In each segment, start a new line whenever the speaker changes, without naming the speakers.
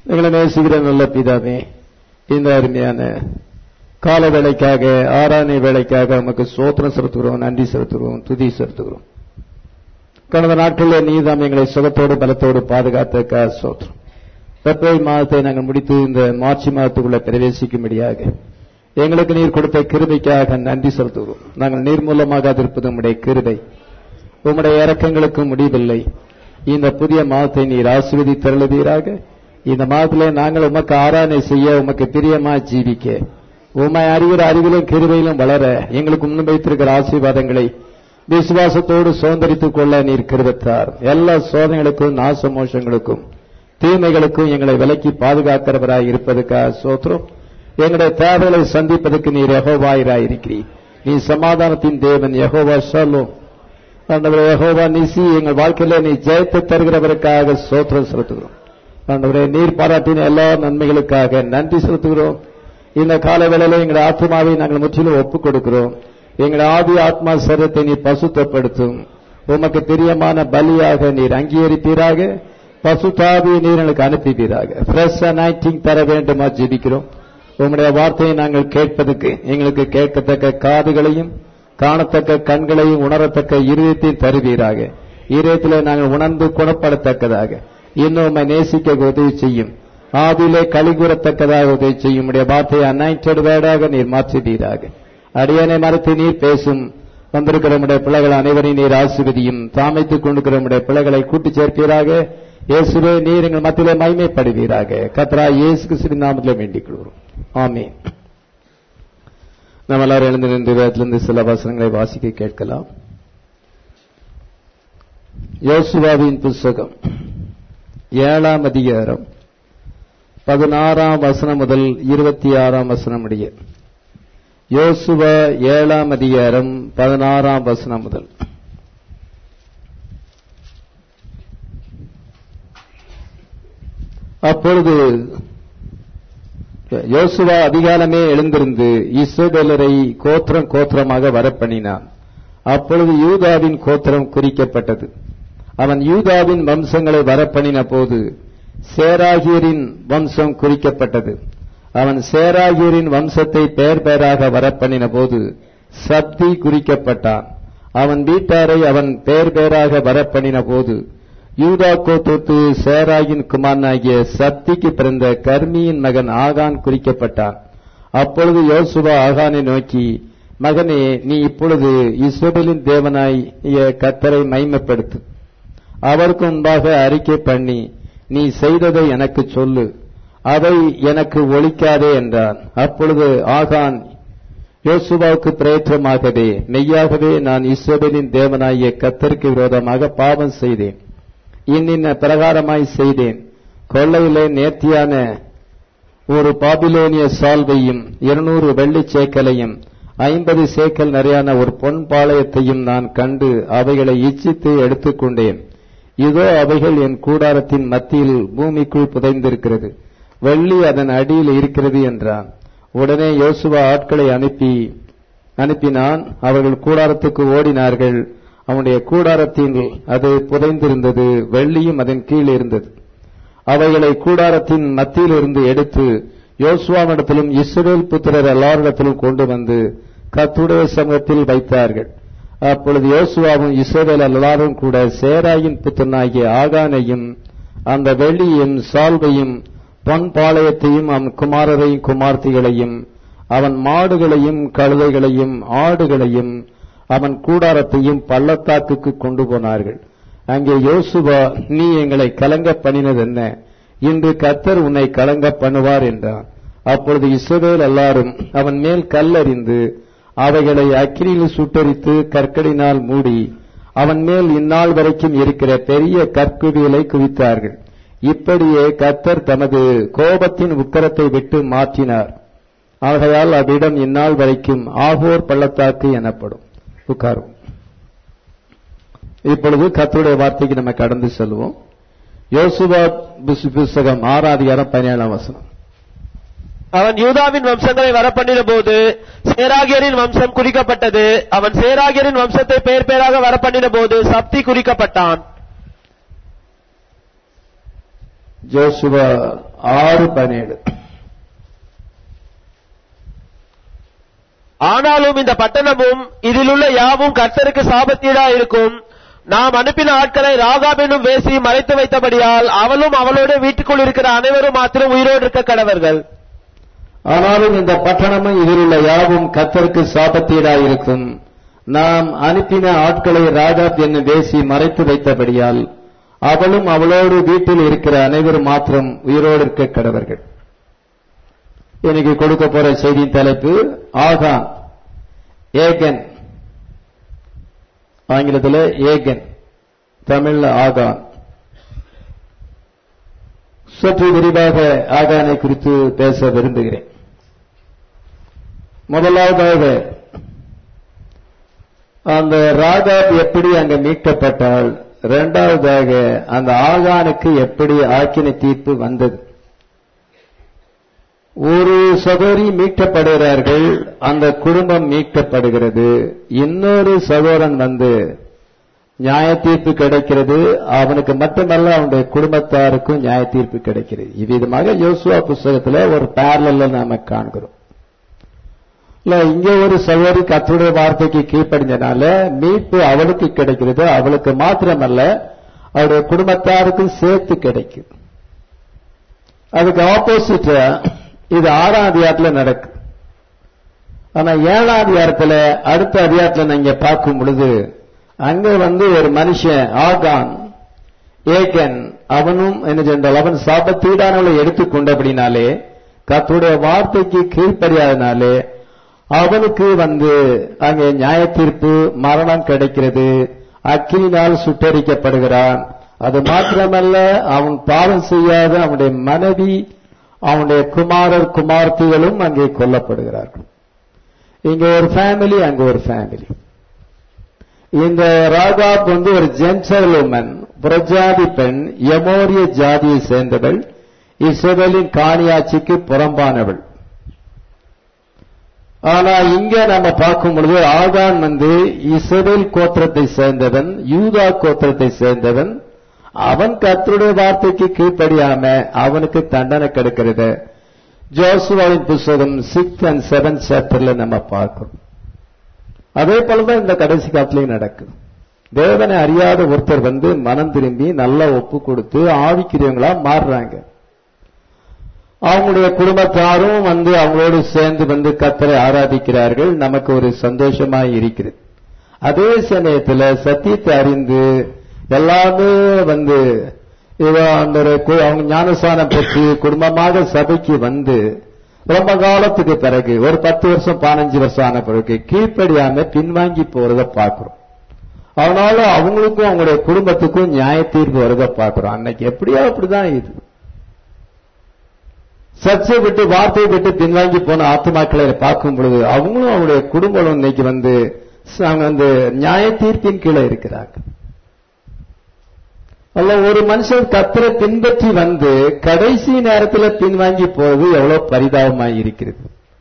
எங்களை நேசிக்கிற நல்ல பிதாவே இந்த அருமையான கால வேலைக்காக ஆராதனை வேலைக்காக நமக்கு சோத்திரம் செலுத்துகிறோம் நன்றி செலுத்துகிறோம் துதி செலுத்துகிறோம் கடந்த நாட்களில் நீதாம் எங்களை சுகத்தோடு பலத்தோடு பாதுகாத்த சோத்திரம் பிப்ரவரி மாதத்தை நாங்கள் முடித்து இந்த மார்ச் மாதத்துக்குள்ள பிரவேசிக்கும்படியாக எங்களுக்கு நீர் கொடுத்த கிருபைக்காக நன்றி செலுத்துகிறோம் நாங்கள் நீர் மூலமாக இருப்பது உம்முடைய கிருபை உம்முடைய இறக்கங்களுக்கு முடிவில்லை இந்த புதிய மாதத்தை நீர் ஆசீர்வதித்தருளுவீராக இந்த மாதத்திலே நாங்கள் உமக்கு ஆராதனை செய்ய உமக்கு பிரியமா ஜீவிக்க உம்மை அறிகிற அறிவிலும் கிருபையிலும் வளர எங்களுக்கு முன் வைத்திருக்கிற ஆசீர்வாதங்களை விசுவாசத்தோடு சுதந்திரித்துக் கொள்ள நீர் கிருபத்தார் எல்லா சோதனைகளுக்கும் நாசமோஷங்களுக்கும் தீமைகளுக்கும் எங்களை விலக்கி பாதுகாக்கிறவராய் இருப்பதற்காக சோத்திரம் எங்களுடைய தேவைகளை சந்திப்பதற்கு நீர் யகோவாயிராய் இருக்கிறீர் நீ சமாதானத்தின் தேவன் யகோவா சொல்லும் ஆண்டவரே யகோவா நிசி எங்கள் வாழ்க்கையில நீ ஜெயத்தை தருகிறவருக்காக சோத்திரம் செலுத்துகிறோம் ஆண்டவரே நீர் பாராட்டின எல்லா நன்மைகளுக்காக நன்றி செலுத்துகிறோம் இந்த கால வேளையில எங்கள் ஆத்மாவை நாங்கள் முற்றிலும் ஒப்புக் கொடுக்கிறோம் எங்கள் ஆதி ஆத்மா சரத்தை நீ பசுத்தப்படுத்தும் உமக்கு பிரியமான பலியாக நீர் அங்கீகரிப்பீராக பசுத்தாவியை நீர் எங்களுக்கு அனுப்புவீராக ஃப்ரெஷ் அனைட்டிங் தர வேண்டுமா ஜெபிக்கிறோம் உம்முடைய வார்த்தையை நாங்கள் கேட்பதற்கு எங்களுக்கு கேட்கத்தக்க காதுகளையும் காணத்தக்க கண்களையும் உணரத்தக்க இருதயத்தையும் தருவீராக இருதயத்தில் நாங்கள் உணர்ந்து குணப்படத்தக்கதாக இன்னும் உம்மை நேசிக்க உதவி செய்யும் ஆதியிலே களி கூறத்தக்கதாக உதவி செய்யும் உடைய வார்த்தையை அனைட்டட் வேர்டாக நீர் மாற்றுவீராக அடியனை மறுத்து நீர் பேசும் வந்திருக்கிற நம்முடைய பிள்ளைகள் அனைவரையும் நீர் ஆசிர்வதியும் தாமைத்துக் கொண்டிருக்கிற நம்முடைய பிள்ளைகளை கூட்டிச் சேர்ப்பீராக இயேசுவே நீர் எங்கள் மத்தியிலே மைமைப்படுவீராக கத்ரா இயேசு கிறிஸ்துவின் நாமத்திலே வேண்டிக் கொள்கிறோம் ஆமீன் நம்ம எல்லாரும் எழுந்து நின்று வேதத்திலிருந்து சில வசனங்களை வாசிக்க கேட்கலாம் யோசுவாவின் புஸ்தகம் ஏழாம் அதிகாரம் பதினாறாம் வசனம் முதல் இருபத்தி ஆறாம் வசனம் முடிய யோசுவா ஏழாம் அதிகாரம் பதினாறாம் வசனம் முதல் அப்பொழுது யோசுவா அதிகாலமே எழுந்திருந்து இஸ்ரவேலரை கோத்திரம் கோத்திரமாக வரப்பண்ணினான் அப்பொழுது யூதாவின் கோத்திரம் குறிக்கப்பட்டது அவன் யூதாவின் வம்சங்களை வரப்பண்ணின போது சேராகியரின் வம்சம் குறிக்கப்பட்டது அவன் சேராகியரின் வம்சத்தை பெயர் பெயராக வரப்பண்ணின போது சப்தி குறிக்கப்பட்டான் அவன் வீட்டாரை அவன் பெயர் பெயராக வரப்பண்ணின போது யூதா கோத்திரத்து சேராகின் குமாரனாகிய சப்திக்கு பிறந்த கர்மியின் மகன் ஆகான் குறிக்கப்பட்டான் அப்பொழுது யோசுவா ஆகானை நோக்கி மகனே நீ இப்பொழுது இஸ்ரேலின் தேவனாய கத்தரை மைமப்படுத்து அவருக்கு முன்பாக அறிக்கை பண்ணி நீ செய்ததை எனக்கு சொல்லு அதை எனக்கு ஒழிக்காதே என்றான் அப்பொழுது ஆகான் யோசுவாவுக்கு பிரயற்றமாகவே மெய்யாகவே நான் இஸ்ரேலின் தேவனாகிய கத்தருக்கு விரோதமாக பாவம் செய்தேன் இன்னின்ன பிரகாரமாய் செய்தேன் கொள்ளையிலே நேர்த்தியான ஒரு பாபிலோனிய சால்வையும் இருநூறு வெள்ளி சேக்கலையும் ஐம்பது சேக்கல் நிறையான ஒரு பொன் பாளையத்தையும் நான் கண்டு அவைகளை இச்சித்து எடுத்துக்கொண்டேன் இதோ அவைகள் என் கூடாரத்தின் மத்தியில் பூமிக்குள் புதைந்திருக்கிறது வெள்ளி அதன் அடியில் இருக்கிறது என்றான் உடனே யோசுவா ஆட்களை அனுப்பி அனுப்பினான் அவர்கள் கூடாரத்துக்கு ஓடினார்கள் அவனுடைய கூடாரத்தில் அது புதைந்திருந்தது வெள்ளியும் அதன் கீழ் இருந்தது அவைகளை கூடாரத்தின் மத்தியிலிருந்து எடுத்து யோசுவாவிடத்திலும் இஸ்ரேல் புத்திரர் எல்லாரிடத்திலும் கொண்டு வந்து கத்துடைய சமூகத்தில் வைத்தார்கள் அப்பொழுது யோசுவாவும் இஸ்ரேல் எல்லாரும் கூட சேராயின் புத்திரனாகிய ஆகானையும் அந்த வெள்ளியும் சால்வையும் பொன் பாளையத்தையும் அவன் குமாரரையும் குமார்த்திகளையும் அவன் மாடுகளையும் கழுதைகளையும் ஆடுகளையும் அவன் கூடாரத்தையும் பள்ளத்தாக்குக்கு கொண்டு போனார்கள் அங்கே யோசுவா நீ எங்களை கலங்க பண்ணினது என்ன இன்று கத்தர் உன்னை கலங்க பண்ணுவார் என்றான் அப்பொழுது இஸ்ரவேல் எல்லாரும் அவன் மேல் கல்லறிந்து அவைகளை அக்கினியில் சுட்டரித்து கற்களினால் மூடி அவன் மேல் இந்நாள் வரைக்கும் இருக்கிற பெரிய கற்குவியலை குவித்தார்கள் இப்படியே கத்தர் தமது கோபத்தின் உக்கரத்தை விட்டு மாற்றினார் ஆகையால் அவ்விடம் இந்நாள் வரைக்கும் ஆகோர் பள்ளத்தாக்கு எனப்படும் உட்காரும் இப்பொழுது கத்தருடைய வார்த்தைக்கு நம்ம கடந்து செல்வோம் யோசுவா புஸ்தகம் ஆறாம் அதிகாரம் பதினேழாம் வசனம்
அவன் யூதாவின் வம்சங்களை வரப்பண்ணின போது சேராகியரின் வம்சம் குறிக்கப்பட்டது அவன் சேராகியரின் வம்சத்தை பெயர் பெயராக வரப்பண்ணின போது சப்தி குறிக்கப்பட்டான்
ஜோசுவா ஆறு பதினேழு
ஆனாலும் இந்த பட்டணமும் இதிலுள்ள யாவும் கர்த்தருக்கு சாபத்தீடா இருக்கும் நாம் அனுப்பின ஆட்களை ராகாப் என்னும் வேசி மறைத்து வைத்தபடியால் அவளும் அவளோட வீட்டுக்குள் இருக்கிற அனைவரும் மாத்திரம் உயிரோடு இருக்க கடவர்கள்
ஆனாலும் இந்த பட்டணமும் இதில் உள்ள யாவும் கத்தருக்கு சாபத்தீடாயிருக்கும் நாம் அனுப்பின ஆட்களை ராகாப் என்னும் வேசி மறைத்து வைத்தபடியால் அவளும் அவளோடு வீட்டில் இருக்கிற அனைவரும் மாத்திரம் உயிரோடு இருக்க கடவர்கள் இன்னைக்கு கொடுக்க போற செய்தியின் தலைப்பு ஆகான் ஏகன் ஆங்கிலத்தில் ஏகன் தமிழ்ல ஆகான் சற்று விரிவாக ஆகானை குறித்து பேச விரும்புகிறேன் முதலாவதாக அந்த ராகாப் எப்படி அங்க மீட்கப்பட்டால் இரண்டாவதாக அந்த ஆகானுக்கு எப்படி ஆக்கின தீர்ப்பு வந்தது ஒரு சகோதரி மீட்கப்படுகிறார்கள் அந்த குடும்பம் மீட்கப்படுகிறது இன்னொரு சகோதரன் வந்து நியாய தீர்ப்பு கிடைக்கிறது அவனுக்கு மட்டுமல்ல அவனுடைய குடும்பத்தாருக்கும் நியாய தீர்ப்பு கிடைக்கிறது இவ்விதமாக யோசுவா புஸ்தகத்துல ஒரு பேரல நாம காண்கிறோம் இல்ல இங்க ஒரு சகோதரி கத்துடைய வார்த்தைக்கு கீழ்ப்படிஞ்சனால மீட்பு அவளுக்கு கிடைக்கிறது அவளுக்கு மாத்திரமல்ல அவருடைய குடும்பத்தாருக்கும் சேர்த்து கிடைக்கும் அதுக்கு ஆப்போசிட் இது ஆறாம் அதிகாரத்துல நடக்கு ஆனா ஏழாம் அதிகாரத்துல அடுத்த அதிகாரத்துல நீங்க பார்க்கும் பொழுது அங்க வந்து ஒரு மனுஷன் ஆகான் ஏகன் அவனும் என்ன சென்றால் அவன் சாபத்தீடானவளை எடுத்துக்கொண்டபடினாலே கத்துடைய வார்த்தைக்கு கீழ்ப்படியாதனாலே அவனுக்கு வந்து அங்கே நியாய தீர்ப்பு மரணம் கிடைக்கிறது அக்கினினால் சுட்டரிக்கப்படுகிறான் அது மாத்திரமல்ல அவன் பாவம் செய்யாத அவனுடைய மனைவி அவனுடைய குமாரர் குமார்த்திகளும் அங்கே கொல்லப்படுகிறார்கள் இங்க ஒரு ஃபேமிலி அங்க ஒரு ஃபேமிலி இந்த ராகாப் வந்து ஒரு ஜென்சல் உமன் புரஜாதி பெண் எமோரிய ஜாதியை சேர்ந்தவள் இஸ்ரேலின் காணியாட்சிக்கு புறம்பானவள் ஆனா இங்க நம்ம பார்க்கும் பொழுது ஆகான் வந்து இஸ்ரேல் கோத்திரத்தை சேர்ந்தவன் யூதா கோத்திரத்தை சேர்ந்தவன் அவன் கத்தருடைய வார்த்தைக்கு கீழ்ப்படியாம அவனுக்கு தண்டனை கிடைக்கிறது ஜோசுவாவின் புஸ்தகம் சிக்ஸ் அண்ட் செவன் சாப்டர்ல நம்ம பார்க்கிறோம் அதே போலதான் இந்த கடைசி காலத்திலையும் நடக்குது தேவனை அறியாத ஒருத்தர் வந்து மனம் திரும்பி நல்லா ஒப்பு கொடுத்து ஆவிக்கிறவங்களா மாறுறாங்க அவங்களுடைய குடும்பத்தாரும் வந்து அவங்களோடு சேர்ந்து வந்து கத்தரை ஆராதிக்கிறார்கள் நமக்கு ஒரு சந்தோஷமா இருக்கிறது அதே சமயத்துல சத்தியத்தை அறிந்து எல்லாமே வந்து இவ அந்த ஒரு அவங்க ஞானஸ்தானம் பெற்று குடும்பமாக சபைக்கு வந்து ரொம்ப காலத்துக்கு பிறகு ஒரு பத்து வருஷம் பதினஞ்சு வருஷம் ஆன பிறகு கீழ்ப்படியாம பின்வாங்கி போறத பார்க்கிறோம் அதனால அவங்களுக்கும் அவங்களுடைய குடும்பத்துக்கும் நியாய தீர்ப்பு வருத பார்க்கிறோம் அன்னைக்கு எப்படியோ அப்படிதான் இது சர்ச்சை விட்டு வார்த்தையை விட்டு பின்வாங்கி போன ஆத்மாக்களை பார்க்கும் பொழுது அவங்களும் அவங்களுடைய குடும்பம் இன்னைக்கு வந்து அவங்க வந்து நியாய தீர்ப்பின் கீழே இருக்கிறாங்க அல்ல ஒரு மனுஷன் கத்தரை பின்பற்றி வந்து கடைசி நேரத்தில் பின்வாங்கி போறது எவ்வளவு பரிதாபமாய் இருக்கிறது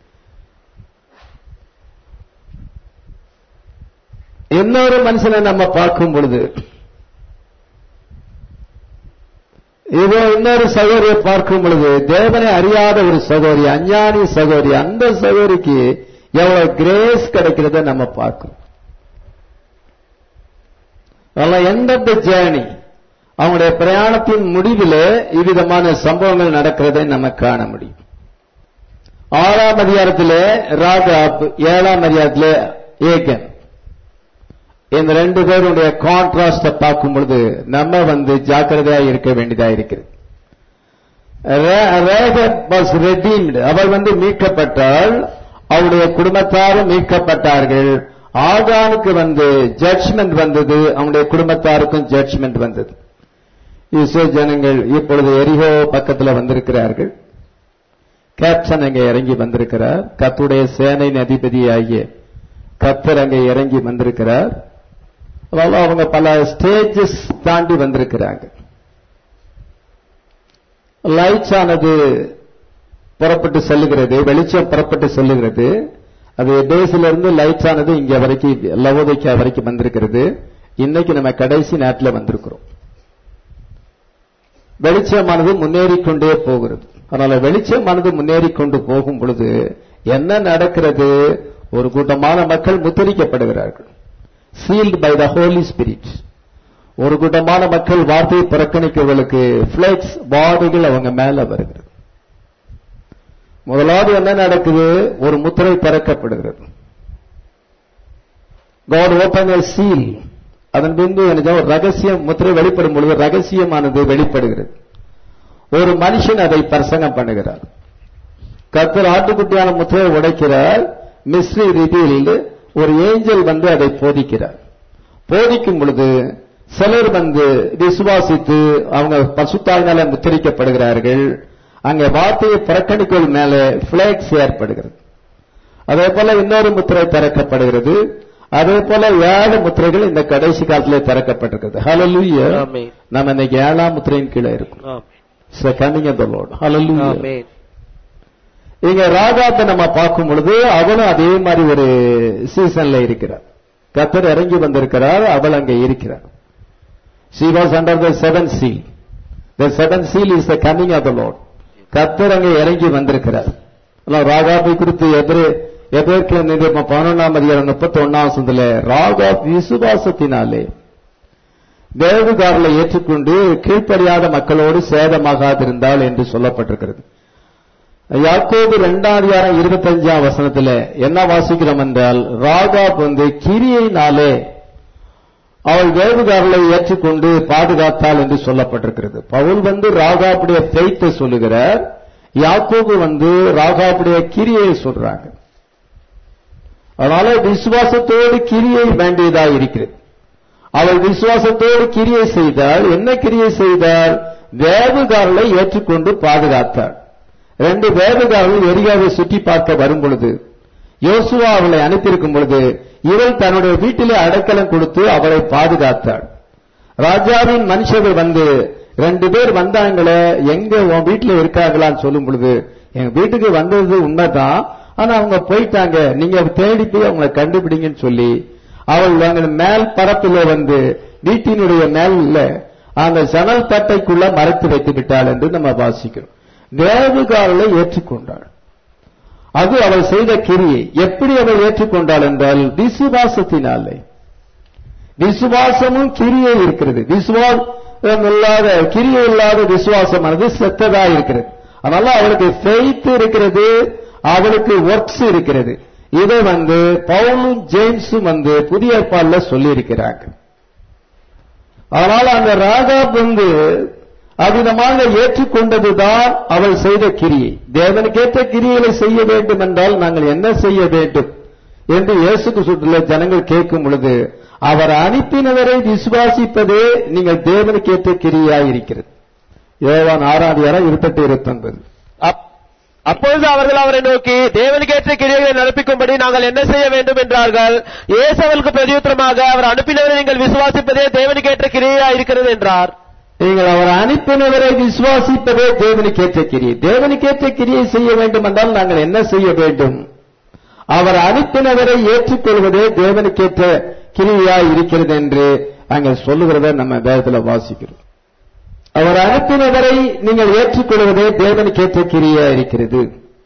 இன்னொரு மனுஷனை நம்ம பார்க்கும் பொழுது இதோ இன்னொரு சகோதரியை பார்க்கும் பொழுது தேவனை அறியாத ஒரு சகோதரி அஞ்ஞானி சகோதரி அந்த சகோதரிக்கு எவ்வளவு கிரேஸ் கிடைக்கிறத நம்ம பார்க்கிறோம் எண்ட் ஆஃப் த ஜேர்னி அவங்களுடைய பிரயாணத்தின் முடிவில் இவ்விதமான சம்பவங்கள் நடக்கிறதை நம்ம காண முடியும் ஆறாம் அதிகாரத்தில் ராகாப் ஏழாம் அதிகாரத்தில் ஏகன் இந்த ரெண்டு பேருடைய கான்ட்ராஸ்ட பார்க்கும் பொழுது நம்ம வந்து ஜாக்கிரதையா இருக்க வேண்டியதா இருக்கிறது ரெடீம்டு அவள் வந்து மீட்கப்பட்டால் அவருடைய குடும்பத்தாரும் மீட்கப்பட்டார்கள் ஆகானுக்கு வந்து ஜட்ஜ்மெண்ட் வந்தது அவனுடைய குடும்பத்தாருக்கும் ஜட்ஜ்மெண்ட் வந்தது இஸ்ரோ ஜனங்கள் இப்பொழுது எரிகோ பக்கத்தில் வந்திருக்கிறார்கள் கேப்டன் அங்கே இறங்கி வந்திருக்கிறார் கத்துடைய சேனையின் அதிபதி ஆகிய கத்தர் அங்கே இறங்கி வந்திருக்கிறார் அதனால அவங்க பல ஸ்டேஜஸ் தாண்டி வந்திருக்கிறாங்க லைட்ஸ் ஆனது புறப்பட்டு செல்லுகிறது வெளிச்சம் புறப்பட்டு செல்லுகிறது அது டேஸ்ல இருந்து லைட்ஸ் ஆனது இங்க வரைக்கும் லவோதைக்கா வரைக்கும் வந்திருக்கிறது இன்னைக்கு நம்ம கடைசி நாட்டில் வந்திருக்கிறோம் வெளிச்சமானது முன்னேறிக் கொண்டே போகிறது அதனால வெளிச்சமானது முன்னேறிக் கொண்டு போகும் பொழுது என்ன நடக்கிறது ஒரு கூட்டமான மக்கள் முத்தரிக்கப்படுகிறார்கள் sealed by the Holy Spirit ஒரு கூட்டமான மக்கள் வார்த்தையை புறக்கணிக்கிறவர்களுக்கு பிளெக்ஸ் பாடிகள் அவங்க மேல வருகிறது முதலாவது என்ன நடக்குது ஒரு முத்திரை திறக்கப்படுகிறது God open a seal அதன் பின்பு என்ன ஒரு ரகசியம் முத்திரை வெளிப்படும் பொழுது ரகசியமானது வெளிப்படுகிறது ஒரு மனுஷன் அதை பிரசங்கம் பண்ணுகிறார் கர்த்தர் ஆட்டுக்குட்டியான முத்திரையை உடைக்கிறார் மிஸ்ரி ரிபீல் ஒரு ஏஞ்சல் வந்து அதை போதிக்கிறார் போதிக்கும் பொழுது சிலர் வந்து விசுவாசித்து அவங்க பசுத்தாயினால முத்திரிக்கப்படுகிறார்கள் அங்கே வார்த்தையை புறக்கணிக்கோள் மேலே பிளேக்ஸ் ஏற்படுகிறது அதே போல இன்னொரு முத்திரை திறக்கப்படுகிறது அதே போல ஏழு முத்திரைகள் இந்த கடைசி காலத்திலே திறக்கப்பட்டிருக்கிறது ஹalleluya
ஆமென்.
நம்ம இன்னைக்கு ஏழாம் முத்திரையின் கீழே இருக்கும்
amen.
Coming of the Lord hallelujah
amen.
இங்க ராகாத்தை நம்ம பார்க்கும் பொழுது அவளும் அதே மாதிரி ஒரு சீசன்ல இருக்கிறார் கத்தர் இறங்கி வந்திருக்கிறார் அவள் அங்கே இருக்கிறார் she was under the seven seal the seven seal is the coming of the lord கத்தர் அங்கே இறங்கி வந்திருக்கிறார் ஆனால் ராகாபை குறித்து எதிரே எதற்கு பதினொன்றாம் அதிகாரம் முப்பத்தி ஒன்னாம் வசனத்துல ராகா விசுவாசத்தினாலே தேவகாரலை ஏற்றுக்கொண்டு கீழ்ப்படியாத மக்களோடு சேதமாகாதிருந்தாள் என்று சொல்லப்பட்டிருக்கிறது யாக்கோபு இரண்டாம் அதிகாரம் இருபத்தஞ்சாம் வசனத்துல என்ன வாசிக்கிறோம் என்றால் ராகாப் வந்து கிரியையினாலே அவள் வேவுகாரலை ஏற்றுக்கொண்டு பாதுகாத்தாள் என்று சொல்லப்பட்டிருக்கிறது பவுல் வந்து ராகாப்புடைய ஃபெய்த்தை சொல்லுகிறார் யாக்கோபு வந்து ராகாப்புடைய கிரியை சொல்றாங்க அதனால விசுவாசத்தோடு கிரியை வேண்டியதா இருக்கிறது அவள் விசுவாசத்தோடு கிரியை செய்தால் என்ன கிரியை செய்தால் வேவுகாரலை ஏற்றுக்கொண்டு பாதுகாத்தாள் ரெண்டு வேவுகாரர்கள் எரியாவை சுற்றி பார்க்க வரும் பொழுது யோசுவா அவளை அனுப்பியிருக்கும் பொழுது இவள் தன்னுடைய வீட்டிலே அடைக்கலம் கொடுத்து அவளை பாதுகாத்தாள் ராஜாவின் மனுஷர்கள் வந்து ரெண்டு பேர் வந்தாங்களே எங்க உன் வீட்டுல இருக்காங்களான்னு சொல்லும் பொழுது எங்க வீட்டுக்கு வந்தது உண்மைதான் ஆனா அவங்க போயிட்டாங்க நீங்க தேடி போய் அவங்களை கண்டுபிடிங்கன்னு சொல்லி அவள் அவங்க மேல் பரப்பில வந்து வீட்டினுடைய மேல்ல அந்த ஜன்னல் தட்டைக்குள்ள மறைத்து வைத்து விட்டாள் என்று நம்ம வாசிக்கிறோம் வேவுகாரலை ஏற்றுக்கொண்டாள் அது அவள் செய்த கிரியை எப்படி அவள் ஏற்றுக்கொண்டாள் என்றால் விசுவாசத்தினாலே விசுவாசமும் கிரியை இருக்கிறது விசுவாசம் இல்லாத கிரியை இல்லாத விசுவாசமானது செத்ததா இருக்கிறது அதனால அவளுக்கு ஃபெய்த் இருக்கிறது அவளுக்கு ஒர்க்ஸ் இருக்கிறது இதை வந்து பவுலும் ஜேம்ஸும் வந்து புதிய ஏற்பாடுல சொல்லி இருக்கிறாங்க அதனால அந்த ராகாப் வந்து அவ்விதமாக ஏற்றுக்கொண்டதுதான் அவள் செய்த கிரியை தேவனுக்கேற்ற கிரியைகளை செய்ய வேண்டும் என்றால் நாங்கள் என்ன செய்ய வேண்டும் என்று இயேசுக்கு சுற்றுள்ள ஜனங்கள் கேட்கும் பொழுது அவர் அனுப்பினவரை விசுவாசிப்பதே நீங்கள் தேவனுக்கேற்ற கிரியாய் இருக்கிறது யோவான் ஆறாதியாரம் இருபத்தெட்டு இருபத்தொன்பது
அப்- அப்பொழுது அவர்கள் அவரை நோக்கி தேவனுக்கேற்ற கிரியைகளை நடப்பிக்கும்படி நாங்கள் என்ன செய்ய வேண்டும் என்றார்கள் இயேசவலுக்கு பிரதியுத்தரமாக அவர் அனுப்பினவரை நீங்கள் விசுவாசிப்பதே தேவனுக்கேற்ற கிரியையா இருக்கிறது என்றார்
நீங்கள் அவர் அனுப்பினவரை விசுவாசிப்பதே தேவனுக்கேற்ற கிரியை தேவனுக்கேற்ற கிரியை செய்ய வேண்டும் என்றால் நாங்கள் என்ன செய்ய வேண்டும் அவர் அனுப்பினவரை ஏற்றுக்கொள்வதே தேவனுக்கேற்ற கிரியாய் இருக்கிறது என்று அங்கே சொல்லுகிறத நம்ம வேதத்துல வாசிக்கிறோம் அவர் அனுப்பினவரை நீங்கள் ஏற்றுக்கொள்வதே தேவனுக்கேற்ற கிரியா இருக்கிறது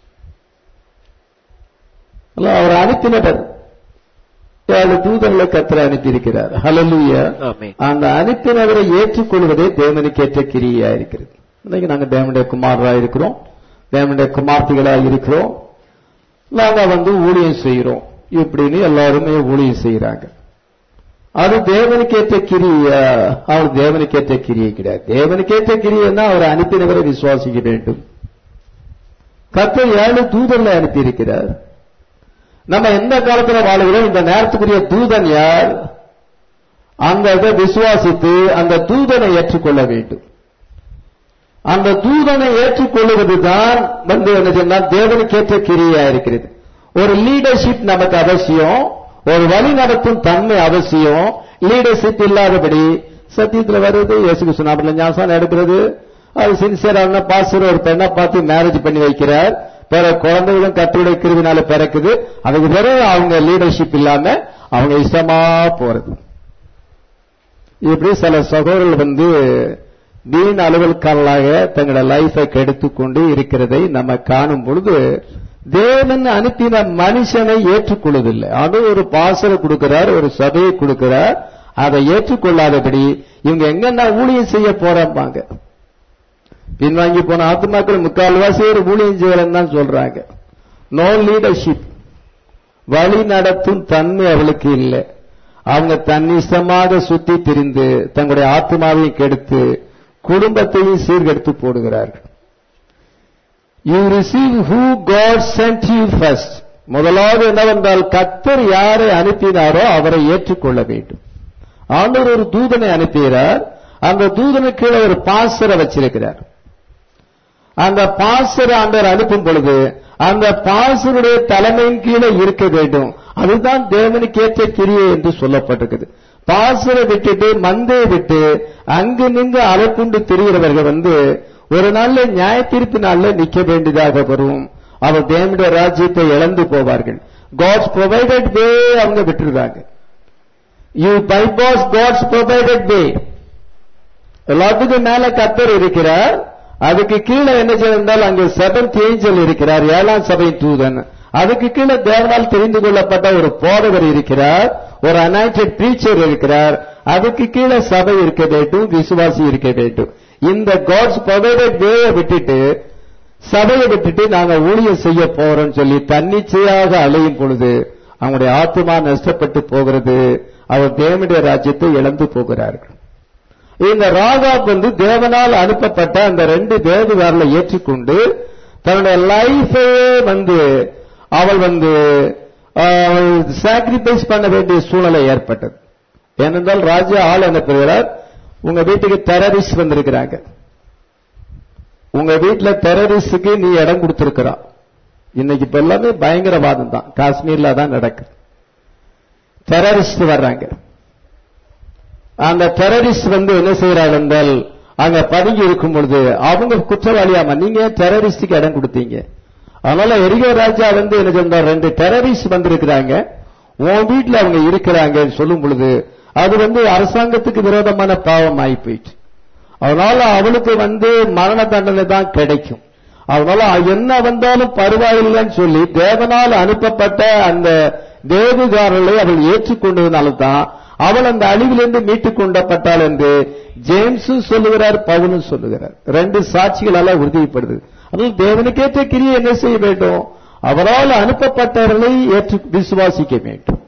அல்ல, அவர் அனுப்பினவர் ஏழு தூதர்களை கத்திர அனுப்பியிருக்கிறார் ஹalleluya
ஆமென்.
அந்த அனுப்பினவரை ஏற்றுக்கொள்வதே தேவனுக்கேற்ற கிரியா இருக்கிறது இன்னைக்கு நாங்க தேவனுடைய குமாரரா இருக்கிறோம் தேவனுடைய குமார்த்திகளா இருக்கிறோம் நாங்க வந்து ஊழியம் செய்கிறோம் இப்படின்னு எல்லாருமே ஊழியம் செய்யறாங்க அது தேவனுக்கேற்ற கிரியா அவர் தேவனுக்கேற்ற கிரியை கிடையாது தேவனுக்கேற்ற கிரியைன்னா அவர் அனுப்பினவரை விசுவாசிக்க வேண்டும் கர்த்தர் ஏழு தூதர்களை அனுப்பியிருக்கிறார் நம்ம எந்த காலத்துல வாழுகிறோம் இந்த நேரத்துக்குரிய தூதன் யார் அந்த இதை விசுவாசித்து அந்த தூதனை ஏற்றுக்கொள்ள வேண்டும் அந்த தூதனை ஏற்றுக்கொள்வது தான் வந்து என்ன சொன்னால் தேவனுக்கேற்ற கிரியா இருக்கிறது ஒரு லீடர்ஷிப் நமக்கு அவசியம் ஒரு வழி நடத்தும் தன்மை அவசியம் லீடர்ஷிப் இல்லாதபடி சத்தியத்துல வருது இயேசு கிறிஸ்து நாமத்துல ஞாசம் எடுக்கிறது அது சின்சியரான பாஸ்டர் ஒரு பெண்ணை பார்த்து மேரேஜ் பண்ணி வைக்கிறார் பிற குழந்தைகளும் கத்தருடைய கிருவினால பிறக்குது அதுக்கு பிறகு அவங்க லீடர்ஷிப் இல்லாம அவங்க இஷ்டமா போறது இப்படி சில சகோதரர்கள் வந்து வீண் அலுவல்காரர்களாக தங்களோட லைஃபை கெடுத்துக் கொண்டு இருக்கிறதை நம்ம காணும் பொழுது தேவன் அனுப்பின மனுஷனை ஏற்றுக்கொள்வதில்லை அது ஒரு பாசலை கொடுக்கிறார் ஒரு சபையை கொடுக்கிறார் அதை ஏற்றுக்கொள்ளாதபடி இவங்க எங்கன்னா ஊழியம் செய்ய போறாங்க பின்வாங்கி போன ஆத்துமாக்கள் முக்கால்வாசி ஒரு ஊழியம் செய்யலன்னு தான் சொல்றாங்க நோ லீடர்ஷிப் வழி நடத்தும் தன்மை அவளுக்கு இல்லை அவங்க தன்னிசமாக சுத்தி திரிந்து தங்களுடைய ஆத்மாவையும் கெடுத்து குடும்பத்தையும் சீர்கெடுத்து போடுகிறார்கள் you receive who God sent you first முதலாவது என்னவென்றால் கத்தர் யாரை அனுப்பினாரோ அவரை ஏற்றுக்கொள்ள வேண்டும் ஆண்டவர் ஒரு தூதனை அனுப்புகிறார் அந்த தூதனுக்கு கீழே ஒரு பாசரை வச்சிருக்கிறார் அந்த பாசரை ஆண்டவர் அனுப்பும் பொழுது அந்த பாசருடைய தலைமையின் கீழே இருக்க வேண்டும் அதுதான் தேவனுக்கு ஏற்ற கிரியை என்று சொல்லப்பட்டிருக்குது பாசரை விட்டுட்டு மந்தையை விட்டு அங்கு நின்று அலைக்குண்டு திரிகிறவர்கள் வந்து ஒரு நாள்ல நியாய தீர்ப்பு நாள்ல நிக்க வேண்டியதாக வரும் அவர் தேவனுடைய ராஜ்யத்தை இழந்து போவார்கள் காட்ஸ் ப்ரொவைடட் வே அவங்க விட்டுருந்தாங்க you bypass God's provided way எல்லாத்துக்கும் மேல கத்தர் இருக்கிறார் அதுக்கு கீழே என்ன செய்தால் அங்கு செவன்த் ஏஞ்சல் இருக்கிறார் ஏழாம் சபை தூதன் அதுக்கு கீழே தேவனால் தெரிந்து கொள்ளப்பட்ட ஒரு போதவர் இருக்கிறார் ஒரு அனாய்டட் பிரீச்சர் இருக்கிறார் அதுக்கு கீழே சபை இருக்க வேண்டும் விசுவாசி இருக்க வேண்டும் இந்த காட்ஸ் ப்ரொவைடட் வேயை விட்டுட்டு சபையை விட்டுட்டு நாங்க ஊழியம் செய்ய போறோம்னு சொல்லி தன்னிச்சையாக அலையும் பொழுது அவங்களுடைய ஆத்மா நஷ்டப்பட்டு போகிறது அவர் தேவனுடைய ராஜ்யத்தை இழந்து போகிறார்கள் இந்த ராகாப் வந்து தேவனால் அனுப்பப்பட்ட அந்த ரெண்டு தேவதாரலை ஏற்றுக்கொண்டு தன்னுடைய லைஃபையே வந்து அவள் வந்து சாக்ரிஃபைஸ் பண்ண வேண்டிய சூழ்நிலை ஏற்பட்டது ஏனென்றால் ராஜா ஆள் அனுப்புகிறார் உங்க வீட்டுக்கு டெரரிஸ்ட் வந்திருக்கிறாங்க உங்க வீட்டுல டெரரிஸ்டுக்கு நீ இடம் கொடுத்திருக்கிறான் இன்னைக்கு இப்ப எல்லாமே பயங்கரவாதம் தான் காஷ்மீர்ல தான் நடக்குது டெரரிஸ்ட் வர்றாங்க அந்த டெரரிஸ்ட் வந்து என்ன செய்யறாங்க என்றால் அங்க பதுங்கி இருக்கும் பொழுது அவங்க குற்றவாளியாம நீங்க டெரரிஸ்டுக்கு இடம் கொடுத்தீங்க அதனால எரிகோ ராஜா வந்து என்ன சொன்னார் ரெண்டு டெரரிஸ்ட் வந்திருக்கிறாங்க உன் வீட்டுல அவங்க இருக்கிறாங்கன்னு சொல்லும் பொழுது அது வந்து அரசாங்கத்துக்கு விரோதமான பாவம் ஆகி போயிட்டு அதனால அவளுக்கு வந்து மரண தண்டனை தான் கிடைக்கும் அதனால என்ன வந்தாலும் பரவாயில்லைன்னு சொல்லி தேவனால் அனுப்பப்பட்ட அந்த தேவகாரர்களை அவள் ஏற்றுக்கொண்டதுனால தான் அவள் அந்த அழிவிலிருந்து மீட்டுக் கொண்டப்பட்டாள் என்று ஜேம்ஸும் சொல்லுகிறார் பவுலும் சொல்லுகிறார் ரெண்டு சாட்சிகளால உறுதிப்படுது அதில் தேவனுக்கேற்ற கிரியை என்ன செய்ய வேண்டும் அவரால் அனுப்பப்பட்டவர்களை ஏற்று விசுவாசிக்க வேண்டும்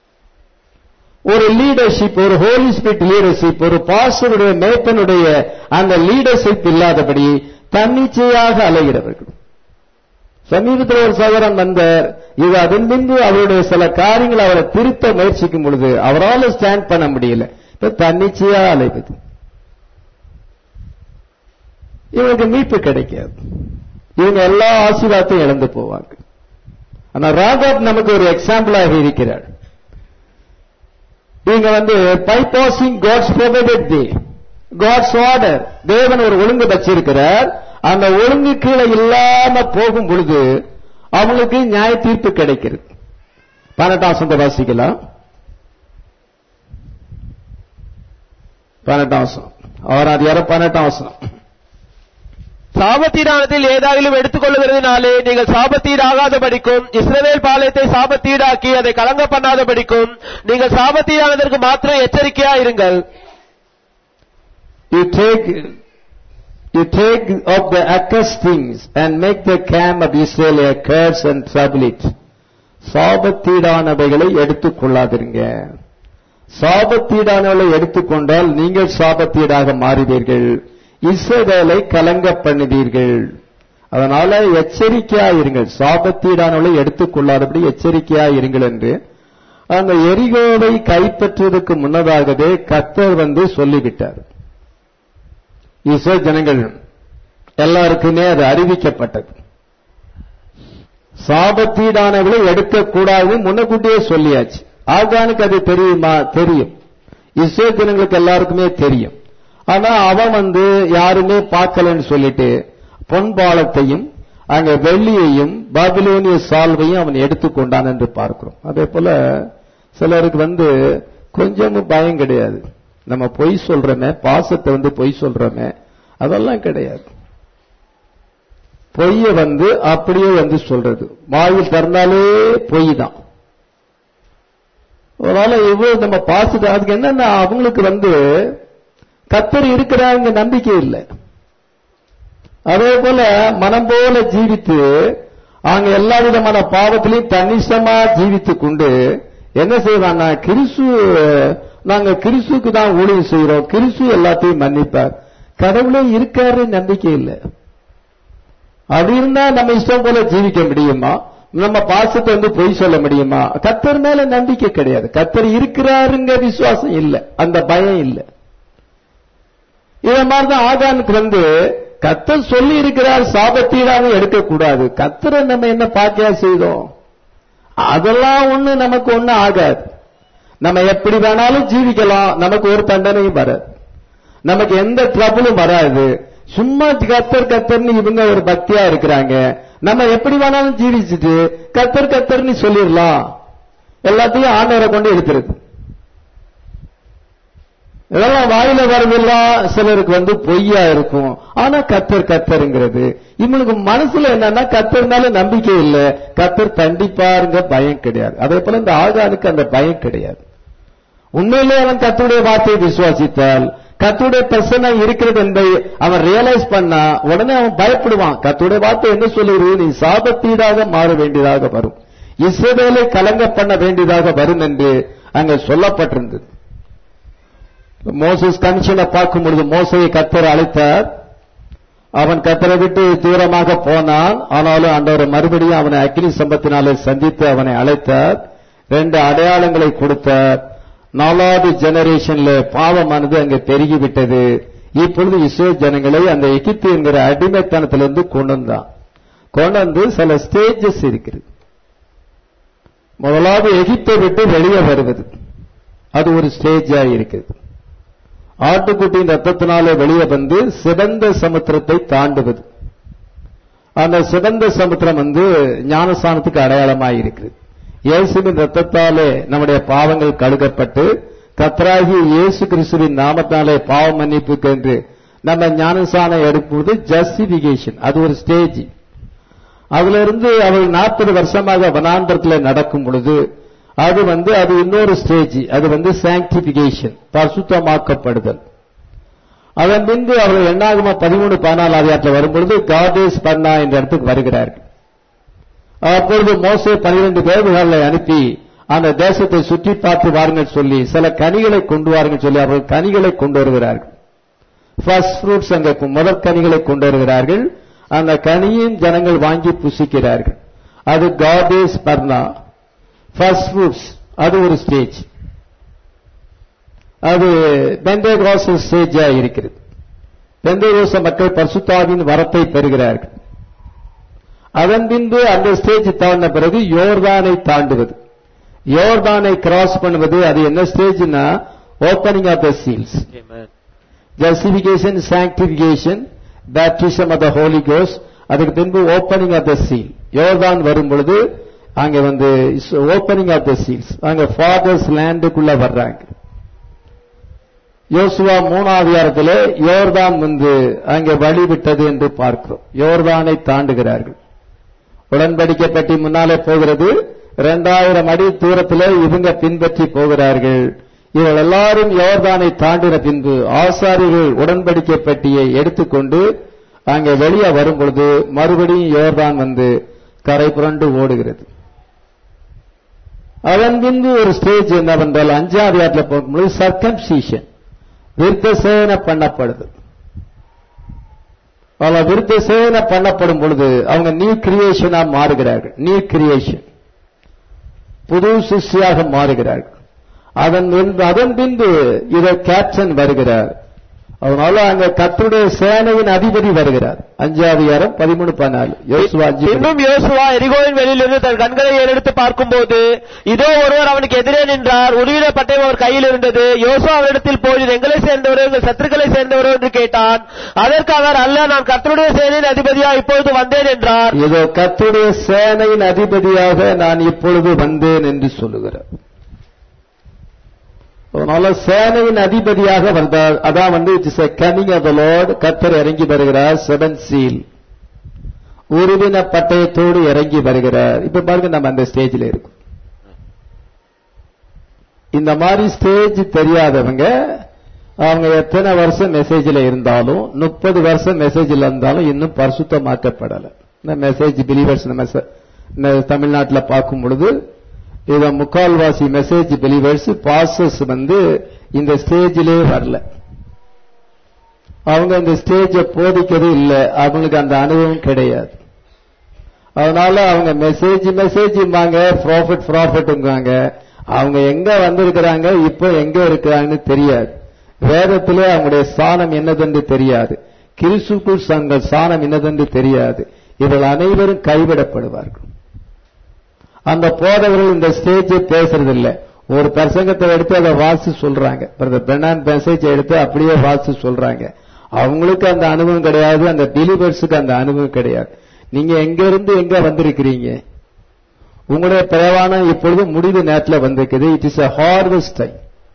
ஒரு லீடர்ஷிப் ஒரு ஹோலி ஸ்பிரிட் லீடர்ஷிப் ஒரு பாஸ்டருடைய மேப்பனுடைய அந்த லீடர்ஷிப் இல்லாதபடி தன்னிச்சையாக அலைகிறவர்கள் சமீபத்தில் ஒரு சகோதரன் வந்தார் இது அதன் பின்பு அவருடைய சில காரியங்களை அவரை திருத்த முயற்சிக்கும் பொழுது அவரால் ஸ்டாண்ட் பண்ண முடியல இப்ப தன்னிச்சையா அலைவது இவனுக்கு மீட்பு கிடைக்காது இவங்க எல்லா ஆசீர்வாதத்தையும் இழந்து போவாங்க ஆனா ராகாப் நமக்கு ஒரு எக்ஸாம்பிளாக இருக்கிறார் இவங்க வந்து bypassing God's provided way God's order தேவன் ஒரு ஒழுங்கு வச்சிருக்கிறார் அந்த ஒழுங்கு கீழே இல்லாம போகும் பொழுது அவங்களுக்கு நியாய தீர்ப்பு கிடைக்கிறது பன்னெண்டாம் வசந்த வாசிக்கலாம் பன்னெண்டாம் வசனம் அவராது யாரோ பன்னெண்டாம் வசனம்
சாபத்தீடானதில் ஏதாகிலும் எடுத்துக்கொள்ளுகிறதுனாலே நீங்கள் சாபத்தீடாகாதபடிக்கும் இஸ்ரவேல் பாளையத்தை சாபத்தீடாக்கி அதை கலங்க பண்ணாதபடிக்கும் நீங்கள் சாபத்தீடானதற்கு மாத்திரம் எச்சரிக்கையா இருங்கள்
You take you take of the accursed things and make the camp of Israel a curse and trouble it. சாபத்தீடானவைகளை எடுத்துக் கொள்ளாதிருங்க சாபத்தீடானவளை எடுத்துக்கொண்டால் நீங்கள் சாபத்தீடாக மாறுவீர்கள் இஸ்ரவேலை கலங்க பண்ணுவீர்கள் அதனால எச்சரிக்கையா இருங்கள் சாபத்தீடானவளை எடுத்துக்கொள்ளாதபடி எச்சரிக்கையா இருங்கள் என்று அந்த எரிகோவை கைப்பற்றுவதற்கு முன்னதாகவே கத்தர் வந்து சொல்லிவிட்டார் இஸ்ரோ ஜனங்கள் எல்லாருக்குமே அது அறிவிக்கப்பட்டது சாபத்தீடானவளை எடுக்கக்கூடாதுன்னு முன்னக்கூட்டியே சொல்லியாச்சு ஆகானுக்கு அது தெரியுமா தெரியும் இஸ்ரோ ஜனங்களுக்கு எல்லாருக்குமே தெரியும் ஆனா அவன் வந்து யாருமே பார்க்கலன்னு சொல்லிட்டு பொன்பாலத்தையும் அங்க வெள்ளியையும் பாபிலோனிய சால்வையும் அவன் எடுத்துக்கொண்டான் என்று பார்க்கிறோம் அதே போல சிலருக்கு வந்து கொஞ்சமும் பயம் கிடையாது நம்ம பொய் சொல்றோமே பாசத்தை வந்து பொய் சொல்றோமே அதெல்லாம் கிடையாது பொய்ய வந்து அப்படியே வந்து சொல்றது வாயில் திறந்தாலே பொய் தான் அதனால இவ்வளவு நம்ம பாசிட்டு அதுக்கு என்னன்னா அவங்களுக்கு வந்து கத்தர் இருக்கிறாங்க நம்பிக்கை இல்லை அதே போல மனம் போல ஜீவித்து அவங்க எல்லா விதமான பாவத்திலையும் தன்னிஷ்டமா ஜீவித்து கொண்டு என்ன செய்வாங்கன்னா கிறிஸ்து நாங்க கிறிஸ்துக்கு தான் ஊழியம் செய்யறோம் கிறிஸ்து எல்லாத்தையும் மன்னிப்பார் கடவுளே இருக்காரு நம்பிக்கை இல்லை அது இருந்தா நம்ம இஷ்டம் போல ஜீவிக்க முடியுமா நம்ம பாசத்தை வந்து பொய் சொல்ல முடியுமா கத்தர் மேல நம்பிக்கை கிடையாது கத்தர் இருக்கிறாருங்க விசுவாசம் இல்லை அந்த பயம் இல்லை இத மாதிரிதான் ஆகானுக்கு வந்து கத்தர் சொல்லி இருக்கிறார் சாபத்தீடாக எடுக்கக்கூடாது கத்தரை நம்ம என்ன பாக்கியா செய்தோம் அதெல்லாம் ஒண்ணு நமக்கு ஒண்ணு ஆகாது நம்ம எப்படி வேணாலும் ஜீவிக்கலாம் நமக்கு ஒரு தண்டனையும் வராது நமக்கு எந்த ட்ரபிளும் வராது சும்மா கத்தர் கத்தர்னு இவங்க ஒரு பக்தியா இருக்கிறாங்க நம்ம எப்படி வேணாலும் ஜீவிச்சுட்டு கத்தர் கத்தர்னு சொல்லிடலாம் எல்லாத்தையும் ஆண்டவரை கொண்டு எடுத்துருது இதெல்லாம் வாயில வரதெல்லாம் சிலருக்கு வந்து பொய்யா இருக்கும் ஆனா கத்தர் கத்தருங்கிறது இவனுக்கு மனசுல என்னன்னா கத்தர் மேல நம்பிக்கை இல்ல கத்தர் தண்டிப்பாருங்க பயம் கிடையாது அதே போல இந்த ஆகானுக்கு அந்த பயம் கிடையாது உண்மையிலே அவன் கத்துடைய வார்த்தையை விசுவாசித்தால் கத்துடைய பிரசனை இருக்கிறது என்பதை அவன் ரியலைஸ் பண்ணா உடனே அவன் பயப்படுவான் கத்துடைய வார்த்தை என்ன சொல்லுகிறது நீ சாபத்தீடாக மாற வேண்டியதாக வரும் இஸ்ரவேலை கலங்க பண்ண வேண்டியதாக வரும் என்று அங்க சொல்லப்பட்டிருந்தது மோசஸ் கமிஷனை பார்க்கும் பொழுது மோசையை கத்தர் அழைத்தார் அவன் கத்தரை விட்டு தூரமாக போனான் ஆனாலும் ஆண்டவர் மறுபடியும் அவனை அக்னி சம்பத்தினாலே சந்தித்து அவனை அழைத்தார் ரெண்டு அடையாளங்களை கொடுத்தார் நாலாவது ஜெனரேஷன்ல பாவமானது அங்கே பெருகிவிட்டது இப்பொழுது இஸ்ரோ ஜனங்களை அந்த எகிப்து என்கிற அடிமைத்தனத்திலிருந்து கொண்டு வந்தான் கொண்டு வந்து சில ஸ்டேஜஸ் இருக்கிறது முதலாவது எகிப்தை விட்டு வெளியே வருவது அது ஒரு ஸ்டேஜா இருக்குது ஆட்டுக்குட்டியின் ரத்தத்தினாலே வெளியே வந்து சிவந்த சமுத்திரத்தை தாண்டுவது அந்த சிவந்த சமுத்திரம் வந்து ஞானஸ்தானத்துக்கு அடையாளமாக இருக்குது இயேசுவின் ரத்தத்தாலே நம்முடைய பாவங்கள் கழுகப்பட்டு கத்தராகி இயேசு கிறிஸ்துவின் நாமத்தாலே பாவ மன்னிப்புக்கு என்று நம்ம ஞானசானம் எடுக்கும்போது ஜஸ்டிபிகேஷன் அது ஒரு ஸ்டேஜ் அதுல இருந்து அவள் நாற்பது வருஷமாக வனாந்திரத்தில் நடக்கும் பொழுது அது வந்து அது இன்னொரு ஸ்டேஜ் அது வந்து சாங்டிபிகேஷன் பரிசுத்தமாக்கப்படுதல் அதன் பின்பு அவர்கள் எண்ணாகமா பதிமூணு பதினாலு அதிகாரத்தில் வரும்பொழுது காதேஸ் பர்னா என்ற இடத்துக்கு வருகிறார்கள் அப்பொழுது மோசே பனிரெண்டு பேர்களை அனுப்பி அந்த தேசத்தை சுற்றி பார்த்து வாருங்கள் சொல்லி சில கனிகளை கொண்டு வாருங்கள் சொல்லி அவர்கள் கனிகளை கொண்டு வருகிறார்கள் ஃபர்ஸ்ட் ஃப்ரூட்ஸ் அங்க முதற் கனிகளை கொண்டு வருகிறார்கள் அந்த கனியின் ஜனங்கள் வாங்கி புசிக்கிறார்கள் அது காடேஸ் பர்னா ஃபர்ஸ்ட் ஃப்ரூட்ஸ் அது ஒரு ஸ்டேஜ் அது பெந்தேகோச ஸ்டேஜா இருக்கிறது பெந்தேகோச மக்கள் பரிசுத்தாவின் வரத்தை பெறுகிறார்கள் அதன் பின்பு அந்த ஸ்டேஜ் தாண்டின பிறகு யோர்தானை தாண்டுவது யோர்தானை கிராஸ் பண்ணுவது அது என்ன ஸ்டேஜ்னா opening of the seals justification sanctification baptism of the Holy கோஸ் அதுக்கு பின்பு ஓப்பனிங் ஆஃப் த சீல் யோர்தான் வரும் பொழுது அங்க வந்து ஓப்பனிங் ஆஃப் த சீல்ஸ் அங்க ஃபாதர்ஸ் லேண்டுக்குள்ள வர்றாங்க யோசுவா மூணாவது அதிகாரத்திலே யோர்தான் வந்து அங்கே வழிவிட்டது என்று பார்க்கிறோம் யோர்தானை தாண்டுகிறார்கள் உடன்படிக்கை பற்றி முன்னாலே போகிறது இரண்டாயிரம் அடி தூரத்திலே இவங்க பின்பற்றி போகிறார்கள் இவர்கள் எல்லாரும் யோர்தானை தாண்டின பின்பு ஆசாரிகள் உடன்படிக்கை பட்டியை எடுத்துக்கொண்டு அங்கே வெளியே வரும் பொழுது மறுபடியும் யோர்தான் வந்து கரை புரண்டு ஓடுகிறது அதன் பின்பு ஒரு ஸ்டேஜ் என்னவென்றால் அஞ்சாவது ஆட்டில் போகும்பொழுது சர்க்கம்சீஷன் விருத்த சேவனை பண்ணப்படுது அவ விருத்த சேவனை பண்ணப்படும் பொழுது அவங்க நியூ கிரியேஷனா மாறுகிறார்கள் நியூ கிரியேஷன் புது சிஷ்யாக மாறுகிறார்கள் அதன் பின்பு அதன் பின்பு இதை கேப்டன் வருகிறார் அதனால அங்க கத்துடைய சேனையின் அதிபதி வருகிறார் அஞ்சாவது யாரம் பதிமூணு பதினாலு யோசுவா அஞ்சு
இன்னும் யோசுவா எரிகோவின் வெளியிலிருந்து தன் கண்களை ஏறெடுத்து பார்க்கும்போது இதோ ஒருவர் அவனுக்கு எதிரே நின்றார் உருவின பட்டயம் அவர் கையில் இருந்தது யோசுவா அவரிடத்தில் போய் இது எங்களை சேர்ந்தவரோ எங்கள் சத்துருக்களை சேர்ந்தவரோ என்று கேட்டான் அதற்கு அவர் அல்ல நான் கர்த்தருடைய சேனையின் அதிபதியா இப்பொழுது வந்தேன் என்றார்
இதோ கத்துடைய சேனையின் அதிபதியாக நான் இப்பொழுது வந்தேன் என்று சொல்லுகிறார் அதனால சேனையின் அதிபதியாக வந்தார் அதான் வந்து it's a coming of the lord கத்தர் இறங்கி வருகிறார் செவன் சீல் உருவின பட்டயத்தோடு இறங்கி வருகிறார் இப்ப பாருங்க நம்ம அந்த ஸ்டேஜில் இருக்கோம் இந்த மாதிரி ஸ்டேஜ் தெரியாதவங்க அவங்க எத்தனை வருஷம் மெசேஜ்ல இருந்தாலும் முப்பது வருஷம் மெசேஜ்ல இருந்தாலும் இன்னும் பரிசுத்தமாக்கப்படல இந்த மெசேஜ் பிலீவர்ஸ் நம்ம ச- இந்த தமிழ்நாட்டுல பார்க்கும் பொழுது இத முக்கால்வாசி மெசேஜ் பிலீவர்ஸ் பாசஸ் வந்து இந்த ஸ்டேஜிலே வரல அவங்க இந்த ஸ்டேஜ போதிக்கிறது இல்ல அவங்களுக்கு அந்த அனுபவம் கிடையாது அதனால அவங்க மெசேஜ் மெசேஜ்பாங்க ப்ராஃபிட் ப்ராஃபிட்ங்காங்க அவங்க எங்க வந்திருக்கிறாங்க இப்போ எங்க இருக்கிறாங்கன்னு தெரியாது வேதத்திலே அவங்களுடைய சாணம் என்னதென்று தெரியாது கிறிஸ்துக்குள் தங்கள் சாணம் என்னதென்று தெரியாது இவர்கள் அனைவரும் கைவிடப்படுவார்கள் அந்த போதவர்கள் இந்த ஸ்டேஜை பேசுறதில்ல ஒரு பிரசங்கத்தை எடுத்து அதை வாசி சொல்றாங்க பிரதர் பெர்னான் மெசேஜ் எடுத்து அப்படியே வாசி சொல்றாங்க அவங்களுக்கு அந்த அனுபவம் கிடையாது அந்த பிலிவர்ஸுக்கு அந்த அனுபவம் கிடையாது நீங்க எங்க இருந்து எங்க வந்திருக்கிறீங்க உங்களுடைய பிரயாணம் இப்பொழுது முடிவு நேரத்தில் வந்திருக்குது it is a harvest time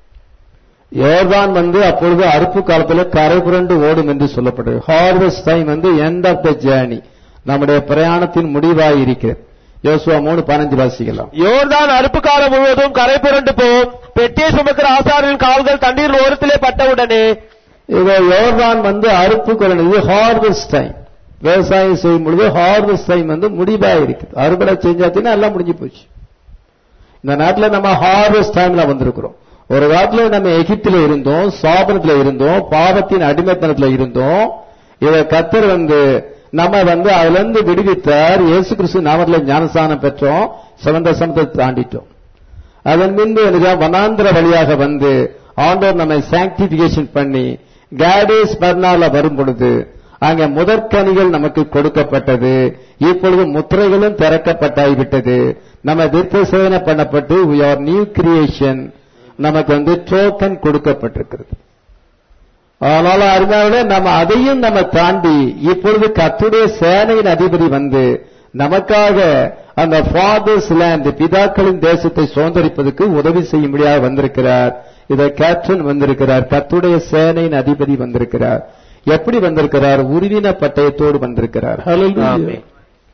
யோர்தான் வந்து அப்பொழுது அறுப்பு காலத்துல கரை புரண்டு ஓடும் என்று சொல்லப்படுது ஹார்வெஸ்ட் டைம் வந்து எண்ட் ஆஃப் த ஜேர்னி நம்முடைய பிரயாணத்தின் முடிவாய் இருக்கிறது யோசுவா மூணு பதினஞ்சு வாசிக்கலாம்
யோர்தான் அறுப்பு காலம் முழுவதும் கரை புரண்டு போம் பெட்டியை சுமக்கிற ஆசாரின் கால்கள் தண்ணீர் ஓரத்திலே பட்டவுடனே
இது யோர்தான் வந்து அறுப்பு கொள்ளணும் இது ஹார்வெஸ்ட் டைம் விவசாயம் செய்யும் பொழுது ஹார்வெஸ்ட் டைம் வந்து முடிவா இருக்குது அறுவடை செஞ்சாச்சுன்னா எல்லாம் முடிஞ்சு போச்சு இந்த நாட்டுல நம்ம ஹார்வெஸ்ட் டைம்ல வந்திருக்கிறோம் ஒரு காலத்துல நம்ம எகிப்தில இருந்தோம் சாபனத்துல இருந்தோம் பாவத்தின் அடிமைத்தனத்துல இருந்தோம் இத கத்தர் வந்து நம்ம வந்து அதுல இருந்து விடுவித்தார் இயேசு கிறிஸ்து நாமத்துல ஞானஸ்தானம் பெற்றோம் சிவந்த சமத்தை தாண்டிட்டோம் அதன் பின்பு எனக்கு வனாந்திர வழியாக வந்து ஆண்டவர் நம்மை சாங்டிபிகேஷன் பண்ணி கேடேஸ் பர்னால வரும் பொழுது அங்க முதற்கனிகள் நமக்கு கொடுக்கப்பட்டது இப்பொழுது முத்திரைகளும் திறக்கப்பட்டாகிவிட்டது நம்ம தீர்க்க சேவனை பண்ணப்பட்டு we are நியூ கிரியேஷன் நமக்கு வந்து டோக்கன் கொடுக்கப்பட்டிருக்கிறது அதனால அருமையாவே நம்ம அதையும் நம்ம தாண்டி இப்பொழுது கத்துடைய சேனையின் அதிபதி வந்து நமக்காக அந்த ஃபாதர்ஸ் லேண்ட் பிதாக்களின் தேசத்தை சுதந்திரிப்பதற்கு உதவி செய்யும்படியாக வந்திருக்கிறார் இதை கேப்டன் வந்திருக்கிறார் கத்துடைய சேனையின் அதிபதி வந்திருக்கிறார் எப்படி வந்திருக்கிறார் உருவின பட்டயத்தோடு வந்திருக்கிறார் Hallelujah.
ஆமென்.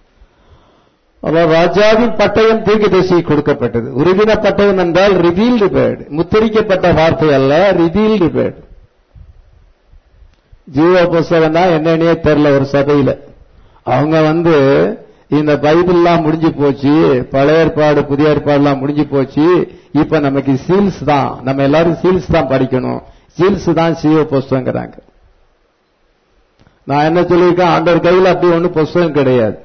அவர் ராஜாவின் பட்டயம் தீர்க்கதரிசி கொடுக்கப்பட்டது உருவின பட்டயம் என்றால் ரிவீல்டு பேர்டு முத்திரிக்கப்பட்ட வார்த்தை அல்ல ரிவீல்டு பேர்டு ஜீவ புஸ்தகம்னா என்னன்னே தெரியல ஒரு சபையில அவங்க வந்து இந்த பைபிள்லாம் முடிஞ்சு போச்சு பழைய ஏற்பாடு புதிய ஏற்பாடுலாம் முடிஞ்சு போச்சு இப்ப நமக்கு சீல்ஸ் தான் நம்ம எல்லாரும் சீல்ஸ் தான் படிக்கணும் சீல்ஸ் தான் ஜீவ புஸ்தகங்கிறாங்க நான் என்ன சொல்லியிருக்கேன் ஆண்டவர் கையில் அப்படி ஒன்றும் புஸ்தகம் கிடையாது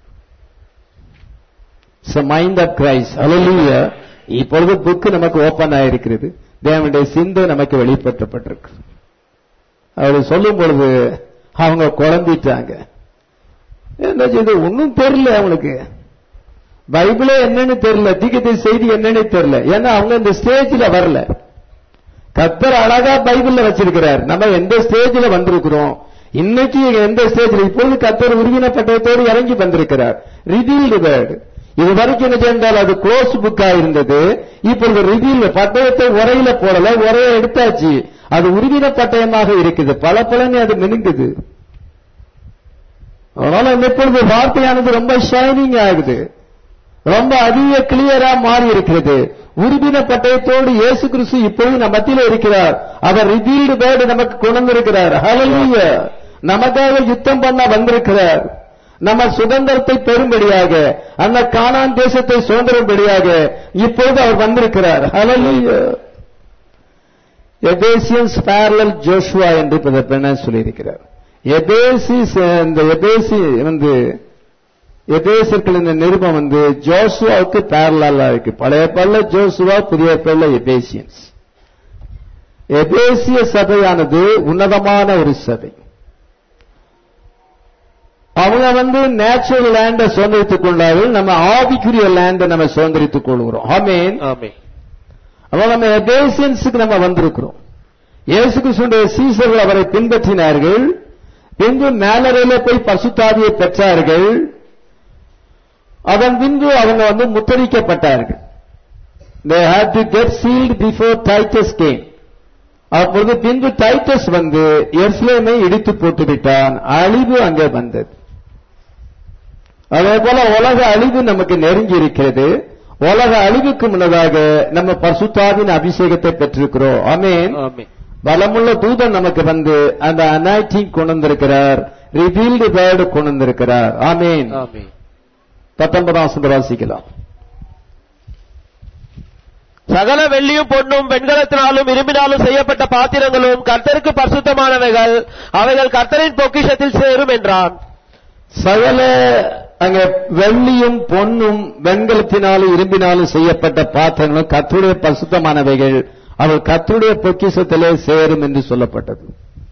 மைண்ட் ஆஃப் கிரைஸ்ட் அலலிய இப்பொழுது புக்கு நமக்கு ஓபன் ஆயிருக்கிறது தேவனுடைய சிந்தை நமக்கு வெளிப்படுத்தப்பட்டிருக்கு அவர் சொல்லும் பொழுது அவங்க குழம்பிட்டாங்க என்ன செய்து ஒன்னும் தெரியல அவனுக்கு பைபிளே என்னன்னு தெரியல தீக்கத்தை செய்தி என்னன்னு தெரியல ஏன்னா அவங்க இந்த ஸ்டேஜ்ல வரல கத்தர் அழகா பைபிள்ல வச்சிருக்கிறார் நம்ம எந்த ஸ்டேஜ்ல வந்திருக்கிறோம் இன்னைக்கு எந்த ஸ்டேஜ்ல இப்பொழுது கத்தர் உருவின பட்டயத்தோடு இறங்கி வந்திருக்கிறார் ரிவீல்டு வேர்டு இது வரைக்கும் என்ன செய்தால் அது க்ளோஸ் புக்கா இருந்தது இப்பொழுது ரிவீல் பட்டயத்தை உரையில போடல உரைய எடுத்தாச்சு அது உருவின பட்டயமாக இருக்குது பல பலன்னு அது மினுங்குது அதனால இப்பொழுது வார்த்தையானது ரொம்ப ஷைனிங் ஆகுது ரொம்ப அதிக கிளியரா மாறி இருக்கிறது உருவின பட்டயத்தோடு இயேசு கிறிஸ்து இப்பொழுது நம்ம மத்தியில இருக்கிறார் அவர் ரிவீல்டு பேர்டு நமக்கு கொண்டு இருக்கிறார் ஹalleluya நமக்காக யுத்தம் பண்ண வந்திருக்கிறார் நம்ம சுதந்திரத்தை பெறும்படியாக அந்த கானான் தேசத்தை சுதந்திரம்படியாக இப்பொழுது அவர் வந்திருக்கிறார் ஹalleluya எபேசியன்ஸ் பேரலல் ஜோஷுவா என்று பெண்ண சொல்லியிருக்கிறார் எபேசி இந்த எபேசி வந்து எபேசர்கள் இந்த நிருபம் வந்து ஜோசுவாவுக்கு பேரலா இருக்கு பழைய பல்ல ஜோசுவா புதிய பல்ல எபேசியன்ஸ் எபேசிய சபையானது உன்னதமான ஒரு சபை அவங்க வந்து நேச்சுரல் லேண்ட சுதந்திரித்துக் கொண்டார்கள் நம்ம ஆவிக்குரிய லேண்ட நம்ம சுதந்திரித்துக் கொள்கிறோம் ஆமேன்
ஆமென்
அப்ப நம்ம எபேசியன்ஸுக்கு நம்ம வந்திருக்கிறோம் இயேசு கிறிஸ்துடைய சீசர்கள் அவரை பின்பற்றினார்கள் பின்பு மேலறையில போய் பசுத்தாவியை பெற்றார்கள் அதன் பின்பு அவங்க வந்து முத்தரிக்கப்பட்டார்கள் they had to get sealed before Titus came அப்பொழுது பின்பு டைட்டஸ் வந்து எருசலேமை இடித்து போட்டு விட்டான் அழிவு அங்கே வந்தது அதே போல உலக அழிவு நமக்கு நெருங்கி இருக்கிறது உலக அழிவுக்கு முன்னதாக நம்ம பரிசுத்தாவின் அபிஷேகத்தை பெற்றிருக்கிறோம் ஆமென்
ஆமென்
பலமுள்ள தூதன் நமக்கு வந்து அந்த அனாய்டிங் கொண்டு வந்திருக்கிறார் ரிவீல்டு வேர்டு கொண்டு வந்திருக்கிறார் ஆமேன்
ஆமென்
பத்தொன்பதாம் வசனம் வாசிக்கலாம்
சகல வெள்ளியும் பொன்னும் வெண்கலத்தினாலும் இரும்பினாலும் செய்யப்பட்ட பாத்திரங்களும் கர்த்தருக்கு பரிசுத்தமானவைகள் அவைகள் கர்த்தரின் பொக்கிஷத்தில் சேரும் என்றான்
சகல அங்க வெள்ளியும் பொன்னும் வெண்கலத்தினாலும் இரும்பினாலும் செய்யப்பட்ட பாத்திரங்களும் கர்த்தருடைய பரிசுத்தமானவைகள் அவர் கர்த்தருடைய பொக்கிஷத்திலே சேரும் என்று சொல்லப்பட்டது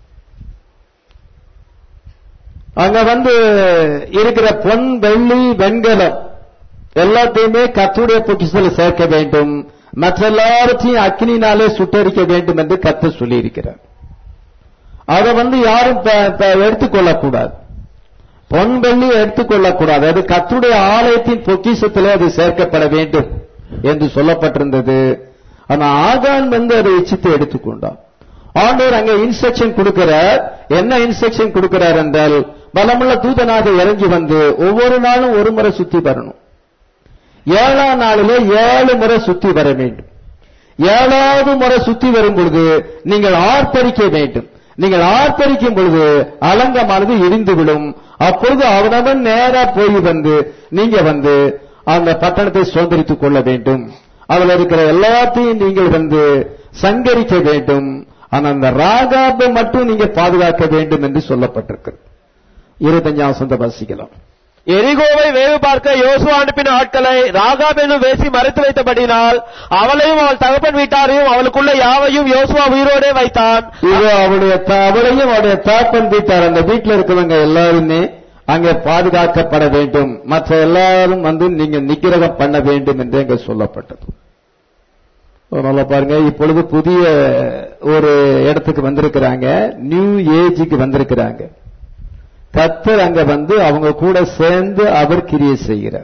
அங்க வந்து இருக்கிற பொன் வெள்ளி வெண்கலம் எல்லாத்தையுமே கர்த்தருடைய பொக்கிஷத்தில் சேர்க்க வேண்டும் மற்ற எல்லாவற்றையும் அக்னினாலே சுட்டரிக்க வேண்டும் என்று கர்த்தர் சொல்லியிருக்கிறார் அதை வந்து யாரும் ப- ப- எடுத்துக்கொள்ளக்கூடாது பொன் வெள்ளி எடுத்துக்கொள்ளக்கூடாது அது கர்த்தருடைய ஆலயத்தின் பொக்கிஷத்திலே அது சேர்க்கப்பட வேண்டும் என்று சொல்லப்பட்டிருந்தது ஆனா ஆகான் வந்து அதை இச்சித்து எடுத்துக்கொண்டான் ஆண்டவர் அங்க இன்ஸ்ட்ரக்ஷன் கொடுக்கிறார் என்ன இன்ஸ்ட்ரக்ஷன் கொடுக்கிறார் என்றால் பலமுள்ள தூதனாக இறங்கி வந்து ஒவ்வொரு நாளும் ஒரு முறை சுத்தி வரணும் ஏழாம் நாளிலே ஏழு முறை சுத்தி வர வேண்டும் ஏழாவது முறை சுத்தி வரும் பொழுது நீங்கள் ஆர்ப்பரிக்க வேண்டும் நீங்கள் ஆர்ப்பரிக்கும் பொழுது அலங்கமானது இடிந்துவிடும் அப்பொழுது அவனவன் நேரா போய் வந்து நீங்க வந்து அந்த பட்டணத்தை சுதந்திரித்துக் கொள்ள வேண்டும் அதில் இருக்கிற எல்லாத்தையும் நீங்கள் வந்து சங்கரிக்க வேண்டும் ஆனா அந்த ராகாபை மட்டும் நீங்க பாதுகாக்க வேண்டும் என்று சொல்லப்பட்டிருக்கு இருபத்தஞ்சாம் சொந்த வாசிக்கலாம்
எரிகோவை வேவு பார்க்க யோசுவா அனுப்பின ஆட்களை ராகாப் என்னும் வேசி மறைத்து வைத்தபடினால் அவளையும் அவள் தகப்பன் வீட்டாரையும் அவளுக்குள்ள யாவையும் யோசுவா உயிரோடே வைத்தான்
இது அவளுடைய த- அவளையும் அவருடைய தாப்பன் வீட்டார் அந்த வீட்டில் இருக்கிறவங்க எல்லாருமே அங்கே பாதுகாக்கப்பட வேண்டும் மற்ற எல்லாரும் வந்து நீங்க நிக்கிரகம் பண்ண வேண்டும் என்று அங்க சொல்லப்பட்டது அதனால பாருங்க இப்பொழுது புதிய ஒரு இடத்துக்கு வந்திருக்கிறாங்க நியூ ஏஜுக்கு வந்திருக்கிறாங்க கத்தர் அங்க வந்து அவங்க கூட சேர்ந்து அவர் கிரியை செய்கிறார்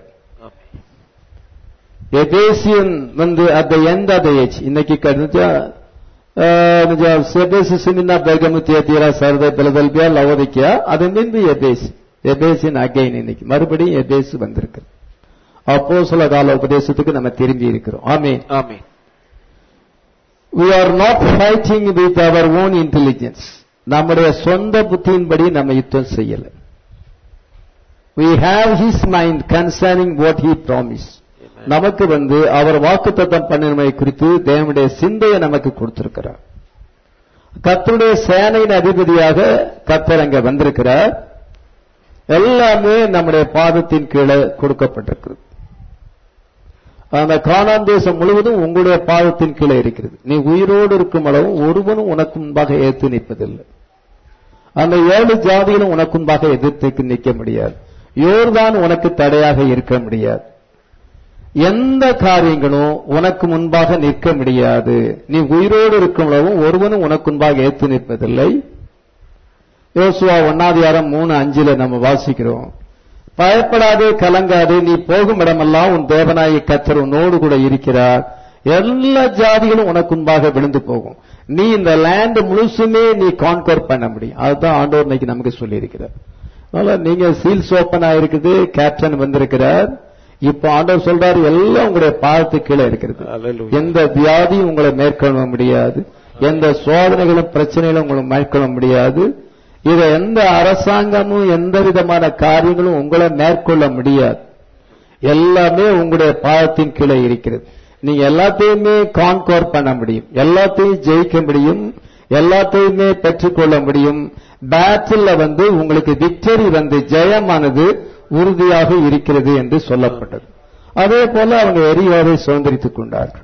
எபேசியன் வந்து at the end of the age இன்னைக்கு கழிஞ்சா செபேசினா பெர்கமு தியத்தீரா சரதை பிலதல்பியா லவோதிக்கியா அது மீன்பு எபேசி எபேசியன் அகைன் இன்னைக்கு மறுபடியும் எபேசு வந்திருக்கு அப்போ சில கால உபதேசத்துக்கு நம்ம திரும்பி இருக்கிறோம் ஆமே
ஆமென்
we are not fighting with our own intelligence நம்முடைய சொந்த புத்தியின்படி நம்ம யுத்தம் செய்யல we have his mind concerning what he promised நமக்கு வந்து அவர் வாக்குத்தத்தம் பண்ணினமை குறித்து தேவனுடைய சிந்தையை நமக்கு கொடுத்திருக்கிறார் கர்த்தருடைய சேனையின் அதிபதியாக கர்த்தர் அங்க வந்திருக்கிறார் எல்லாமே நம்முடைய பாதத்தின் கீழே கொடுக்கப்பட்டிருக்கிறது அந்த கானான் தேசம் முழுவதும் உங்களுடைய பாதத்தின் கீழே இருக்கிறது நீ உயிரோடு இருக்கும் அளவு ஒருவனும் உனக்கு முன்பாக ஏத்து நிற்பதில்லை அந்த ஏழு ஜாதிகளும் உனக்கு முன்பாக எதிர்த்து நிற்க முடியாது யோர்தான் உனக்கு தடையாக இருக்க முடியாது எந்த காரியங்களும் உனக்கு முன்பாக நிற்க முடியாது நீ உயிரோடு இருக்கும் அளவும் ஒருவனும் உனக்கு முன்பாக ஏத்து நிற்பதில்லை யோசுவா ஒன்னாதிகாரம் மூணு அஞ்சுல நம்ம வாசிக்கிறோம் பயப்படாதே கலங்காதே நீ போகும் இடமெல்லாம் உன் தேவனாய கத்தர் உன்னோடு கூட இருக்கிறார் எல்லா ஜாதிகளும் உனக்கு முன்பாக விழுந்து போகும் நீ இந்த லேண்ட் முழுசுமே நீ கான்கர் பண்ண முடியும் அதுதான் ஆண்டவர் இன்னைக்கு நமக்கு சொல்லி இருக்கிறார் அதனால நீங்க சீல்ஸ் ஓபன் ஆயிருக்குது கேப்டன் வந்திருக்கிறார் இப்ப ஆண்டவர் சொல்றாரு எல்லாம் உங்களுடைய பாதத்துக்கு கீழே இருக்கிறது
Hallelujah.
எந்த வியாதியும் உங்களை மேற்கொள்ள முடியாது எந்த சோதனைகளும் பிரச்சனைகளும் உங்களை மேற்கொள்ள முடியாது இதை எந்த அரசாங்கமும் எந்த விதமான காரியங்களும் உங்களை மேற்கொள்ள முடியாது எல்லாமே உங்களுடைய பாதத்தின் கீழே இருக்கிறது நீங்க எல்லாத்தையுமே கான்கோர் பண்ண முடியும் எல்லாத்தையும் ஜெயிக்க முடியும் எல்லாத்தையுமே பெற்றுக்கொள்ள முடியும் பேட்டில் வந்து உங்களுக்கு விக்டரி வந்து ஜெயமானது உறுதியாக இருக்கிறது என்று சொல்லப்பட்டது அதே போல அவங்க எரியோரை சுதந்திரித்துக் கொண்டார்கள்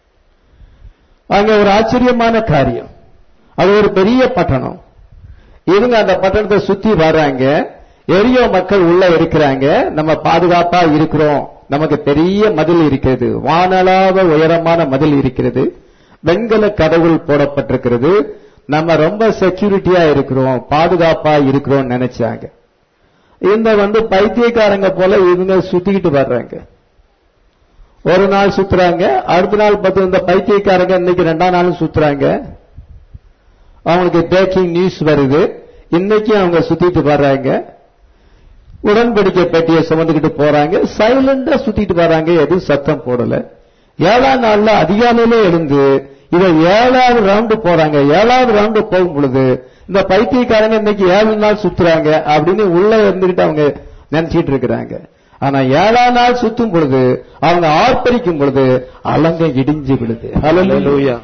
அங்க ஒரு ஆச்சரியமான காரியம் அது ஒரு பெரிய பட்டணம் இவங்க அந்த பட்டணத்தை சுத்தி வர்றாங்க எரியோ மக்கள் உள்ள இருக்கிறாங்க நம்ம பாதுகாப்பா இருக்கிறோம் நமக்கு பெரிய மதில் இருக்கிறது வானளாவ உயரமான மதில் இருக்கிறது வெண்கல கதவுகள் போடப்பட்டிருக்கிறது நம்ம ரொம்ப செக்யூரிட்டியா இருக்கிறோம் பாதுகாப்பா இருக்கிறோம் நினைச்சாங்க இந்த வந்து பைத்தியக்காரங்க போல இவங்க சுத்திக்கிட்டு வர்றாங்க ஒரு நாள் சுத்துறாங்க அடுத்த நாள் பார்த்து இந்த பைத்தியக்காரங்க இன்னைக்கு ரெண்டாம் நாளும் சுத்துறாங்க அவங்களுக்கு பிரேக்கிங் நியூஸ் வருது இன்னைக்கு அவங்க சுத்திட்டு வர்றாங்க உடன்படிக்கை பெட்டியை சுமந்துக்கிட்டு போறாங்க சைலண்டா சுத்திட்டு வர்றாங்க எதுவும் சத்தம் போடல ஏழாம் நாள்ல அதிகாலையில எழுந்து இதை ஏழாவது ரவுண்டு போறாங்க ஏழாவது ரவுண்டு போகும் பொழுது இந்த பைத்தியக்காரங்க இன்னைக்கு ஏழு நாள் சுத்துறாங்க அப்படின்னு உள்ள இருந்துகிட்டு அவங்க நினைச்சிட்டு இருக்கிறாங்க ஆனா ஏழாம் நாள் சுத்தும் பொழுது அவங்க ஆர்ப்பரிக்கும் பொழுது அலங்க இடிஞ்சு விழுது ஹalleluya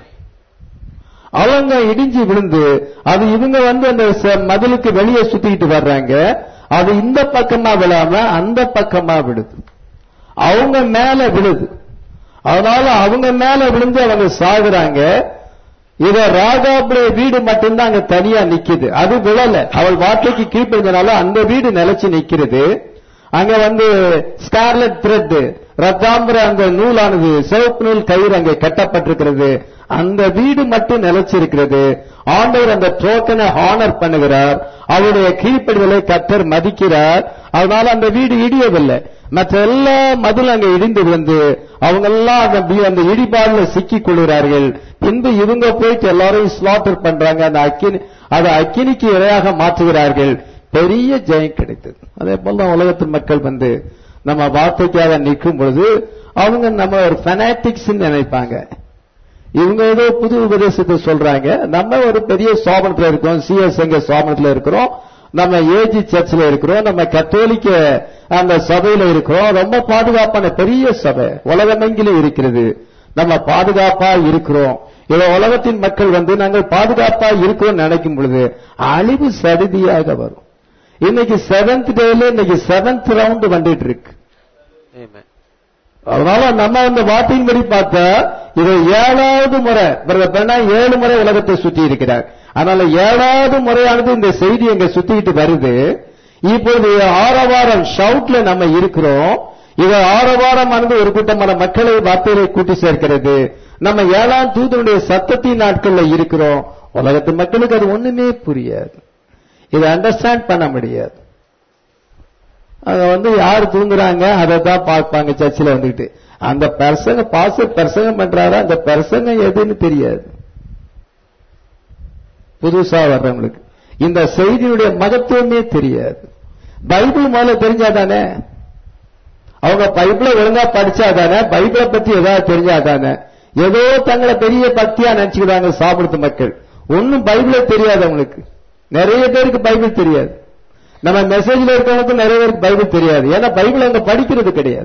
அவங்க இடிஞ்சு விழுந்து அது இவங்க வந்து அந்த ச- மதிலுக்கு வெளியே சுத்திட்டு வர்றாங்க அது இந்த பக்கமா விழாம அந்த பக்கமா விழுது அவங்க மேல விழுது அதனால அவங்க மேல விழுந்து அவங்க சாகுறாங்க இத ராகாபுடைய வீடு மட்டும்தான் அங்க தனியா நிக்குது அது விழல அவள் வார்த்தைக்கு கீழ்ப்படிஞ்சனால அந்த வீடு நிலைச்சு நிக்கிறது அங்க வந்து ஸ்கார்லட் த்ரெட் ரத்தாம்பர அந்த நூலானது சிவப்பு நூல் கயிறு அங்கே கட்டப்பட்டிருக்கிறது அந்த வீடு மட்டும் நிலைச்சிருக்கிறது ஆண்டவர் அந்த டோக்கனை ஹானர் பண்ணுகிறார் அவருடைய கீழ்ப்படிதலை கத்தர் மதிக்கிறார் அதனால அந்த வீடு இடியவில்லை மற்ற எல்லா மதில் அங்க இடிந்து விழுந்து அவங்க எல்லாம் அந்த வி- அந்த இடிபாடுல சிக்கிக் கொள்கிறார்கள் பின்பு இவங்க போயிட்டு எல்லாரையும் ஸ்லாட்டர் பண்றாங்க அந்த அக்கினி அதை அக்கினிக்கு இரையாக மாற்றுகிறார்கள் பெரிய ஜெயம் கிடைத்தது அதே போல தான் உலகத்து மக்கள் வந்து நம்ம வார்த்தைக்காக நிற்கும் பொழுது அவங்க நம்ம ஒரு ஃபெனாட்டிக்ஸ் நினைப்பாங்க இவங்க ஏதோ புது உபதேசத்தை சொல்றாங்க நம்ம ஒரு பெரிய சோபனத்துல இருக்கோம் சிஎஸ் எங்க சோபனத்துல இருக்கிறோம் நம்ம ஏஜி சர்ச்சில் இருக்கிறோம் நம்ம கத்தோலிக்க அந்த சபையில இருக்கிறோம் ரொம்ப பாதுகாப்பான பெரிய சபை உலகமெங்கிலும் இருக்கிறது நம்ம பாதுகாப்பா இருக்கிறோம் இவ உலகத்தின் மக்கள் வந்து நாங்கள் பாதுகாப்பா இருக்கிறோம் நினைக்கும் பொழுது அழிவு சடுதியாக வரும் இன்னைக்கு செவன்த் டேல இன்னைக்கு செவன்த் ரவுண்ட் வந்துட்டு இருக்கு
Amen.
அதனால நம்ம அந்த வார்த்தையின்படி பார்த்தா இது ஏழாவது முறை பிரதர் பெண்ணா ஏழு முறை உலகத்தை சுத்தி இருக்கிறார் அதனால ஏழாவது முறையானது இந்த செய்தி எங்க சுத்திக்கிட்டு வருது இப்பொழுது ஆரவாரம் ஷவுட்ல நம்ம இருக்கிறோம் இது ஆரவாரமானது ஒரு கூட்டமான மக்களை வார்த்தைகளை கூட்டி சேர்க்கிறது நம்ம ஏழாம் தூதனுடைய சத்தத்தின் நாட்கள்ல இருக்கிறோம் உலகத்து மக்களுக்கு அது ஒண்ணுமே புரியாது இதை அண்டர்ஸ்டாண்ட் பண்ண முடியாது அத வந்து யார் தூங்குறாங்க அதை தான் பார்ப்பாங்க சர்ச்சில் வந்துட்டு அந்த பிரசங்க பாச பிரசங்கம் பண்றாரா அந்த பிரசங்கம் எதுன்னு தெரியாது புதுசா வர்றவங்களுக்கு இந்த செய்தியுடைய மகத்துவமே தெரியாது பைபிள் முதல்ல தெரிஞ்சாதானே அவங்க பைபிளை ஒழுங்கா படிச்சாதானே பைபிளை பத்தி ஏதாவது தெரிஞ்சாதானே ஏதோ தங்களை பெரிய பக்தியா நினைச்சுக்கிறாங்க சாப்பிடுறது மக்கள் ஒன்னும் பைபிளே தெரியாது அவங்களுக்கு நிறைய பேருக்கு பைபிள் தெரியாது நம்ம மெசேஜ்ல இருக்கவங்களுக்கு நிறைய பேருக்கு பைபிள் தெரியாது ஏன்னா பைபிள் அங்க படிக்கிறது கிடையாது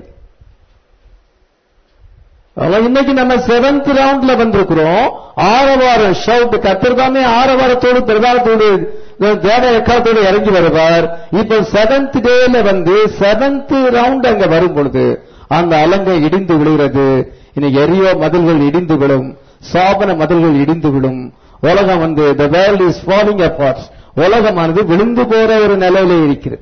அவன் இன்னைக்கு நம்ம செவன்த் ரவுண்ட்ல வந்திருக்கிறோம் ஆரவாரம் ஷவுட் கத்திரதாமே ஆரவாரத்தோடு பிரதானத்தோடு தேவ எக்காலத்தோடு இறங்கி வருவார் இப்ப செவன்த் டேல வந்து செவன்த் ரவுண்ட் அங்க வரும் பொழுது அந்த அலங்கை இடிந்து விழுகிறது இன்னைக்கு எரியோ மதில்கள் இடிந்து விழும் சாபன மதில்கள் இடிந்து விழும் உலகம் வந்து the world is falling apart உலகமானது விழுந்து போற ஒரு நிலையில இருக்கிறது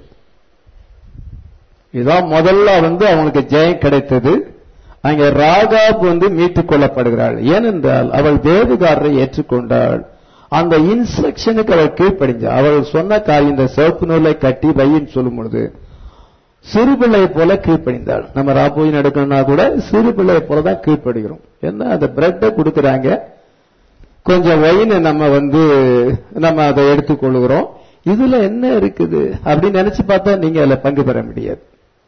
இதான் முதல்ல வந்து அவங்களுக்கு ஜெயம் கிடைத்தது அங்கே ராகாப் வந்து மீட்டுக் கொள்ளப்படுகிறாள் ஏனென்றால் அவள் வேதுகாரரை ஏற்றுக்கொண்டாள் அந்த இன்ஸ்ட்ரக்ஷனுக்கு அவள் கீழ்ப்படிஞ்சாள் அவள் சொன்ன காரியம் இந்த சிவப்பு நூலை கட்டி வையின்னு சொல்லும் பொழுது சிறு பிள்ளை போல கீழ்ப்படிந்தாள் நம்ம ராப்போய் நடக்கணும்னா கூட சிறு பிள்ளை போல தான் கீழ்ப்படுகிறோம் என்ன அந்த பிரெட்டை கொடுக்கறாங்க கொஞ்சம் ஒயினை நம்ம வந்து நம்ம அதை எடுத்துக்கொள்கிறோம் இதுல என்ன இருக்குது அப்படின்னு நினைச்சு பார்த்தா நீங்க அதுல பங்கு பெற முடியாது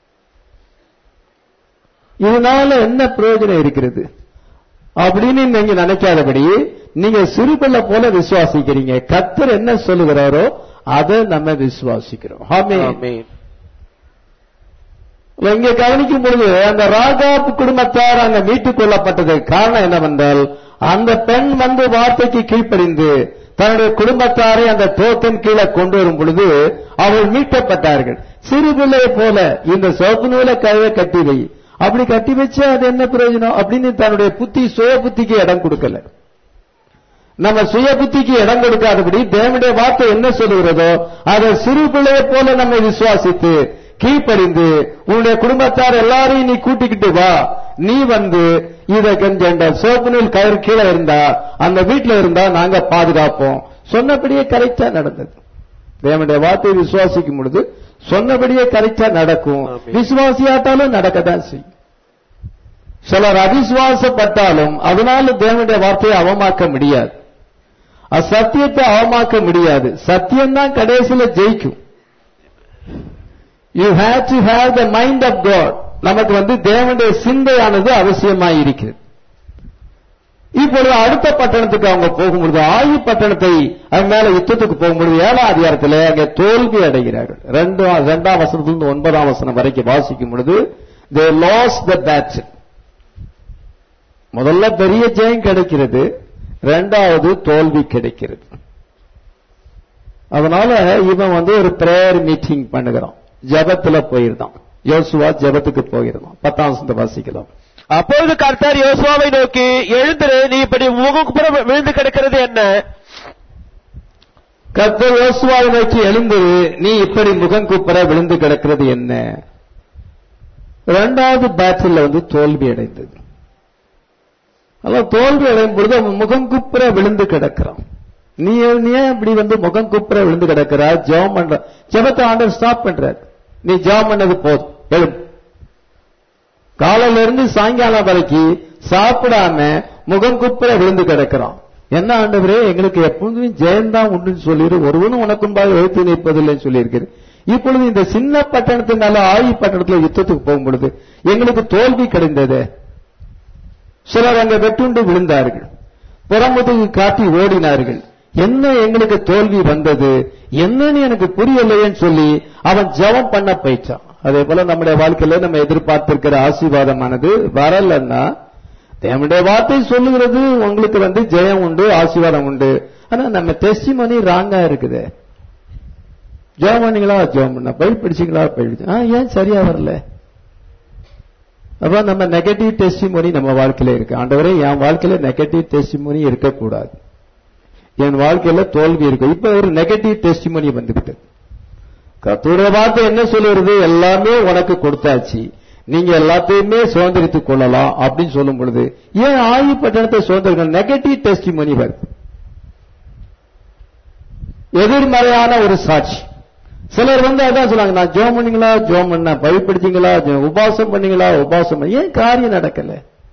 இதனால என்ன பிரயோஜனம் இருக்கிறது அப்படின்னு நீங்க நினைக்காதபடி நீங்க சிறுபிள்ளை போல விசுவாசிக்கிறீங்க கத்தர் என்ன சொல்லுகிறாரோ அதை நம்ம விசுவாசிக்கிறோம் ஆமென்.
Amen.
இங்க கவனிக்கும் பொழுது அந்த ராகாப் குடும்பத்தார் அங்க மீட்டுக் கொள்ளப்பட்டது காரணம் என்னவென்றால் அந்த பெண் வந்து வார்த்தைக்கு கீழ்ப்படிந்து தன்னுடைய குடும்பத்தாரை அந்த தோத்தின் கீழே கொண்டு வரும் பொழுது அவள் மீட்கப்பட்டார்கள் சிறு பிள்ளையை போல இந்த சோப்பு நூலை கழுவை கட்டி வை அப்படி கட்டி வச்சா அது என்ன பிரயோஜனம் அப்படின்னு தன்னுடைய புத்தி சுய புத்திக்கு இடம் கொடுக்கல நம்ம சுய புத்திக்கு இடம் கொடுக்காதபடி தேவனுடைய வார்த்தை என்ன சொல்லுகிறதோ அதை சிறு பிள்ளையை போல நம்ம விசுவாசித்து கீழ்ப்படிந்து உன்னுடைய குடும்பத்தார் எல்லாரையும் நீ கூட்டிக்கிட்டு வா நீ வந்து இத கொஞ்சம் இந்த சோப்பு நூல் கயிறு கீழே இருந்தா அந்த வீட்டுல இருந்தா நாங்க பாதுகாப்போம் சொன்னபடியே கரெக்டா நடந்தது தேவனுடைய வார்த்தையை விசுவாசிக்கும் பொழுது சொன்னபடியே கரெக்டா நடக்கும்
ஆமென்.
விசுவாசியாட்டாலும் நடக்கத்தான் செய்யும் சிலர் அவிசுவாசப்பட்டாலும் அதனால தேவனுடைய வார்த்தையை அவமாக்க முடியாது அசத்தியத்தை அவமாக்க முடியாது சத்தியம்தான் கடைசியில ஜெயிக்கும் you have to have the mind of God நமக்கு வந்து தேவனுடைய சிந்தையானது அவசியமாய் இருக்கிறது இப்பொழுது அடுத்த பட்டணத்துக்கு அவங்க போகும்பொழுது ஆயு பட்டணத்தை அது மேல யுத்தத்துக்கு போகும்பொழுது ஏழாம் அதிகாரத்தில் அங்கே தோல்வி அடைகிறார்கள் ரெண்டு இரண்டாம் வசனத்திலிருந்து ஒன்பதாம் வசனம் வரைக்கும் வாசிக்கும் பொழுது தே லாஸ் த பேட்ச் முதல்ல பெரிய ஜெயம் கிடைக்கிறது ரெண்டாவது தோல்வி கிடைக்கிறது அதனால இவன் வந்து ஒரு பிரேயர் மீட்டிங் பண்ணுகிறான் ஜபத்துல போயிருந்தான் யோசுவா ஜபத்துக்கு போயிருந்தான் பத்தாம் வசனத்தை வாசிக்கலாம்
அப்பொழுது கர்த்தர் யோசுவாவை நோக்கி எழுந்திரு நீ இப்படி முகப்புறம் விழுந்து கிடக்கிறது என்ன
கர்த்தர் யோசுவாவை நோக்கி எழுந்து நீ இப்படி முகம் குப்புற விழுந்து கிடக்கிறது என்ன இரண்டாவது பேட்சில் வந்து தோல்வி அடைந்தது அதான் தோல்வி அடையும் பொழுது அவன் முகம் குப்புற விழுந்து கிடக்கிறான் நீ நீ ஏன் இப்படி வந்து முகம் குப்புற விழுந்து கிடக்கிறா ஜெபம் பண்ற ஜெபத்தை ஆண்டவர் ஸ்டாப் பண்றாரு நீ ஜெபம் பண்ணது போதும் எழும் காலையில இருந்து சாயங்காலம் வரைக்கும் சாப்பிடாம முகம் குப்புற விழுந்து கிடக்கிறான் என்ன ஆண்டவரே எங்களுக்கு எப்பொழுதும் ஜெயந்தான் உண்டுன்னு சொல்லிடு ஒருவனும் உனக்கும்பாக எழுத்து நிற்பதில்லைன்னு சொல்லியிருக்கிறது இப்பொழுது இந்த சின்ன பட்டணத்தினால ஆயி பட்டணத்துல யுத்தத்துக்கு போகும் பொழுது எங்களுக்கு தோல்வி கிடைந்தது சிலர் அங்க வெட்டுண்டு விழுந்தார்கள் புறமுதுகு காட்டி ஓடினார்கள் என்ன எங்களுக்கு தோல்வி வந்தது என்னன்னு எனக்கு புரியலையேன்னு சொல்லி அவன் ஜெபம் பண்ண போயிட்டான் அதே போல நம்முடைய வாழ்க்கையில நம்ம எதிர்பார்த்திருக்கிற ஆசீர்வாதமானது வரலன்னா தேவனுடைய வார்த்தை சொல்லுகிறது உங்களுக்கு வந்து ஜெயம் உண்டு ஆசீர்வாதம் உண்டு ஆனா நம்ம டெஸ்டிமனி ராங்கா இருக்குது ஜெபம் பண்ணீங்களா ஜெபம் பண்ண பயில் பிடிச்சிங்களா பயில் ஆ ஏன் சரியா வரல அப்ப நம்ம நெகட்டிவ் டெஸ்டிமோனி நம்ம வாழ்க்கையில இருக்கு ஆண்டவரே என் வாழ்க்கையில நெகட்டிவ் டெஸ்டிமோனி இருக்கக்கூடாது என் வாழ்க்கையில தோல்வி இருக்கு இப்ப ஒரு நெகட்டிவ் டெஸ்டிமோனி வந்துவிட்டு கத்தோடைய வார்த்தை என்ன சொல்லுறது எல்லாமே உனக்கு கொடுத்தாச்சு நீங்க எல்லாத்தையுமே சுதந்திரித்துக் கொள்ளலாம் அப்படின்னு சொல்லும் பொழுது ஏன் ஆயு பட்டணத்தை சுதந்திர நெகட்டிவ் டெஸ்டிமோனி வருது எதிர்மறையான ஒரு சாட்சி சிலர் வந்து அதான் சொல்லுவாங்க நான் ஜோம் பண்ணீங்களா ஜோம் பண்ண பயப்படுத்தீங்களா உபாசம் பண்ணீங்களா உபாசம் பண்ண ஏன் காரியம் நடக்கல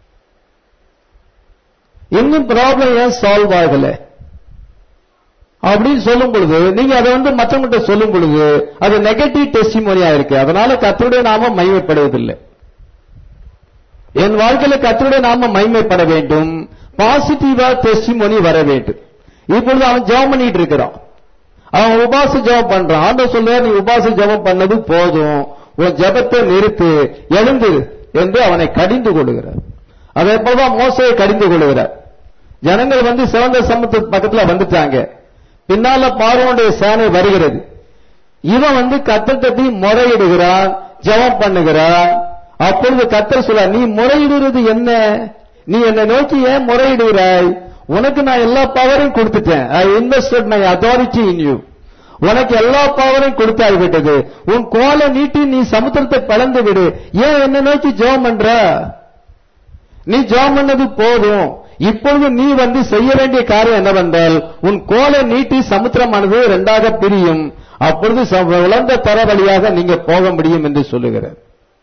இன்னும் ப்ராப்ளம் ஏன் சால்வ் ஆகல அப்படின்னு சொல்லும் பொழுது நீங்க அதை வந்து மற்றவங்கிட்ட சொல்லும் பொழுது அது நெகட்டிவ் டெஸ்டிமோனியா இருக்கு அதனால கத்தருடைய நாம மைமைப்படுவதில்லை என் வாழ்க்கையில கத்தருடைய நாம மைமைப்பட வேண்டும் பாசிட்டிவா டெஸ்டிமோனி வர வேண்டும் இப்பொழுது அவன் ஜெபம் பண்ணிட்டு இருக்கிறான் அவன் உபாச ஜெபம் பண்றான் ஆண்டவர் சொல்ற நீ உபாச ஜெபம் பண்ணது போதும் உன் ஜெபத்தை நிறுத்து எழுந்து என்று அவனை கடிந்து கொள்ளுகிறார் அதே போலதான் மோசையை கடிந்து கொள்ளுகிறார் ஜனங்கள் வந்து சிவந்த சமத்து பக்கத்துல வந்துட்டாங்க பின்னால பார்வனுடைய சேனை வருகிறது இவன் வந்து கத்தர் தட்டி முறையிடுகிறான் ஜெபம் பண்ணுகிறான் அப்பொழுது கத்தர் சொல்ல நீ முறையிடுறது என்ன நீ என்னை நோக்கி ஏன் முறையிடுகிறாய் உனக்கு நான் எல்லா பவரையும் கொடுத்துட்டேன் I invested my authority in you உனக்கு எல்லா பவரையும் கொடுத்தாகிவிட்டது உன் கோலை நீட்டி நீ சமுத்திரத்தை பிளந்து விடு ஏன் என்ன நோக்கி ஜெபம் பண்ற நீ ஜெபம் பண்ணது போதும் இப்பொழுது நீ வந்து செய்ய வேண்டிய காரியம் என்னவென்றால் உன் கோலை நீட்டி சமுத்திரமானது இரண்டாக பிரியும் அப்பொழுது உலர்ந்த தர வழியாக நீங்க போக முடியும் என்று சொல்லுகிறார்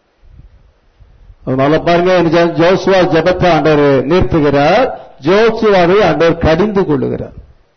அதனால பாருங்க ஜோசுவா ஜபத்தை ஆண்டவர் நிறுத்துகிறார் ஜோசுவாவை ஆண்டவர் கடிந்து கொள்ளுகிறார்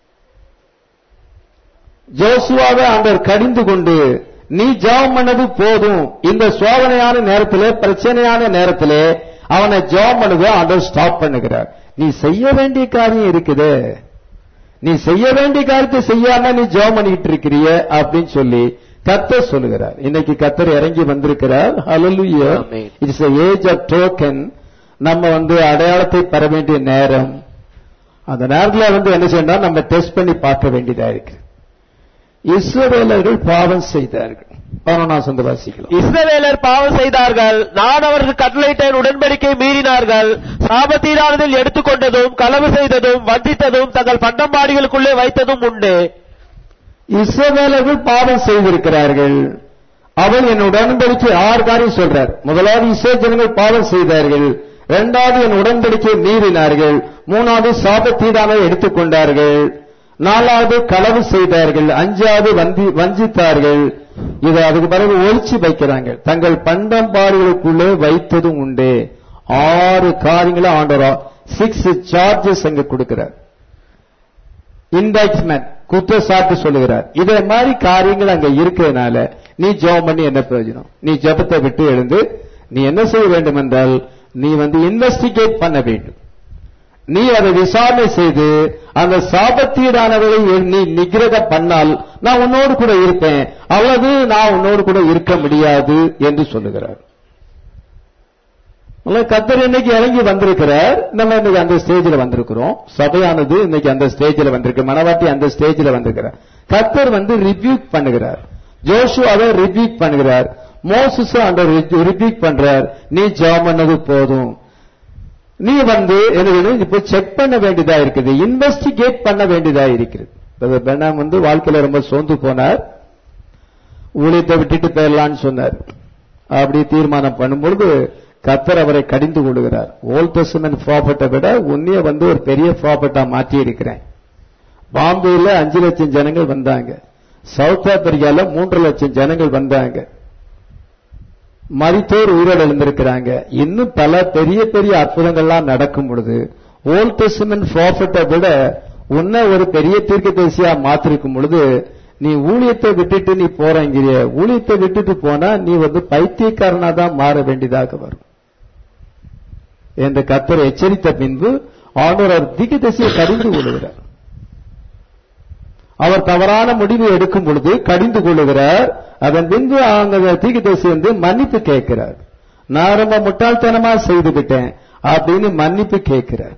ஜோசுவாவை ஆண்டவர் கடிந்து கொண்டு நீ ஜெபம் பண்ணது போதும் இந்த சோதனையான நேரத்திலே பிரச்சனையான நேரத்திலே அவனை ஜெபம் பண்ணது ஆண்டவர் ஸ்டாப் பண்ணுகிறார் நீ செய்ய வேண்டிய காரியம் இருக்குது நீ செய்ய வேண்டிய காரியத்தை செய்யாம நீ ஜெபம் பண்ணிட்டு இருக்கிறிய அப்படின்னு சொல்லி கத்தர் சொல்லுகிறார் இன்னைக்கு கத்தர் இறங்கி வந்திருக்கிறார் hallelujah
Amen.
It's age of token நம்ம வந்து அடையாளத்தை பெற வேண்டிய நேரம் அந்த நேரத்துல வந்து என்ன செய்யணும் நம்ம டெஸ்ட் பண்ணி பார்க்க வேண்டியதா இருக்கு இஸ்ரவேலர்கள் பாவம் செய்தார்கள் பதினொன்றாம் சந்த வாசிக்கலாம்
இஸ்ரவேலர் பாவம் செய்தார்கள் நான் அவர்கள் கட்டளையிட்ட உடன்படிக்கை மீறினார்கள் சாபத்தீரானதில் எடுத்துக்கொண்டதும் களவு செய்ததும் வஞ்சித்ததும் தங்கள் பண்டம்பாடிகளுக்குள்ளே வைத்ததும் உண்டு
இஸ்ரவேலர்கள் பாவம் செய்திருக்கிறார்கள் அவன் என் உடன்படிக்கை ஆறு காரியம் சொல்றார் முதலாவது இஸ்ரேல் ஜனங்கள் பாவம் செய்தார்கள் இரண்டாவது என் உடன்படிக்கை மீறினார்கள் மூணாவது சாபத்தீடாமை எடுத்துக்கொண்டார்கள் நாலாவது களவு செய்தார்கள் அஞ்சாவது வந்தி வஞ்சித்தார்கள் இதை அதுக்கு பிறகு ஒழிச்சு வைக்கிறாங்க தங்கள் பண்டம்பாடுகளுக்குள்ளே வைத்ததும் உண்டு ஆறு காரியங்களை ஆண்டவர் சிக்ஸ் சார்ஜஸ் அங்க கொடுக்கிறார் இன்டாக்ஸ்மெண்ட் குற்றச்சாட்டு சொல்லுகிறார் இதே மாதிரி காரியங்கள் அங்க இருக்கிறதுனால நீ ஜெபம் பண்ணி என்ன பிரயோஜனம் நீ ஜெபத்தை விட்டு எழுந்து நீ என்ன செய்ய வேண்டும் என்றால் நீ வந்து இன்வெஸ்டிகேட் பண்ண வேண்டும் நீ அதை விசாரணை செய்து அந்த சாபத்தீடானவரை நீ நிகிரக பண்ணால் நான் உன்னோடு கூட இருப்பேன் அல்லது நான் உன்னோடு கூட இருக்க முடியாது என்று சொல்லுகிறார் கத்தர் இன்னைக்கு இறங்கி வந்திருக்கிறார் நம்ம இன்னைக்கு அந்த ஸ்டேஜில் வந்திருக்கிறோம் சபையானது இன்னைக்கு அந்த ஸ்டேஜில் வந்திருக்கு மனவாட்டி அந்த ஸ்டேஜில் வந்திருக்கிறார் கத்தர் வந்து ரிவ்யூக் பண்ணுகிறார் ஜோஷுவாவை ரிவ்யூக் பண்ணுகிறார் மோசஸ் அந்த ரிவ்யூக் பண்றார் நீ ஜாம் பண்ணது போதும் நீ வந்து என்ன இப்ப செக் பண்ண வேண்டியதா இருக்குது இன்வெஸ்டிகேட் பண்ண வேண்டியதா இருக்கிறது பெண்ணாம் வந்து வாழ்க்கையில ரொம்ப சோர்ந்து போனார் ஊழியத்தை விட்டுட்டு போயிடலான்னு சொன்னார் அப்படி தீர்மானம் பண்ணும்பொழுது கத்தர் அவரை கடிந்து கொள்கிறார் ஓல்ட் டெஸ்டமெண்ட் ப்ராஃபட்டை விட உன்னைய வந்து ஒரு பெரிய ப்ராஃபட்டா மாற்றி இருக்கிறேன் பாம்பேல அஞ்சு லட்சம் ஜனங்கள் வந்தாங்க சவுத் ஆப்பிரிக்கால மூன்று லட்சம் ஜனங்கள் வந்தாங்க மரித்தோர் உயிரோடு எழுந்திருக்கிறாங்க இன்னும் பல பெரிய பெரிய அற்புதங்கள்லாம் நடக்கும் பொழுது ஓல்ட் டெஸ்டமெண்ட் ப்ராஃபட்டை விட உன்னை ஒரு பெரிய தீர்க்க தரிசியா மாத்திருக்கும் பொழுது நீ ஊழியத்தை விட்டுட்டு நீ போறங்கிறிய ஊழியத்தை விட்டுட்டு போனா நீ வந்து பைத்தியக்காரனா தான் மாற வேண்டியதாக வரும் என்று கத்தர் எச்சரித்த பின்பு ஆண்டவர் திக்கு திசையை கடிந்து கொள்கிறார் அவர் தவறான முடிவு எடுக்கும் பொழுது கடிந்து கொள்ளுகிறார் அதன் பின்பு அவங்க தீக்கு திசை வந்து மன்னிப்பு கேட்கிறார் நான் ரொம்ப முட்டாள்தனமா செய்து விட்டேன் அப்படின்னு மன்னிப்பு கேட்கிறார்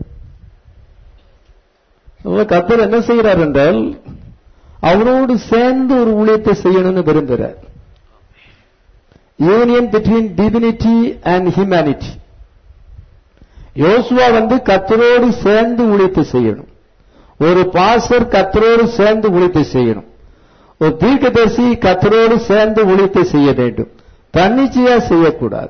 கத்தர் என்ன செய்கிறார் என்றால் அவரோடு சேர்ந்து ஒரு ஊழியத்தை செய்யணும்னு விரும்புகிறார் union between divinity and humanity யோசுவா வந்து கத்தரோடு சேர்ந்து ஊழியத்தை செய்யணும் ஒரு பாசர் கத்தரோடு சேர்ந்து ஊழியத்தை செய்யணும் ஒரு தீர்க்கதரிசி கத்தரோடு சேர்ந்து ஊழியத்தை செய்ய வேண்டும் தன்னிச்சையா செய்யக்கூடாது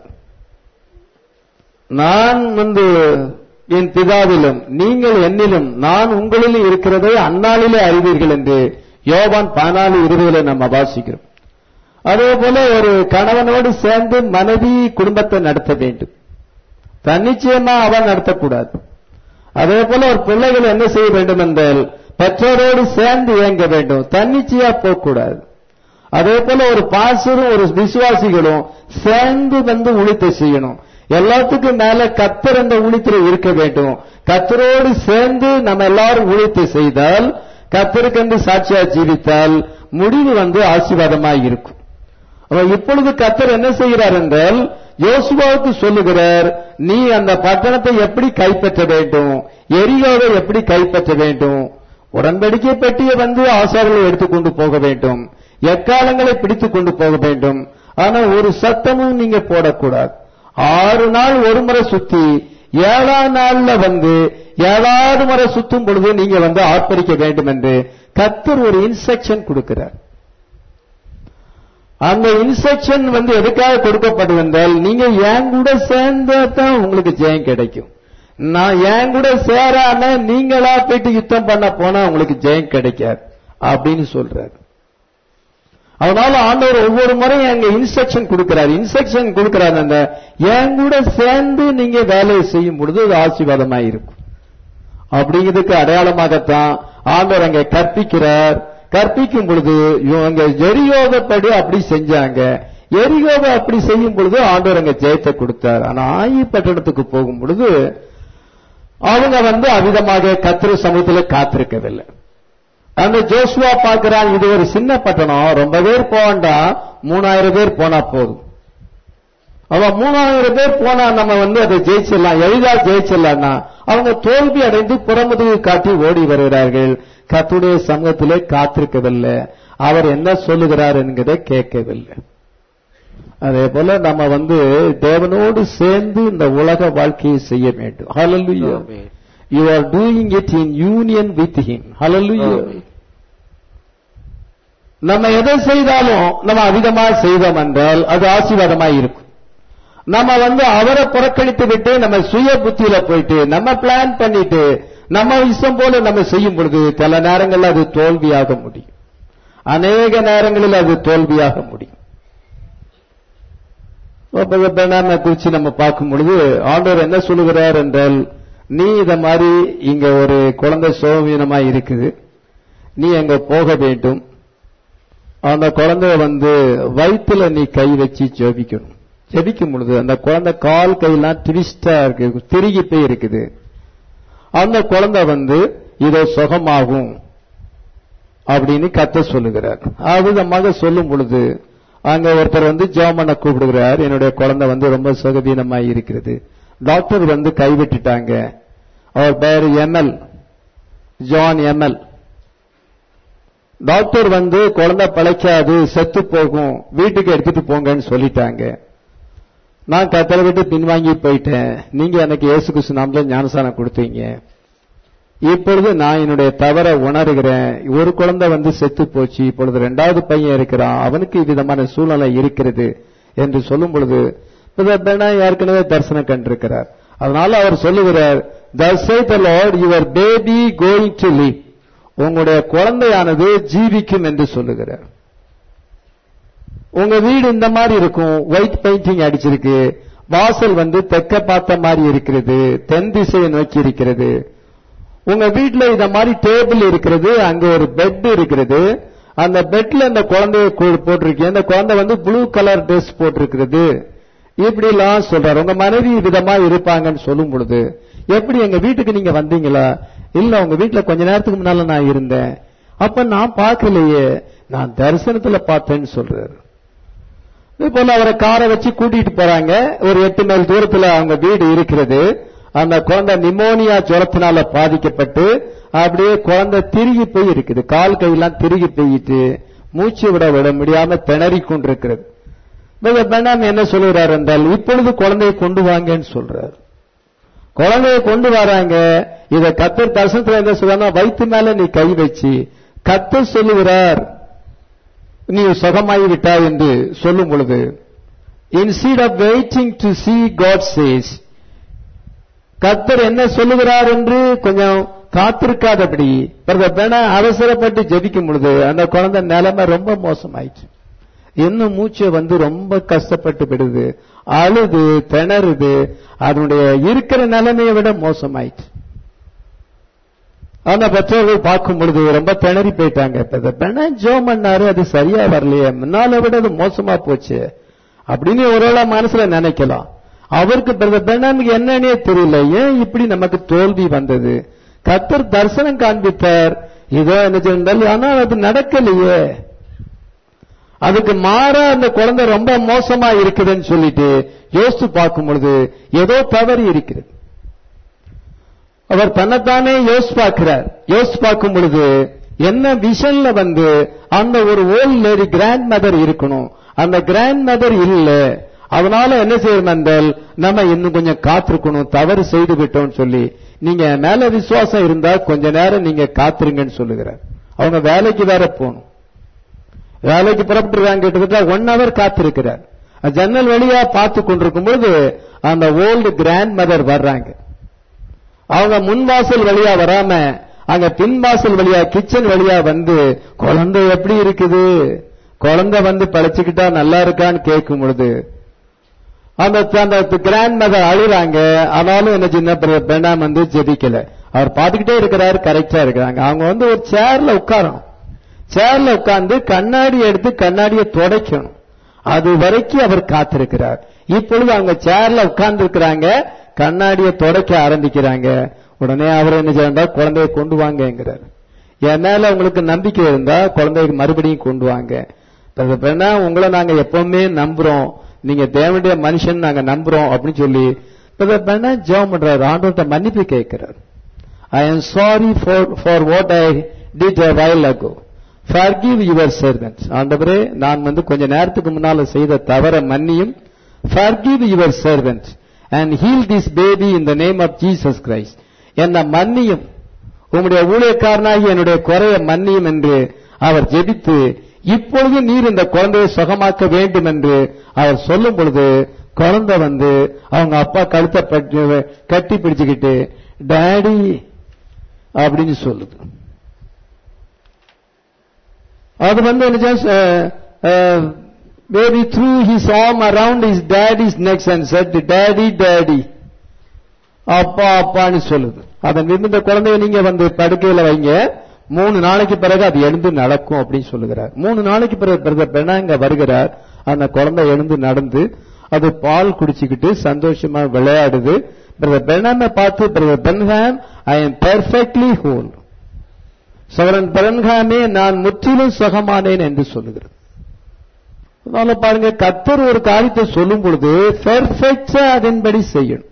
நான் வந்து என் பிதாவிலும் நீங்கள் என்னிலும் நான் உங்களிலும் இருக்கிறதை அந்நாளிலே அறிவீர்கள் என்று யோவான் பதினாலு இருபதுல நம்ம வாசிக்கிறோம் அதே போல ஒரு கணவனோடு சேர்ந்து மனைவி குடும்பத்தை நடத்த வேண்டும் தன்னிச்சயமா அவன் நடத்தக்கூடாது அதே போல ஒரு பிள்ளைகள் என்ன செய்ய வேண்டும் என்றால் பெற்றோரோடு சேர்ந்து இயங்க வேண்டும் தன்னிச்சையா போகக்கூடாது அதே போல ஒரு பாசரும் ஒரு விசுவாசிகளும் சேர்ந்து வந்து உழித்தை செய்யணும் எல்லாத்துக்கும் மேல கத்தர் அந்த உழித்தில் இருக்க வேண்டும் கத்தரோடு சேர்ந்து நம்ம எல்லாரும் உழைத்து செய்தால் கத்தருக்கென்று சாட்சியா ஜீவித்தால் முடிவு வந்து ஆசீர்வாதமாய் இருக்கும் அவன் இப்பொழுது கத்தர் என்ன செய்கிறார் என்றால் யோசுவாவுக்கு சொல்லுகிறார் நீ அந்த பட்டணத்தை எப்படி கைப்பற்ற வேண்டும் எரியோவை எப்படி கைப்பற்ற வேண்டும் உடன்படிக்கை பெட்டியை வந்து ஆசாரிகளை எடுத்துக்கொண்டு போக வேண்டும் எக்காலங்களை பிடித்துக் கொண்டு போக வேண்டும் ஆனா ஒரு சத்தமும் நீங்க போடக்கூடாது ஆறு நாள் ஒரு முறை சுத்தி ஏழாம் நாள்ல வந்து ஏழாவது முறை சுத்தும் பொழுது நீங்க வந்து ஆர்ப்பரிக்க வேண்டும் என்று கத்தர் ஒரு இன்ஸ்ட்ரக்ஷன் கொடுக்கிறார் அந்த இன்ஸ்ட்ரக்ஷன் வந்து எதுக்காக கொடுக்கப்படும் என்றால் நீங்க என் கூட சேர்ந்தா தான் உங்களுக்கு ஜெயம் கிடைக்கும் நான் என் கூட சேராம நீங்களா போயிட்டு யுத்தம் பண்ண போனா உங்களுக்கு ஜெயம் கிடைக்காது அப்படின்னு சொல்றாரு அதனால ஆண்டவர் ஒவ்வொரு முறையும் அங்க இன்ஸ்ட்ரக்ஷன் கொடுக்கிறார் இன்ஸ்ட்ரக்ஷன் கொடுக்கிறார் அந்த என் கூட சேர்ந்து நீங்க வேலையை செய்யும் பொழுது அது ஆசீர்வாதமா இருக்கும் அப்படிங்கிறதுக்கு அடையாளமாகத்தான் ஆண்டவர் அங்க கற்பிக்கிறார் கற்பிக்கும் பொழுது இவங்க எரியோகப்படி அப்படி செஞ்சாங்க எரியோக அப்படி செய்யும் பொழுது ஆண்டவர் அங்க ஜெயத்தை கொடுத்தார் ஆனா ஆயி பட்டணத்துக்கு போகும் பொழுது அவங்க வந்து அவிதமாக கத்திர சமூகத்தில் காத்திருக்கவில்லை அந்த ஜோசுவா பார்க்கிறான் இது ஒரு சின்ன பட்டணம் ரொம்ப பேர் போகண்டா மூணாயிரம் பேர் போனா போதும் அவன் மூணாயிரம் பேர் போனா நம்ம வந்து அதை ஜெயிச்சிடலாம் எளிதா ஜெயிச்சிடலாம்னா அவங்க தோல்வி அடைந்து புறமுதுகு காட்டி ஓடி வருகிறார்கள் கத்துடைய சமூகத்திலே காத்திருக்கவில்லை அவர் என்ன சொல்லுகிறார் என்கிறதை கேட்கவில்லை அதே போல நம்ம வந்து தேவனோடு சேர்ந்து இந்த உலக வாழ்க்கையை செய்ய வேண்டும் ஹalleluya you are doing it in union with him hallelujah நம்ம எதை செய்தாலும் நம்ம அதிகமா செய்தோம் என்றால் அது ஆசீர்வாதமாய் இருக்கும் நம்ம வந்து அவரை புறக்கணித்து விட்டு நம்ம சுய புத்தியில போயிட்டு நம்ம பிளான் பண்ணிட்டு நம்ம இஷ்டம் போல நம்ம செய்யும் பொழுது சில நேரங்களில் அது தோல்வியாக முடியும் அநேக நேரங்களில் அது தோல்வியாக முடியும் பெண்ணாமை குறிச்சு நம்ம பார்க்கும் பொழுது ஆண்டவர் என்ன சொல்லுகிறார் என்றால் நீ இத மாதிரி இங்க ஒரு குழந்தை சோகவீனமா இருக்குது நீ அங்க போக வேண்டும் அந்த குழந்தைய வந்து வயிற்றுல நீ கை வச்சு ஜெபிக்கணும் ஜெபிக்கும் பொழுது அந்த குழந்தை கால் கையெல்லாம் ட்விஸ்டா இருக்கு திருகி போய் இருக்குது அந்த குழந்தை வந்து இதோ சுகமாகும் அப்படின்னு கத்த சொல்லுகிறார் அவ்விதமாக சொல்லும் பொழுது அங்க ஒருத்தர் வந்து ஜோமனை கூப்பிடுகிறார் என்னுடைய குழந்தை வந்து ரொம்ப சுகவீனமாய் இருக்கிறது டாக்டர் வந்து கைவிட்டுட்டாங்க அவர் பேர் எம்எல் ஜான் எம்எல் டாக்டர் வந்து குழந்தை பழைக்காது செத்து போகும் வீட்டுக்கு எடுத்துட்டு போங்கன்னு சொல்லிட்டாங்க நான் கத்தரை விட்டு பின்வாங்கி போயிட்டேன் நீங்க எனக்கு இயேசு கிறிஸ்து நாமத்துல ஞானசானம் கொடுத்தீங்க இப்பொழுது நான் என்னுடைய தவற உணர்கிறேன் ஒரு குழந்தை வந்து செத்து போச்சு இப்பொழுது ரெண்டாவது பையன் இருக்கிறான் அவனுக்கு விதமான சூழ்நிலை இருக்கிறது என்று சொல்லும் பொழுது பெண்ணா ஏற்கனவே தரிசனம் கண்டிருக்கிறார் அதனால அவர் சொல்லுகிறார் the Lord your baby going to live உங்களுடைய குழந்தையானது ஜீவிக்கும் என்று சொல்லுகிறார் உங்க வீடு இந்த மாதிரி இருக்கும் ஒயிட் பெயிண்டிங் அடிச்சிருக்கு வாசல் வந்து தெக்க பார்த்த மாதிரி இருக்கிறது தென் திசையை நோக்கி இருக்கிறது உங்க வீட்டுல இந்த மாதிரி டேபிள் இருக்கிறது அங்க ஒரு பெட் இருக்கிறது அந்த பெட்ல இந்த குழந்தைய போட்டிருக்கீங்க அந்த குழந்தை வந்து ப்ளூ கலர் ட்ரெஸ் போட்டிருக்கிறது இப்படி எல்லாம் சொல்றாரு உங்க மனைவி விதமா இருப்பாங்கன்னு சொல்லும் பொழுது எப்படி எங்க வீட்டுக்கு நீங்க வந்தீங்களா இல்ல உங்க வீட்டுல கொஞ்ச நேரத்துக்கு முன்னால நான் இருந்தேன் அப்ப நான் பார்க்கலையே நான் தரிசனத்துல பார்த்தேன்னு சொல்றாரு போல அவரை காரை வச்சு கூட்டிட்டு போறாங்க ஒரு எட்டு மைல் தூரத்துல அவங்க வீடு இருக்கிறது அந்த குழந்தை நிமோனியா ஜுரத்தினால பாதிக்கப்பட்டு அப்படியே குழந்தை திருகி போய் இருக்குது கால் கையெல்லாம் திருகி போயிட்டு மூச்சு விட விட முடியாம திணறி கொண்டிருக்கிறது பெண்ணாம் என்ன சொல்லுகிறார் என்றால் இப்பொழுது குழந்தையை கொண்டு வாங்கன்னு சொல்றார் குழந்தைய கொண்டு வராங்க இத கத்தர் தரிசனத்துல என்ன சொல்றாங்க வயிற்று மேல நீ கை வச்சு கத்தர் சொல்லுகிறார் நீ சுகமாகி விட்டாய் என்று சொல்லும் பொழுது instead of waiting to see God says கத்தர் என்ன சொல்லுகிறார் என்று கொஞ்சம் காத்திருக்காதபடி வேணா அவசரப்பட்டு ஜெபிக்கும் பொழுது அந்த குழந்தை நிலைமை ரொம்ப மோசமாயிடுச்சு இன்னும் மூச்சை வந்து ரொம்ப கஷ்டப்பட்டு விடுது அழுது திணறுது அதனுடைய இருக்கிற நிலைமையை விட மோசமாயிடுச்சு அந்த பெற்றோர்கள் பார்க்கும் பொழுது ரொம்ப திணறி போயிட்டாங்க பெண்ணா ஜோம் பண்ணாரு அது சரியா வரலையே முன்னால விட அது மோசமா போச்சு அப்படின்னு ஒருவேளை மனசுல நினைக்கலாம் அவருக்கு பெண்ணாமுக்கு என்னன்னே தெரியல ஏன் இப்படி நமக்கு தோல்வி வந்தது கத்தர் தரிசனம் காண்பித்தார் இதோ என்ன சொன்னால் ஆனா அது நடக்கலையே அதுக்கு மாறா அந்த குழந்தை ரொம்ப மோசமா இருக்குதுன்னு சொல்லிட்டு யோசித்து பார்க்கும் பொழுது ஏதோ தவறு இருக்கிறது அவர் தன்னைத்தானே யோசி பார்க்கிறார் யோசி பார்க்கும் பொழுது என்ன விஷன்ல வந்து அந்த ஒரு ஓல்ட் லேடி கிராண்ட் மதர் இருக்கணும் அந்த கிராண்ட் மதர் இல்ல அதனால என்ன செய்யணும் என்றால் நம்ம இன்னும் கொஞ்சம் காத்திருக்கணும் தவறு செய்து விட்டோம்னு சொல்லி நீங்க மேல விசுவாசம் இருந்தா கொஞ்ச நேரம் நீங்க காத்திருங்கன்னு சொல்லுகிறார் அவங்க வேலைக்கு வேற போகணும் வேலைக்கு புறப்பட்டுருக்காங்க கிட்டத்தட்ட ஒன் ஹவர் காத்திருக்கிறார் ஜன்னல் வழியா பார்த்து கொண்டிருக்கும் பொழுது அந்த ஓல்டு கிராண்ட் மதர் வர்றாங்க அவங்க முன்வாசல் வழியா வராம அங்க பின்வாசல் வழியா கிச்சன் வழியா வந்து குழந்தை எப்படி இருக்குது குழந்தை வந்து பழச்சுக்கிட்டா நல்லா இருக்கான்னு கேட்கும் பொழுது அந்த அந்த கிராண்ட் மதர் அழுறாங்க ஆனாலும் என்ன சின்ன பெண்ணாம் வந்து ஜெபிக்கல அவர் பார்த்துக்கிட்டே இருக்கிறாரு கரெக்டா இருக்கிறாங்க அவங்க வந்து ஒரு சேர்ல உட்காரணும் சேர்ல உட்கார்ந்து கண்ணாடி எடுத்து கண்ணாடியை துடைக்கணும் அது வரைக்கும் அவர் காத்திருக்கிறார் இப்பொழுது அவங்க சேர்ல உட்கார்ந்து இருக்கிறாங்க கண்ணாடியை துடைக்க ஆரம்பிக்கிறாங்க உடனே அவர் என்ன செய்யறா குழந்தைய கொண்டு வாங்கங்கிறார் என் மேல உங்களுக்கு நம்பிக்கை இருந்தா குழந்தைக்கு மறுபடியும் கொண்டு வாங்க பெண்ணா உங்களை நாங்க எப்பவுமே நம்புறோம் நீங்க தேவனுடைய மனுஷன் நாங்க நம்புறோம் அப்படின்னு சொல்லி பெண்ணா ஜெபம் பண்றாரு ஆண்டோட்ட மன்னிப்பு கேட்கிறார் I am sorry for for what I did a while ago forgive your servants ஆண்டவரே நான் வந்து கொஞ்ச நேரத்துக்கு முன்னால செய்த தவற மன்னியும் forgive your servants and heal this baby in the name of Jesus Christ என்ன மன்னியும் உம்முடைய ஊழியக்காரனாகி என்னுடைய குறைய மன்னியும் என்று அவர் ஜெபித்து இப்பொழுது நீர் இந்த குழந்தையை சுகமாக்க வேண்டும் என்று அவர் சொல்லும் பொழுது குழந்தை வந்து அவங்க அப்பா கழுத்தை பட்டு- கட்டி பிடிச்சுக்கிட்டு டாடி அப்படின்னு சொல்லுது அது வந்து என்ன செய்ய- அஹ், அஹ், where he threw his arm around his daddy's neck and said, Daddy, Daddy. அப்பா அப்பான்னு சொல்லுது அதன் இந்த குழந்தைய நீங்க வந்து படுக்கையில வைங்க மூணு நாளைக்கு பிறகு அது எழுந்து நடக்கும் அப்படின்னு சொல்லுகிறார் மூணு நாளைக்கு பிறகு பிரதர் பெண்ணாங்க வருகிறார் அந்த குழந்தை எழுந்து நடந்து அது பால் குடிச்சுக்கிட்டு சந்தோஷமா விளையாடுது பிரதர் பெண்ணாம பார்த்து brother Branham I am perfectly whole சவரன் பென்ஹாமே நான் முற்றிலும் சுகமானேன் என்று சொல்லுகிறது அதனால பாருங்க கத்தர் ஒரு காரியத்தை சொல்லும் பொழுது பெர்ஃபெக்டா அதன்படி செய்யணும்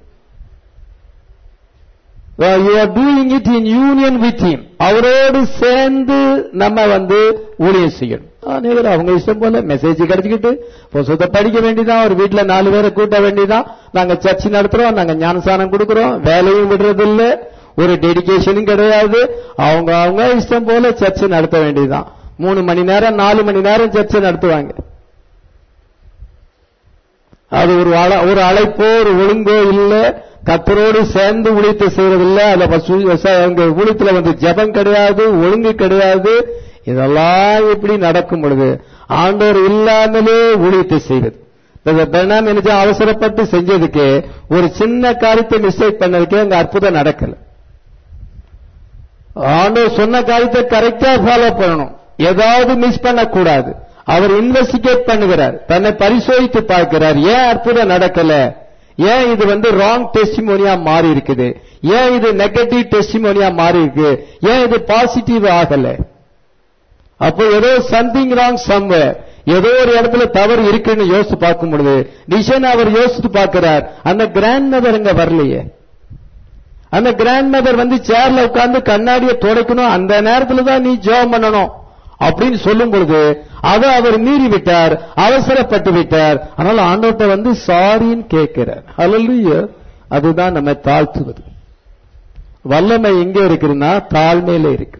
you are doing it in union with him அவரோடு சேர்ந்து நம்ம வந்து ஊழியம் செய்யணும் அநேகர் அவங்க இஷ்டம் போல மெசேஜ் கிடைச்சிக்கிட்டு புத்தகத்தை படிக்க வேண்டியதான் ஒரு வீட்டுல நாலு பேரை கூட்ட வேண்டியதான் நாங்க சர்ச்சை நடத்துறோம் நாங்க ஞானசானம் கொடுக்கறோம் வேலையும் விடுறது இல்ல ஒரு டெடிகேஷனும் கிடையாது அவங்க அவங்க இஷ்டம் போல சர்ச்சை நடத்த வேண்டியதுதான் மூணு மணி நேரம் நாலு மணி நேரம் சர்ச்சை நடத்துவாங்க அது ஒரு அழ- ஒரு அழைப்போ ஒரு ஒழுங்கோ இல்ல கத்தரோடு சேர்ந்து ஊழியத்தை செய்யறதில்ல அதுல வசூ- வச- அங்க ஊழியத்துல வந்து ஜெபம் கிடையாது ஒழுங்கு கிடையாது இதெல்லாம் இப்படி நடக்கும் பொழுது ஆண்டவர் இல்லாமலே ஊழியத்தை செய்வது பெண்ணாம் என்ன அவசரப்பட்டு செஞ்சதுக்கு ஒரு சின்ன காரியத்தை மிஸ்டேக் பண்ணதுக்கே அங்க அற்புதம் நடக்கல ஆண்டவர் சொன்ன காரியத்தை கரெக்டா ஃபாலோ பண்ணணும் ஏதாவது மிஸ் பண்ணக்கூடாது அவர் இன்வெஸ்டிகேட் பண்ணுகிறார் தன்னை பரிசோதித்து பார்க்கிறார் ஏன் அற்புதம் நடக்கல ஏன் இது வந்து ராங் டெஸ்டிமோனியா மாறி இருக்குது ஏன் இது நெகட்டிவ் டெஸ்டிமோனியா மாறி இருக்கு ஏன் இது பாசிட்டிவ் ஆகல அப்போ ஏதோ சம்திங் ராங் சம்வேர் ஏதோ ஒரு இடத்துல தவறு இருக்குன்னு யோசித்து பார்க்கும் பொழுது நிஷன் அவர் யோசித்து பார்க்கிறார் அந்த கிராண்ட் மதர் அங்க வரலையே அந்த கிராண்ட் மதர் வந்து சேர்ல உட்கார்ந்து கண்ணாடியை துடைக்கணும் அந்த நேரத்துல தான் நீ ஜெபம் பண்ணணும் அப்படின்னு சொல்லும் பொழுது அதை அவர் மீறி விட்டார் அவசரப்பட்டு விட்டார் அதனால ஆண்டவர்ட்ட வந்து சாரின்னு கேட்கிறார் ஹalleluya அதுதான் நம்ம தாழ்த்துவது வல்லமை எங்க இருக்குதுன்னா தாழ்மையில இருக்கு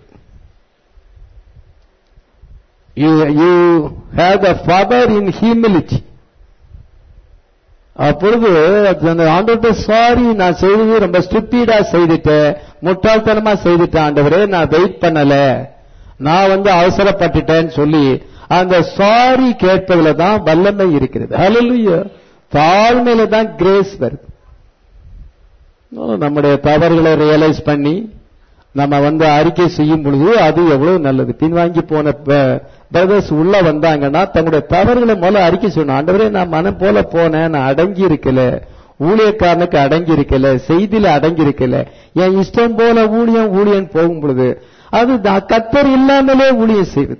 you you have the father in humility அப்பொழுது அந்த ஆண்டவர்கிட்ட சாரி நான் செய்தது ரொம்ப ஸ்டூப்பிடா செய்துட்டேன் முட்டாள்தனமா செய்துட்டேன் ஆண்டவரே நான் வெயிட் பண்ணல நான் வந்து அவசரப்பட்டுட்டேன்னு சொல்லி அந்த சாரி கேட்பதுல தான் வல்லமை இருக்கிறது ஹalleluya தாழ்மையில தான் கிரேஸ் வருது நம்முடைய தவறுகளை ரியலைஸ் பண்ணி நம்ம வந்து அறிக்கை செய்யும் பொழுது அது எவ்வளவு நல்லது பின்வாங்கி போன பிரதர்ஸ் உள்ள வந்தாங்கன்னா தங்களுடைய தவறுகளை முதல்ல அறிக்கை செய்யணும் ஆண்டவரே நான் மனம் போல போனேன் நான் அடங்கி இருக்கல ஊழியக்காரனுக்கு அடங்கி இருக்கல செய்தியில அடங்கி இருக்கல என் இஷ்டம் போல ஊழியம் ஊழியன் போகும் பொழுது அது நான் கத்தர் இல்லாமலே ஊழியம் செய்வது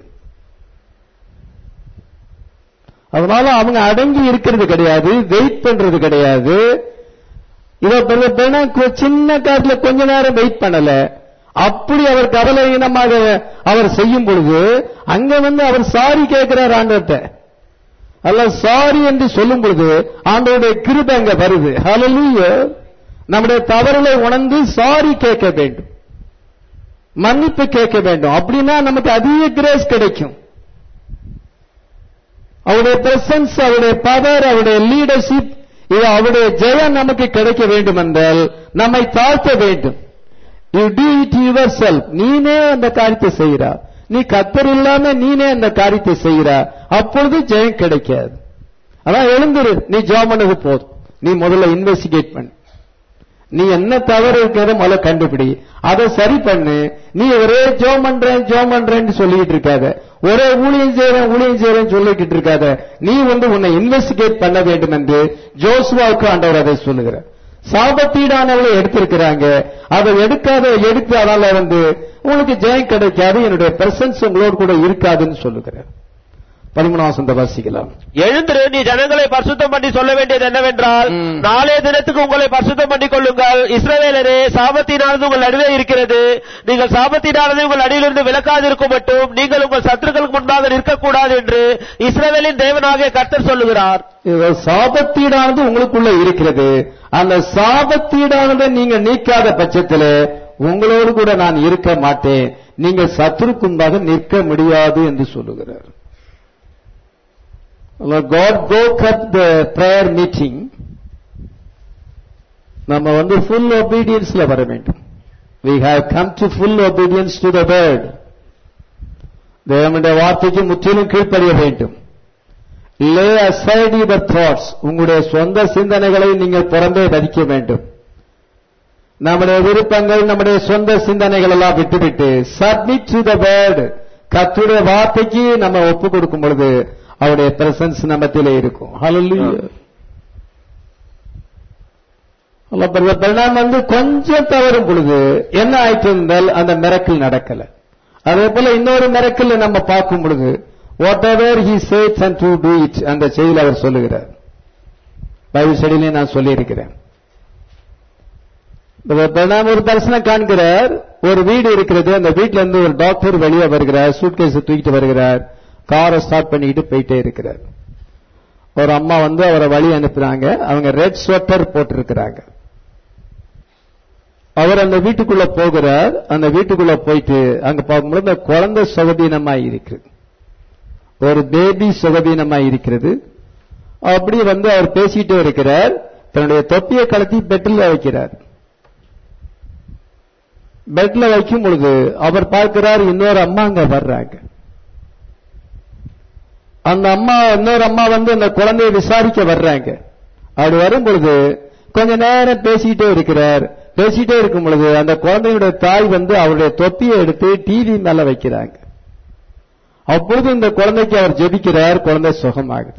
அதனால அவங்க அடங்கி இருக்கிறது கிடையாது வெயிட் பண்றது கிடையாது இதை பெண்ணா சின்ன காட்டுல கொஞ்ச நேரம் வெயிட் பண்ணல அப்படி அவர் கவலையினமாக அவர் செய்யும் பொழுது அங்க வந்து அவர் சாரி கேட்கிறார் ஆண்டவர்கிட்ட அல்ல சாரி என்று சொல்லும் பொழுது ஆண்டவருடைய கிருபை அங்க வருது ஹalleluya நம்முடைய தவறுகளை உணர்ந்து சாரி கேட்க வேண்டும் மன்னிப்பு கேட்க வேண்டும் அப்படின்னா நமக்கு அதிக கிரேஸ் கிடைக்கும் அவருடைய பிரசன்ஸ் அவருடைய பவர் அவருடைய லீடர்ஷிப் இது அவருடைய ஜெயம் நமக்கு கிடைக்க வேண்டும் என்றால் நம்மை தாழ்த்த வேண்டும் you do it yourself நீனே அந்த காரியத்தை செய்கிறா நீ கத்தர் இல்லாம நீனே அந்த காரியத்தை செய்கிறா அப்பொழுது ஜெயம் கிடைக்காது அதான் எழுந்துரு நீ ஜாப் பண்ணது போதும் நீ முதல்ல இன்வெஸ்டிகேட் பண்ணு நீ என்ன தவறு இருக்கிறத முதல்ல கண்டுபிடி அதை சரி பண்ணு நீ ஒரே ஜோம் பண்றேன் ஜோம் பண்றேன்னு சொல்லிட்டு இருக்காத ஒரே ஊழியம் செய்யறேன் ஊழியம் செய்யறேன்னு சொல்லிக்கிட்டு இருக்காத நீ வந்து உன்னை இன்வெஸ்டிகேட் பண்ண வேண்டும் என்று ஜோசுவாவுக்கு ஆண்டவர் அதை சொல்லுகிறார் சாபத்தீடானவளை எடுத்திருக்கிறாங்க அதை எடுக்காத எடுத்து அதனால வந்து உங்களுக்கு ஜெயம் கிடைக்காது என்னுடைய பிரசன்ஸ் உங்களோடு கூட இருக்காதுன்னு சொல்லுகிறார் பதிமூணாம் வசந்த வாசிக்கலாம்
எழுந்திரு நீ ஜனங்களை பரிசுத்தம் பண்ணி சொல்ல வேண்டியது என்னவென்றால்
ம்.
நாளைய தினத்துக்கு உங்களை பரிசுத்தம் பண்ணிக் கொள்ளுங்கள் இஸ்ரவேலரே சாபத்தினானது உங்கள் நடுவே இருக்கிறது நீங்கள் சாபத்தினானது உங்கள் அடியிலிருந்து விலக்காதிருக்கும் மட்டும் நீங்கள் உங்கள் சத்துருக்களுக்கு முன்பாக நிற்கக்கூடாது என்று இஸ்ரவேலின் தேவனாகிய கர்த்தர் சொல்லுகிறார்
இது சாபத்தீடானது உங்களுக்குள்ள இருக்கிறது அந்த சாபத்தீடானதை நீங்க நீக்காத பட்சத்தில் உங்களோடு கூட நான் இருக்க மாட்டேன் நீங்கள் சத்துருக்குண்டாக நிற்க முடியாது என்று சொல்லுகிறார் God broke up the prayer meeting நம்ம வந்து full obedienceல வர வேண்டும் we have come to full obedience to the word தேவனுடைய வார்த்தைக்கு முற்றிலும் கீழ்ப்படிய வேண்டும் லே aside your thoughts உங்களுடைய சொந்த சிந்தனைகளை நீங்கள் புறம்பே பதிக்க வேண்டும் நம்முடைய விருப்பங்கள் நம்முடைய சொந்த சிந்தனைகள் எல்லாம் விட்டுவிட்டு சப்மிட் டு த வேர்டு கத்துடைய வார்த்தைக்கு நம்ம ஒப்பு கொடுக்கும் பொழுது அவருடைய பிரசன்ஸ் நம்மத்திலே இருக்கும் Hallelujah. அல்ல, பிரதர் பிரணாம் வந்து கொஞ்சம் தவறும் பொழுது என்ன ஆயிட்டு இருந்தால் அந்த மிரக்கல் நடக்கல அதே போல இன்னொரு மிரக்கல் நம்ம பார்க்கும் பொழுது வாட் எவர் ஹி சேட்ஸ் அண்ட் டு டூ இட் அந்த செய்தியில் அவர் சொல்லுகிறார் பைபிள் ஸ்டடியிலே நான் சொல்லியிருக்கிறேன் பிரதர் பிரணாம் ஒரு தரிசனம் காண்கிறார் ஒரு வீடு இருக்கிறது அந்த வீட்ல இருந்து ஒரு டாக்டர் வெளியே வருகிறார் சூட்கேஸ் தூக்கிட்டு வருகிறார் காரை ஸ்டார்ட் பண்ணிக்கிட்டு போயிட்டே இருக்கிறார் ஒரு அம்மா வந்து அவரை வழி அனுப்புறாங்க அவங்க ரெட் ஸ்வெட்டர் போட்டிருக்கிறாங்க அவர் அந்த வீட்டுக்குள்ள போகிறார் அந்த வீட்டுக்குள்ள போயிட்டு அங்க பார்க்கும்போது அந்த குழந்தை சுகதீனமா இருக்கு ஒரு பேபி சுகதீனமா இருக்கிறது அப்படி வந்து அவர் பேசிட்டே இருக்கிறார் தன்னுடைய தொப்பியை கலத்தி பெட்டில் வைக்கிறார் பெட்ல வைக்கும் பொழுது அவர் பார்க்கிறார் இன்னொரு அம்மா அங்க வர்றாங்க அந்த அம்மா இன்னொரு அம்மா வந்து அந்த குழந்தையை விசாரிக்க வர்றாங்க அப்படி வரும் பொழுது கொஞ்ச நேரம் பேசிக்கிட்டே இருக்கிறார் பேசிட்டே இருக்கும் பொழுது அந்த குழந்தையுடைய தாய் வந்து அவருடைய தொப்பியை எடுத்து டிவி மேல வைக்கிறாங்க அப்பொழுது இந்த குழந்தைக்கு அவர் ஜெபிக்கிறார் குழந்தை சுகமாகுது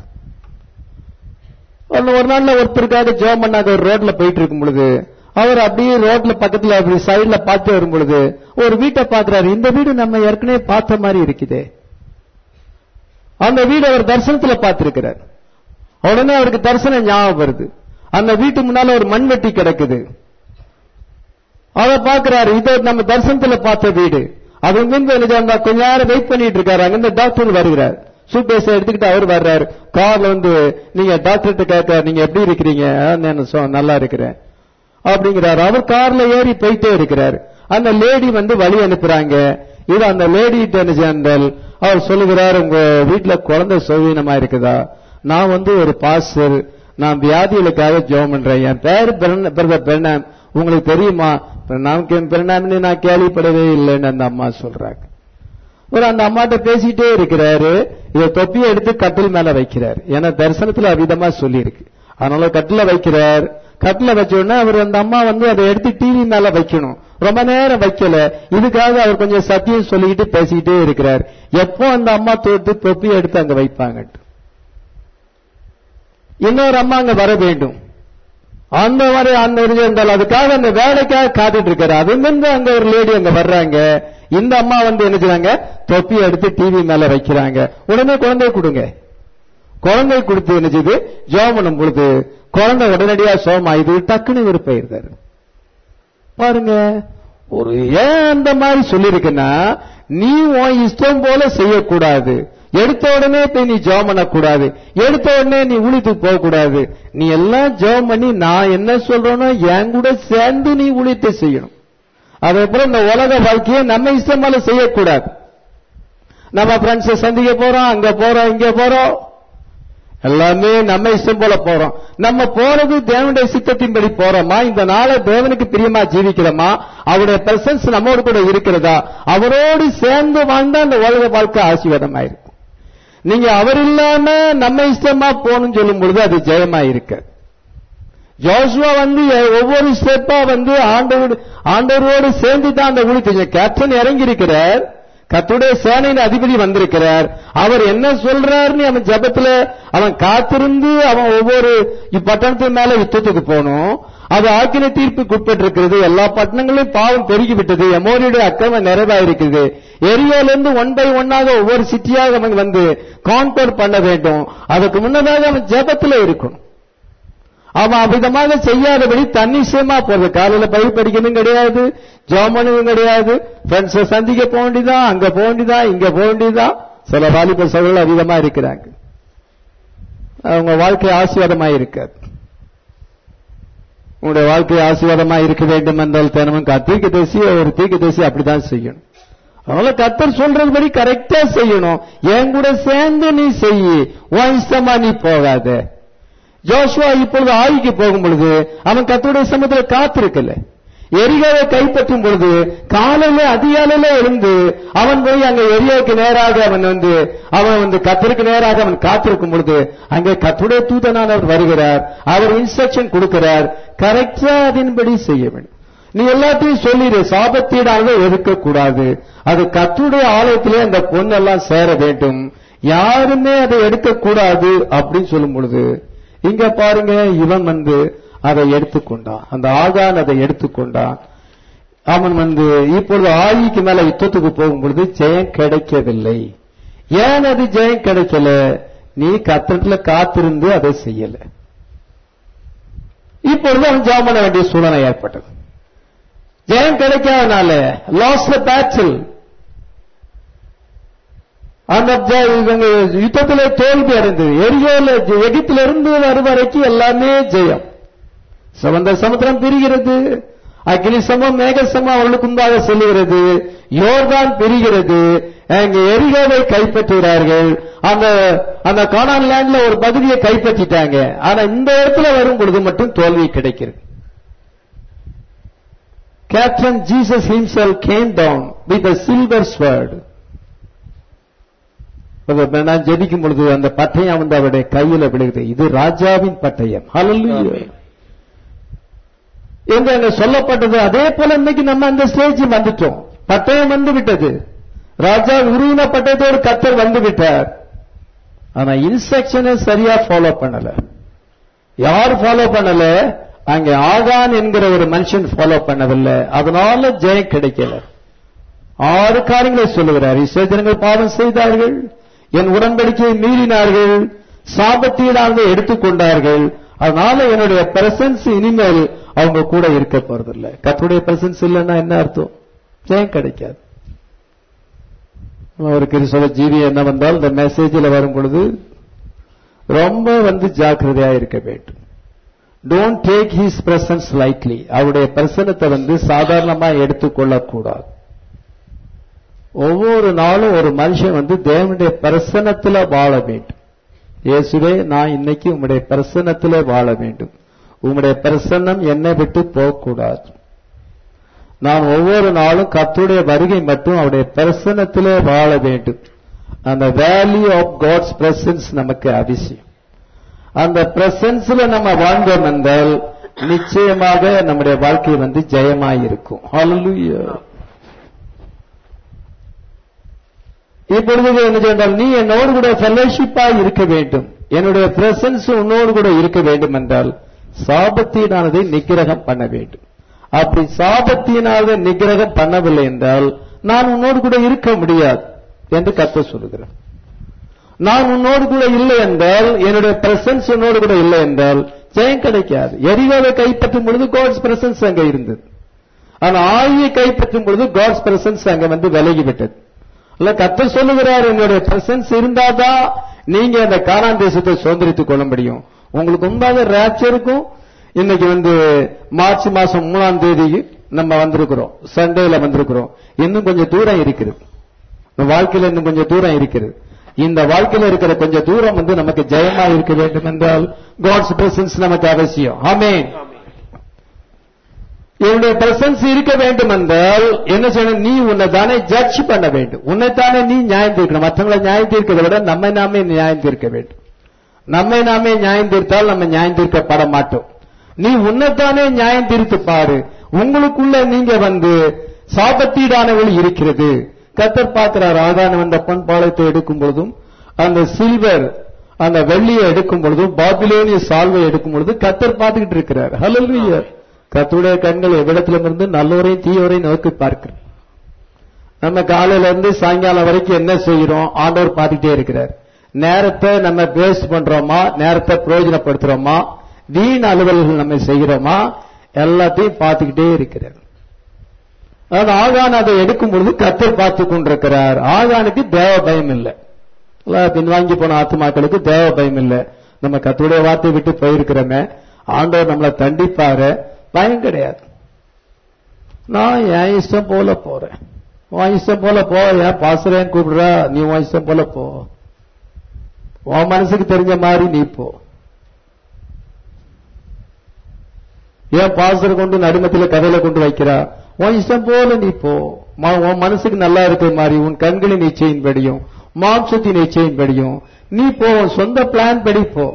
ஒரு ஒரு நாள்ல ஒருத்தருக்காக ஜெபம் பண்ணாங்க ஒரு ரோட்ல போயிட்டு இருக்கும் பொழுது அவர் அப்படியே ரோட்ல பக்கத்துல அப்படி சைடுல பார்த்து வரும் பொழுது ஒரு வீட்டை பாக்குறாரு இந்த வீடு நம்ம ஏற்கனவே பார்த்த மாதிரி இருக்குதே அந்த வீடு அவர் தரிசனத்துல பார்த்திருக்கிறார் உடனே அவருக்கு தரிசனம் ஞாபகம் வருது அந்த வீட்டு முன்னால ஒரு மண்வெட்டி கிடக்குது அதை பார்க்கிறாரு இதை நம்ம தரிசனத்துல பார்த்த வீடு அது இங்கிருந்து என்ன செய்யணும், கொஞ்ச நேரம் வெயிட் பண்ணிட்டு இருக்காரு அங்கிருந்து டாக்டர் வருகிறார் சூட்கேஸ் எடுத்துக்கிட்டு அவர் வர்றாரு கார்ல வந்து நீங்க டாக்டர்கிட்ட கேட்க நீங்க எப்படி இருக்கிறீங்க "ஆ, நான் சொ- நல்லா இருக்கிறேன் அப்படிங்கிறாரு அவர் கார்ல ஏறி போயிட்டே இருக்கிறார் அந்த லேடி வந்து வழி அனுப்புறாங்க இது அந்த லேடி என்ன செய்தால் அவர் சொல்லுகிறார் உங்க வீட்டுல குழந்தை சுவீனமா இருக்குதா நான் வந்து ஒரு பாஸ்டர் நான் வியாதிகளுக்காக ஜெபம் பண்றேன் என் பேர் பிரதர் பிரணாம் உங்களுக்கு தெரியுமா நமக்கு பிரணாம்னு நான் கேள்விப்படவே இல்லைன்னு அந்த அம்மா சொல்றாங்க ஒரு அந்த அம்மாட்ட பேசிட்டே இருக்கிறாரு இத தொப்பியை எடுத்து கட்டில் மேல வைக்கிறார் ஏன்னா தரிசனத்துல அவிதமா சொல்லியிருக்கு அதனால கட்டில வைக்கிறார் கட்டில வச்ச உடனே அவர் அந்த அம்மா வந்து அதை எடுத்து டிவி மேல வைக்கணும் ரொம்ப நேரம் வைக்கல இதுக்காக அவர் கொஞ்சம் சத்தியம் சொல்லிக்கிட்டு பேசிக்கிட்டே இருக்கிறார் எப்போ அந்த அம்மா தொட்டு தொப்பி எடுத்து அங்க வைப்பாங்க இன்னொரு அம்மா அங்க வர வேண்டும் அந்த மாதிரி அந்த ஒரு இருந்தால் அதுக்காக அந்த வேலைக்காக காத்துட்டு இருக்காரு அதுலேருந்து அங்க ஒரு லேடி அங்க வர்றாங்க இந்த அம்மா வந்து என்ன செய்றாங்க தொப்பி எடுத்து டிவி மேல வைக்கிறாங்க உடனே குழந்தை கொடுங்க குழந்தை கொடுத்து என்ன செய்யுது ஜோம் பண்ணும் பொழுது குழந்தை உடனடியா சோமா இது டக்குன்னு இவர் போயிருந்தாரு பாருங்க ஒரு ஏன் அந்த மாதிரி சொல்லியிருக்குன்னா நீ உன் இஷ்டம் போல செய்யக்கூடாது எடுத்த உடனே போய் நீ ஜெபம் பண்ணக்கூடாது எடுத்த உடனே நீ ஊழியத்துக்கு போக கூடாது நீ எல்லாம் ஜெபம் பண்ணி நான் என்ன சொல்றேனோ என் கூட சேர்ந்து நீ ஊழியத்தை செய்யணும் அதே போல இந்த உலக வாழ்க்கையை நம்ம இஷ்டம் போல செய்யக்கூடாது நம்ம ஃப்ரெண்ட்ஸை சந்திக்க போறோம் அங்க போறோம் இங்க போறோம் எல்லாமே நம்ம இஷ்டம் போல போறோம் நம்ம போறது தேவனுடைய சித்தத்தின்படி போறோமா இந்த நாளை தேவனுக்கு பிரியமா ஜீவிக்கிறோமா அவருடைய பிரசன்ஸ் நம்மோடு கூட இருக்கிறதா அவரோடு சேர்ந்து வாழ்ந்தா அந்த உலக வாழ்க்கை ஆசீர்வாதமா இருக்கும் நீங்க அவர் இல்லாம நம்ம இஷ்டமா போகணும்னு சொல்லும் பொழுது அது ஜெயமா இருக்கு ஜோஷுவா வந்து ஒவ்வொரு ஸ்டெப்பா வந்து ஆண்டவர் ஆண்டவரோடு சேர்ந்து தான் அந்த ஊழியத்தை கேப்டன் இறங்கி இருக்கிறார் கத்துடைய சேனையின் அதிபதி வந்திருக்கிறார் அவர் என்ன சொல்றாருன்னு அவன் ஜபத்துல அவன் காத்திருந்து அவன் ஒவ்வொரு இப்பட்டணத்து மேல யுத்தத்துக்கு போகணும் அது ஆக்கின தீர்ப்புக்கு உட்பட்டிருக்கிறது எல்லா பட்டணங்களையும் பாவம் பெருகி விட்டது எமோரியுடைய அக்கிரமம் நிறைவாயிருக்கிறது எரியால இருந்து ஒன் பை ஒன்னாக ஒவ்வொரு சிட்டியாக அவன் வந்து கான்கோர் பண்ண வேண்டும் அதுக்கு முன்னதாக அவன் ஜபத்துல இருக்கணும் அவன் அவ்விதமாக செய்யாதபடி தன்னிச்சயமா போறது காலையில பயிர் படிக்கணும் கிடையாது ஜோமனும் கிடையாது ஃப்ரெண்ட்ஸை சந்திக்க போக வேண்டியதான் அங்க போக வேண்டியதான் இங்க போக வேண்டியதான் சில வாலிப சகோதரர்கள் அதிகமா இருக்கிறாங்க அவங்க வாழ்க்கை ஆசீர்வாதமா இருக்காது உங்களுடைய வாழ்க்கை ஆசீர்வாதமா இருக்க வேண்டும் என்றால் தினமும் தீக்கு தேசி ஒரு தீக்கு தேசி அப்படிதான் செய்யணும் அதனால கத்தர் சொல்றதுபடி கரெக்டா செய்யணும் என் கூட சேர்ந்து நீ செய்யி உன் இஷ்டமா நீ போகாத ஜோஷுவா இப்பொழுது ஆய்க்கு போகும் பொழுது அவன் கத்தருடைய சமத்துல காத்திருக்கல எரிகாவை கைப்பற்றும் பொழுது காலையில அதிகாலையில எழுந்து அவன் போய் அங்க எரியாவுக்கு நேராக அவன் வந்து அவன் வந்து கத்தருக்கு நேராக அவன் காத்திருக்கும் பொழுது அங்கே கத்துடைய தூதனானவர் வருகிறார் அவர் இன்ஸ்ட்ரக்ஷன் கொடுக்கிறார் கரெக்டா அதன்படி செய்ய வேண்டும் நீ எல்லாத்தையும் சொல்லிடு சாபத்தீடாக எடுக்கக்கூடாது அது கத்துடைய ஆலயத்திலே அந்த பொண்ணெல்லாம் சேர வேண்டும் யாருமே அதை எடுக்கக்கூடாது அப்படின்னு சொல்லும் பொழுது இங்க பாருங்க இவன் வந்து அதை எடுத்துக்கொண்டான் அந்த ஆகான் அதை எடுத்துக்கொண்டான் அவன் வந்து இப்பொழுது ஆயிக்கு மேல யுத்தத்துக்கு போகும் பொழுது ஜெயம் கிடைக்கவில்லை ஏன் அது ஜெயம் கிடைக்கல நீ கத்திரத்துல காத்திருந்து அதை செய்யல இப்பொழுது அவன் ஜாம் பண்ண வேண்டிய சூழ்நிலை ஏற்பட்டது ஜெயம் கிடைக்காதனால லாஸ் த பேட்டில் அந்த ஜ- இவங்க யுத்தத்திலே தோல்வி அடைந்தது எரியோல எகிப்திலிருந்து வரும் வரைக்கும் எல்லாமே ஜெயம் சமந்த சமுத்திரம் பிரிகிறது அக்னி சமம் மேக சமம் அவர்களுக்கு முன்பாக செல்லுகிறது யோர்தான் பிரிகிறது அங்க எரிகோவை கைப்பற்றுகிறார்கள் அந்த அந்த கானான் லேண்ட்ல ஒரு பகுதியை கைப்பற்றிட்டாங்க ஆனா இந்த இடத்துல வரும் பொழுது மட்டும் தோல்வி கிடைக்கிறது captain Jesus himself came down with a silver sword நான் ஜெபிக்கும் பொழுது அந்த பட்டயம் வந்து அவருடைய கையில விழுகுது இது ராஜாவின் பட்டயம் ஹalleluya என்று அங்க சொல்லப்பட்டது அதே போல இன்னைக்கு நம்ம அந்த ஸ்டேஜ் வந்துட்டோம் பட்டயம் வந்து விட்டது ராஜா உருவின பட்டயத்தோடு கத்தர் வந்து விட்டார் ஆனா இன்ஸ்ட்ரக்ஷனை சரியா ஃபாலோ பண்ணல யார் ஃபாலோ பண்ணல அங்க ஆகான் என்கிற ஒரு மனுஷன் ஃபாலோ பண்ணவில்லை அதனால ஜெயம் கிடைக்கல ஆறு காரியங்களை சொல்லுகிறார் இசைஜனங்கள் பாவம் செய்தார்கள் என் உடன்படிக்கையை மீறினார்கள் சாபத்தீடாக எடுத்துக்கொண்டார்கள் அதனால என்னுடைய பிரசன்ஸ் இனிமேல் அவங்க கூட இருக்க போறதில்லை கத்துடைய பிரசன்ஸ் இல்லைன்னா என்ன அர்த்தம் ஜெயம் கிடைக்காது ஒரு கிறிஸ்தவ ஜீவி என்ன வந்தால் இந்த மெசேஜில் வரும் பொழுது ரொம்ப வந்து ஜாக்கிரதையா இருக்க வேண்டும் don't take his presence lightly அவருடைய பிரசனத்தை வந்து சாதாரணமா எடுத்துக்கொள்ளக்கூடாது ஒவ்வொரு நாளும் ஒரு மனுஷன் வந்து தேவனுடைய பிரசனத்துல வாழ வேண்டும் இயேசுவே நான் இன்னைக்கு உம்முடைய பிரசன்னத்திலே வாழ வேண்டும் உம்முடைய பிரசன்னம் என்னை விட்டு போகக்கூடாது நான் ஒவ்வொரு நாளும் கர்த்தருடைய வருகை மட்டும் அவருடைய பிரசன்னத்திலே வாழ வேண்டும் அந்த வேல்யூ ஆஃப் காட்ஸ் பிரசன்ஸ் நமக்கு அவசியம் அந்த பிரசன்ஸ்ல நம்ம வாழ்ந்தோம் என்றால் நிச்சயமாக நம்முடைய வாழ்க்கை வந்து ஜெயமாயிருக்கும் ஹalleluya இப்பொழுது என்ன சொன்னால் நீ என்னோடு கூட ஃபெல்லோஷிப்பா இருக்க வேண்டும் என்னுடைய பிரசன்ஸ் உன்னோடு கூட இருக்க வேண்டும் என்றால் சாபத்தினானதை நிக்கிரகம் பண்ண வேண்டும் அப்படி சாபத்தினால நிக்கிரகம் பண்ணவில்லை என்றால் நான் உன்னோடு கூட இருக்க முடியாது என்று கத்த சொல்லுகிறேன் நான் உன்னோடு கூட இல்லை என்றால் என்னுடைய பிரசன்ஸ் உன்னோடு கூட இல்லை என்றால் ஜெயம் கிடைக்காது எரிகாவை கைப்பற்றும் பொழுது காட்ஸ் பிரசன்ஸ் அங்க இருந்தது ஆனா ஆவியை கைப்பற்றும் பொழுது காட்ஸ் பிரசன்ஸ் அங்க வந்து விலகிவிட்டது இல்ல கத்த சொல்லுகிறார் என்னுடைய பிரசன்ஸ் இருந்தாதான் நீங்க அந்த கானான் தேசத்தை சுதந்திரித்துக் கொள்ள முடியும் உங்களுக்கு முன்பாக ரேப்சருக்கும் இன்னைக்கு வந்து மார்ச் மாசம் மூணாம் தேதி நம்ம வந்திருக்கிறோம் சண்டேல வந்திருக்கிறோம் இன்னும் கொஞ்சம் தூரம் இருக்கிறது இந்த வாழ்க்கையில இன்னும் கொஞ்சம் தூரம் இருக்கிறது இந்த வாழ்க்கையில இருக்கிற கொஞ்சம் தூரம் வந்து நமக்கு ஜெயமா இருக்க வேண்டும் என்றால் காட்ஸ் பிரசன்ஸ் நமக்கு அவசியம் ஆமென் என்னுடைய பிரசன்ஸ் இருக்க வேண்டும் என்றால் என்ன செய்யணும் நீ உன்னை தானே ஜட்ஜ் பண்ண வேண்டும் உன்னைத்தானே நீ நியாயம் தீர்க்கணும் மற்றவங்களை நியாயம் தீர்க்கிறதை விட நம்மை நாமே நியாயம் தீர்க்க வேண்டும் நம்மை நாமே நியாயம் தீர்த்தால் நம்ம நியாயம் தீர்க்கப்பட மாட்டோம் நீ உன்னைத்தானே நியாயம் தீர்த்து பாரு உங்களுக்குள்ள நீங்க வந்து சாபத்தீடானவள் இருக்கிறது கத்தர் பார்க்கிறார் ஆதான வந்த பண்பாளத்தை எடுக்கும் பொழுதும் அந்த சில்வர் அந்த வெள்ளியை எடுக்கும் பொழுதும் பாபிலோனிய சால்வை எடுக்கும் பொழுது கத்தர் பார்த்துக்கிட்டு இருக்கிறார் ஹalleluya கத்துடைய கண்கள் எவ்விடத்திலும் இருந்து நல்லோரையும் தீயோரையும் நோக்கி பார்க்கிறார் நம்ம காலையில இருந்து சாயங்காலம் வரைக்கும் என்ன செய்கிறோம் ஆண்டவர் பார்த்துட்டே இருக்கிறார் நேரத்தை நம்ம வேஸ்ட் பண்றோமா நேரத்தை பிரயோஜனப்படுத்துறோமா வீண் அலுவல்கள் நம்ம செய்கிறோமா எல்லாத்தையும் பார்த்துக்கிட்டே இருக்கிறார் அதாவது ஆகான் அதை எடுக்கும் பொழுது கத்தர் பார்த்து கொண்டிருக்கிறார் ஆகானுக்கு தேவ பயம் இல்லை பின்வாங்கி போன ஆத்மாக்களுக்கு தேவ பயம் இல்லை நம்ம கத்துடைய வார்த்தை விட்டு போயிருக்கிறோமே ஆண்டவர் நம்மளை தண்டிப்பாரு பயம் கிடையாது நான் என் இஷ்டம் போல போறேன் உன் இஷ்டம் போல போ ஏன் பாசுறேன் கூப்பிடுறா நீ உன் இஷ்டம் போல போ உன் மனசுக்கு தெரிஞ்ச மாதிரி நீ போ ஏன் பாசர் கொண்டு நடுமத்தில கதையில கொண்டு வைக்கிறா உன் இஷ்டம் போல நீ போ ம- உன் மனசுக்கு நல்லா இருக்கிற மாதிரி உன் கண்களின் நிச்சயின்படியும் மாம்சத்தின் நிச்சயின்படியும் நீ போ உன் சொந்த பிளான் படி போ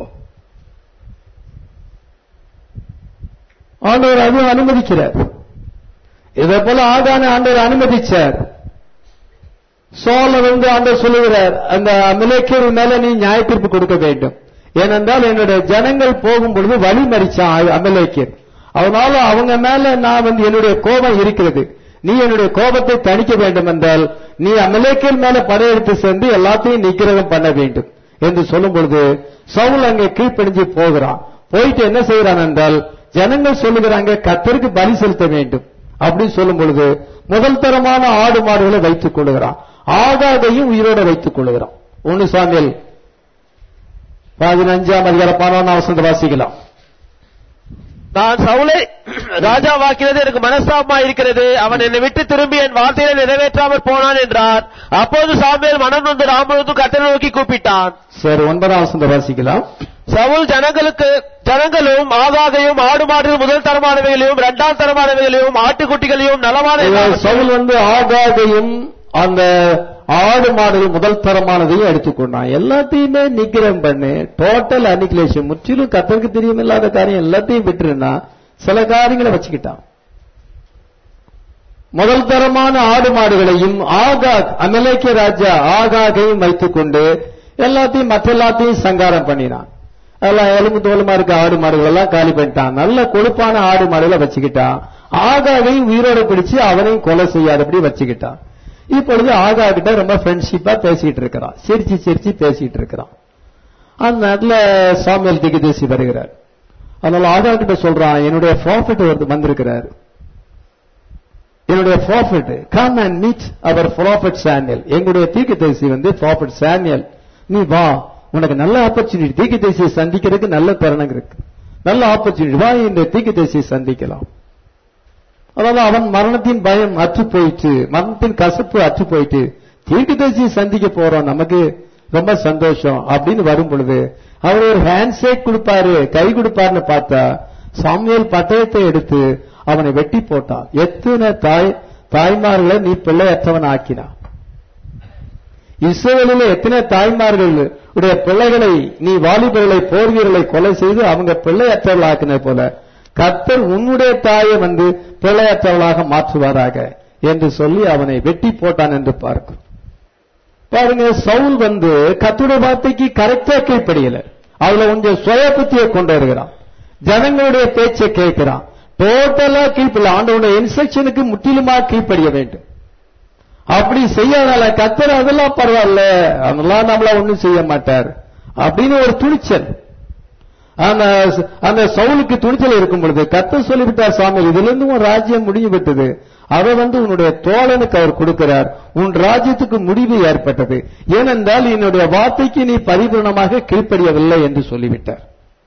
ஆண்டவர் அதுவும் அனுமதிக்கிறார் இதே போல ஆகான ஆண்டவர் அனுமதிச்சார் சோல வந்து ஆண்டவர் சொல்லுகிறார் அந்த அமலேக்கியர் மேல நீ நியாய தீர்ப்பு கொடுக்க வேண்டும் ஏனென்றால் என்னுடைய ஜனங்கள் போகும் பொழுது வழி மறிச்சான் அமலேக்கியர் அதனால அவங்க மேல நான் வந்து என்னுடைய கோபம் இருக்கிறது நீ என்னுடைய கோபத்தை தணிக்க வேண்டும் என்றால் நீ அமலேக்கியர் மேல படையெடுத்து சென்று எல்லாத்தையும் நிக்கிரகம் பண்ண வேண்டும் என்று சொல்லும் பொழுது சவுல் அங்கே கீழ்ப்படிஞ்சு போகிறான் போயிட்டு என்ன செய்யறான் என்றால் ஜனங்கள் சொல்லுகிறாங்க கத்தருக்கு பலி செலுத்த வேண்டும் அப்படின்னு சொல்லும் பொழுது முதல் தரமான ஆடு மாடுகளை வைத்துக் கொள்ளுகிறான் ஆகாதையும் உயிரோட வைத்துக் கொள்ளுகிறான் ஒன்னு சாமியல் பதினஞ்சாம் அதிகார பதினொன்றாம் வசந்த வாசிக்கலாம்
நான் சவுலை ராஜாவாக்கினது எனக்கு மனஸ்தாபமா இருக்கிறது அவன் என்னை விட்டு திரும்பி என் வார்த்தையை நிறைவேற்றாமல் போனான் என்றார் அப்போது சாமியல் மனம் வந்து ராமனுக்கு கத்தனை நோக்கி கூப்பிட்டான்
சரி ஒன்பதாம் வசந்த வாசிக்கலாம்
சவுல் ஜனங்களுக்கு ஜனங்களும் ஆகாதையும் ஆடு மாடு முதல் தரமானவைகளையும் இரண்டாம் தரமானவைகளையும் ஆட்டுக்குட்டிகளையும் நலமான
சவுல் வந்து ஆகாதையும் அந்த ஆடு மாடுகள் முதல் தரமானதையும் எடுத்துக்கொண்டான் எல்லாத்தையுமே நிக்கிரம் பண்ணு டோட்டல் அனிகிலேஷன் முற்றிலும் கத்தருக்கு தெரியும் இல்லாத காரியம் எல்லாத்தையும் விட்டுருன்னா சில காரியங்களை வச்சுக்கிட்டான் முதல் தரமான ஆடு மாடுகளையும் ஆகாக் அமலேக்கிய ராஜா ஆகாகையும் வைத்துக்கொண்டு எல்லாத்தையும் மற்ற எல்லாத்தையும் சங்காரம் பண்ணினான் அதெல்லாம் எலும்பு தோலுமா இருக்க ஆடு மாடுகள் எல்லாம் காலி பண்ணிட்டான் நல்ல கொழுப்பான ஆடு மாடுகளை வச்சுக்கிட்டான் ஆகாகையும் உயிரோட பிடிச்சு அவனையும் கொலை செய்யாதபடி வச்சுக்கிட்டான் இப்பொழுது ஆகா கிட்ட ரொம்ப ஃப்ரெண்ட்ஷிப்பா பேசிட்டு இருக்கிறான் சிரிச்சு சிரிச்சு பேசிட்டு இருக்கிறான் அந்த நேரத்துல சாமியல் திகதேசி வருகிறார் அதனால ஆகா கிட்ட சொல்றான் என்னுடைய ப்ராஃபிட் ஒருத்தர் வந்திருக்கிறார் என்னுடைய ப்ராஃபிட் கம் அண்ட் மீட் அவர் ப்ராஃபிட் சானியல் எங்களுடைய தீர்க்கதரிசி வந்து ப்ராஃபிட் சானியல் நீ வா உனக்கு நல்ல ஆப்பர்ச்சுனிட்டி தீர்க்கதரிசியை சந்திக்கிறதுக்கு நல்ல தருணம் இருக்கு நல்ல ஆப்பர்ச்சுனிட்டி வா இந்த தீர்க்கதரிசியை சந்திக்கலாம் அதாவது அவன் மரணத்தின் பயம் அற்று போயிட்டு மரணத்தின் கசப்பு அற்று போயிட்டு தீர்க்கதரிசியை சந்திக்க போறோம் நமக்கு ரொம்ப சந்தோஷம் அப்படின்னு வரும் பொழுது அவர் ஒரு ஹேண்ட் ஷேக் கொடுப்பாரு கை கொடுப்பாருன்னு பார்த்தா சாமியல் பட்டயத்தை எடுத்து அவனை வெட்டி போட்டான் எத்தனை தாய் தாய்மார்களை நீ பிள்ளையற்றவன் ஆக்கினான் இஸ்ரேலில் எத்தனை தாய்மார்கள் உடைய பிள்ளைகளை நீ வாலிபர்களை போர் வீரர்களை கொலை செய்து அவங்க பிள்ளையற்றவர்கள் ஆக்கினது போல கர்த்தர் உன்னுடைய தாயை வந்து பிள்ளையற்றவளாக மாற்றுவாராக என்று சொல்லி அவனை வெட்டி போட்டான் என்று பார்க்கும் பாருங்க சவுல் வந்து கத்துடைய வார்த்தைக்கு கரெக்டா கீழ்ப்படியல அதுல கொஞ்சம் சுய புத்தியை கொண்டு வருகிறான் ஜனங்களுடைய பேச்சை கேட்கிறான் டோட்டலா கீழ்ப்படிய ஆண்டவனுடைய இன்ஸ்ட்ரக்ஷனுக்கு முற்றிலுமா கீழ்ப்படிய வேண்டும் அப்படி செய்யாதால கத்தர் அதெல்லாம் பரவாயில்ல அதெல்லாம் நம்மள ஒண்ணும் செய்ய மாட்டார் அப்படின்னு ஒரு துணிச்சல் அந்த அந்த சவுலுக்கு துணிச்சல் இருக்கும் பொழுது கத்தர் சொல்லிவிட்டார் சாமி இதுல இருந்து உன் ராஜ்யம் முடிஞ்சு விட்டது அதை வந்து உன்னுடைய தோழனுக்கு அவர் கொடுக்கிறார் உன் ராஜ்யத்துக்கு முடிவு ஏற்பட்டது ஏனென்றால் என்னுடைய வார்த்தைக்கு நீ பரிபூர்ணமாக கீழ்ப்படியவில்லை என்று சொல்லிவிட்டார்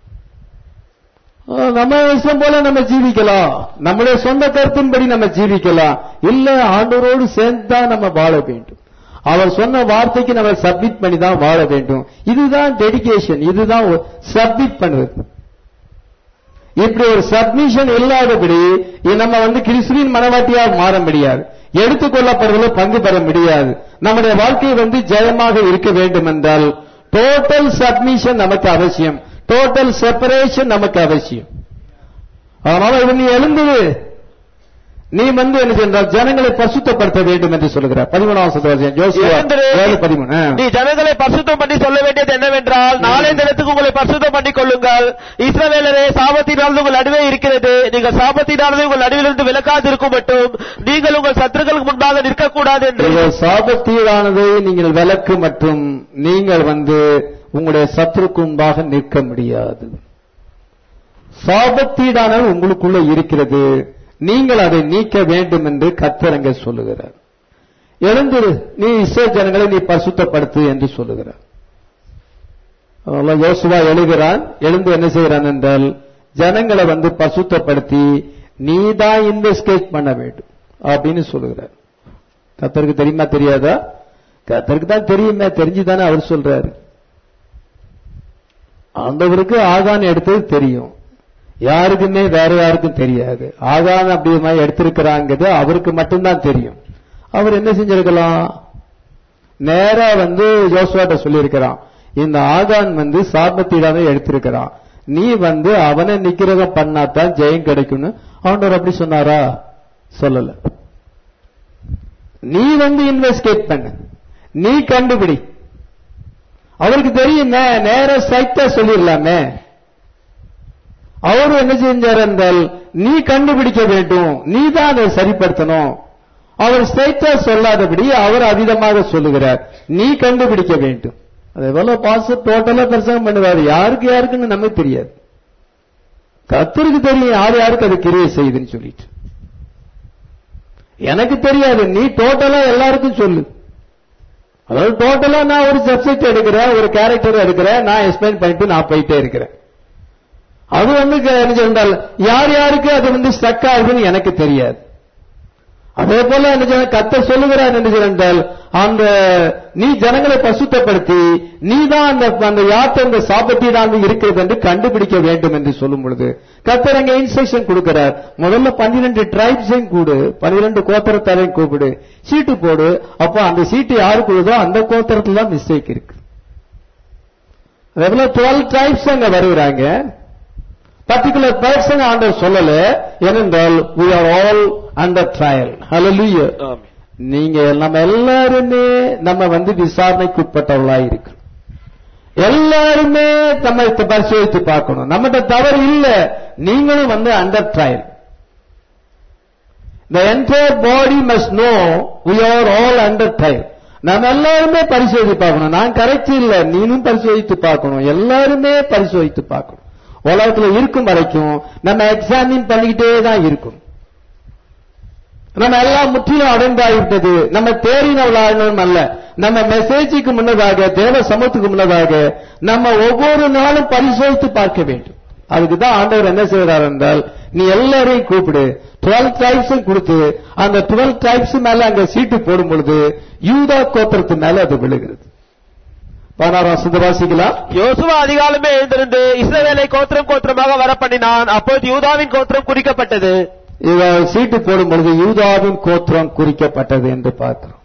ஆ, நம்ம இஷ்டம் போல நம்ம ஜீவிக்கலாம் நம்முடைய சொந்த கருத்தின்படி நம்ம ஜீவிக்கலாம் இல்ல ஆண்டவரோடு சேர்ந்து தான் நம்ம வாழ வேண்டும் அவர் சொன்ன வார்த்தைக்கு நம்ம சப்மிட் பண்ணி தான் வாழ வேண்டும் இதுதான் டெடிகேஷன் இதுதான் சப்மிட் பண்ணுவது இப்படி ஒரு சப்மிஷன் இல்லாதபடி இ- நம்ம வந்து கிறிஸ்துவின் மனவாட்டியாக மாற முடியாது எடுத்துக்கொள்ளப்படுறதுல பங்கு பெற முடியாது நம்முடைய வாழ்க்கை வந்து ஜெயமாக இருக்க வேண்டும் என்றால் டோட்டல் சப்மிஷன் நமக்கு அவசியம் டோட்டல் செப்பரேஷன் நமக்கு அவசியம் அதனால இது நீ எழுந்தது நீ வந்து என்ன சென்றால் ஜனங்களை பரிசுத்தப்படுத்த வேண்டும் என்று சொல்லுகிறார் பதிமூணாம் சதவீதம் ஜோசியா
எழுந்திரு.
ஏழு பதிமூணு ஆ.
நீ ஜனங்களை பரிசுத்தம் பண்ணி சொல்ல வேண்டியது என்னவென்றால் நாளை தினத்துக்கு உங்களை பரிசுத்தம் பண்ணிக் கொள்ளுங்கள் இஸ்ரவேலரே சாபத்தினானது உங்கள் நடுவே இருக்கிறது நீங்கள் சாபத்தினானது உங்கள் நடுவிலிருந்து விலக்காதிருக்கும் மட்டும் நீங்கள் உங்கள் சத்துருக்களுக்கு முன்பாக நிற்கக்கூடாது என்று
உங்கள் சாபத்தீடானதை நீங்கள் விலக்கு மற்றும் நீங்கள் வந்து உங்களுடைய சத்துருக்கு முன்பாக நிற்க முடியாது சாபத்தீடானது உங்களுக்குள்ள இருக்கிறது நீங்கள் அதை நீக்க வேண்டும் என்று கர்த்தர் அங்கே சொல்லுகிறார் எழுந்திரு நீ இஸ்ரோ ஜனங்களை நீ பரிசுத்தப்படுத்து என்று சொல்லுகிறார் அதனால யோசுவா எழுகிறான் எழுந்து என்ன செய்கிறான் என்றால் ஜனங்களை வந்து பரிசுத்தப்படுத்தி நீ தான் இன்வெஸ்டிகேட் பண்ண வேண்டும் அப்படின்னு சொல்லுகிறார் கத்தருக்கு தெரியுமா தெரியாதா கத்தருக்கு தான் தெரியுமே தெரிஞ்சுதானே அவர் சொல்றாரு ஆண்டவருக்கு ஆகான் எடுத்தது தெரியும் யாருக்குமே வேற யாருக்கும் தெரியாது ஆகான் அப்படி மாதிரி எடுத்திருக்கிறாங்கிறது அவருக்கு மட்டும்தான் தெரியும் அவர் என்ன செஞ்சிருக்கலாம் நேரா வந்து யோசுவாட்ட சொல்லியிருக்கிறான் இந்த ஆகான் வந்து சாபத்திடாம எடுத்திருக்கிறான் நீ வந்து அவனை நிக்கிறத பண்ணாதான் ஜெயம் கிடைக்கும்னு அவனவர் அப்படி சொன்னாரா சொல்லல நீ வந்து இன்வெஸ்டிகேட் பண்ணு நீ கண்டுபிடி அவருக்கு தெரியுமே நேர சைட்டா சொல்லிடலாமே அவர் என்ன செஞ்சார் என்றால் நீ கண்டுபிடிக்க வேண்டும் நீ தான் அதை சரிப்படுத்தணும் அவர் ஸ்ட்ரைட்டா சொல்லாதபடி அவர் அவிதமாக சொல்லுகிறார் நீ கண்டுபிடிக்க வேண்டும் அதே போல பாச டோட்டலா பிரசங்கம் பண்ணுவார் யாருக்கு யாருக்குன்னு நமக்கு தெரியாது கத்தருக்கு தெரியும் யார் யாருக்கு அது கிரியை செய்யுதுன்னு சொல்லிட்டு எனக்கு தெரியாது நீ டோட்டலா எல்லாருக்கும் சொல்லு அதாவது டோட்டலா நான் ஒரு சப்ஜெக்ட் எடுக்கிறேன் ஒரு கேரக்டர் எடுக்கிறேன் நான் எக்ஸ்பிளைன் பண்ணிட்டு நான் போயிட்டே இருக்கிறேன் அது வந்து க- என்ன சொன்னால் யார் யாருக்கு அது வந்து ஸ்டக் ஆகுதுன்னு எனக்கு தெரியாது அதே போல என்ன சொன்ன கத்த சொல்லுகிறார் என்று சொன்னால் அந்த நீ ஜனங்களை பசுத்தப்படுத்தி நீ தான் அந்த அந்த யார்த்த அந்த சாபத்தினால் இருக்கிறது என்று கண்டுபிடிக்க வேண்டும் என்று சொல்லும் பொழுது கத்தர் அங்க இன்ஸ்ட்ரக்ஷன் கொடுக்கிறார் முதல்ல பன்னிரண்டு டிரைப்ஸையும் கூடு பன்னிரண்டு கோத்திரத்தாரையும் கூப்பிடு சீட்டு போடு அப்போ அந்த சீட்டு யாரு கூடுதோ அந்த கோத்திரத்துல தான் மிஸ்டேக் இருக்கு அதே போல டுவெல் டிரைப்ஸ் அங்க வருகிறாங்க பர்டிகுலர் பர்சன் ஆண்டவர் சொல்லல ஏனென்றால் we are all under trial hallelujah
ஆமென்.
நீங்க நம்ம எல்லாருமே நம்ம வந்து விசாரணைக்குட்பட்டவர்களா இருக்கு எல்லாருமே நம்ம இப்ப பரிசோதித்து பார்க்கணும் நம்மகிட்ட தவறு இல்ல நீங்களும் வந்து under trial the entire body must know we are all under trial நம்ம எல்லாருமே பரிசோதித்து பார்க்கணும் நான் கரெக்ட் இல்ல நீனும் பரிசோதித்து பார்க்கணும் எல்லாருமே பரிசோதித்து பார்க்கணும் உலகத்துல இருக்கும் வரைக்கும் நம்ம எக்ஸாமின் பண்ணிக்கிட்டே தான் இருக்கும் நம்ம எல்லாம் முற்றிலும் அடைந்தாகிவிட்டது நம்ம தேறினவளாகணும் அல்ல நம்ம மெசேஜுக்கு முன்னதாக தேவ சமத்துக்கு முன்னதாக நம்ம ஒவ்வொரு நாளும் பரிசோதித்து பார்க்க வேண்டும் அதுக்கு தான் ஆண்டவர் என்ன செய்கிறார் என்றால் நீ எல்லாரையும் கூப்பிடு டுவெல் ட்ரைப்ஸ் கொடுத்து அந்த டுவெல் ட்ரைப்ஸ் மேல அங்க சீட்டு போடும் பொழுது யூதா கோத்திரத்து மேல அது விழுகிறது பதினாறாம் சுந்த வாசிக்கலாம்
யோசுவா அதிகாலமே எழுந்திருந்து இஸ்ரவேலை கோத்திரம் கோத்திரமாக வர பண்ணினான் அப்போது யூதாவின் கோத்திரம் குறிக்கப்பட்டது
இவ சீட்டு போடும் பொழுது யூதாவின் கோத்திரம் குறிக்கப்பட்டது என்று பார்க்கிறோம்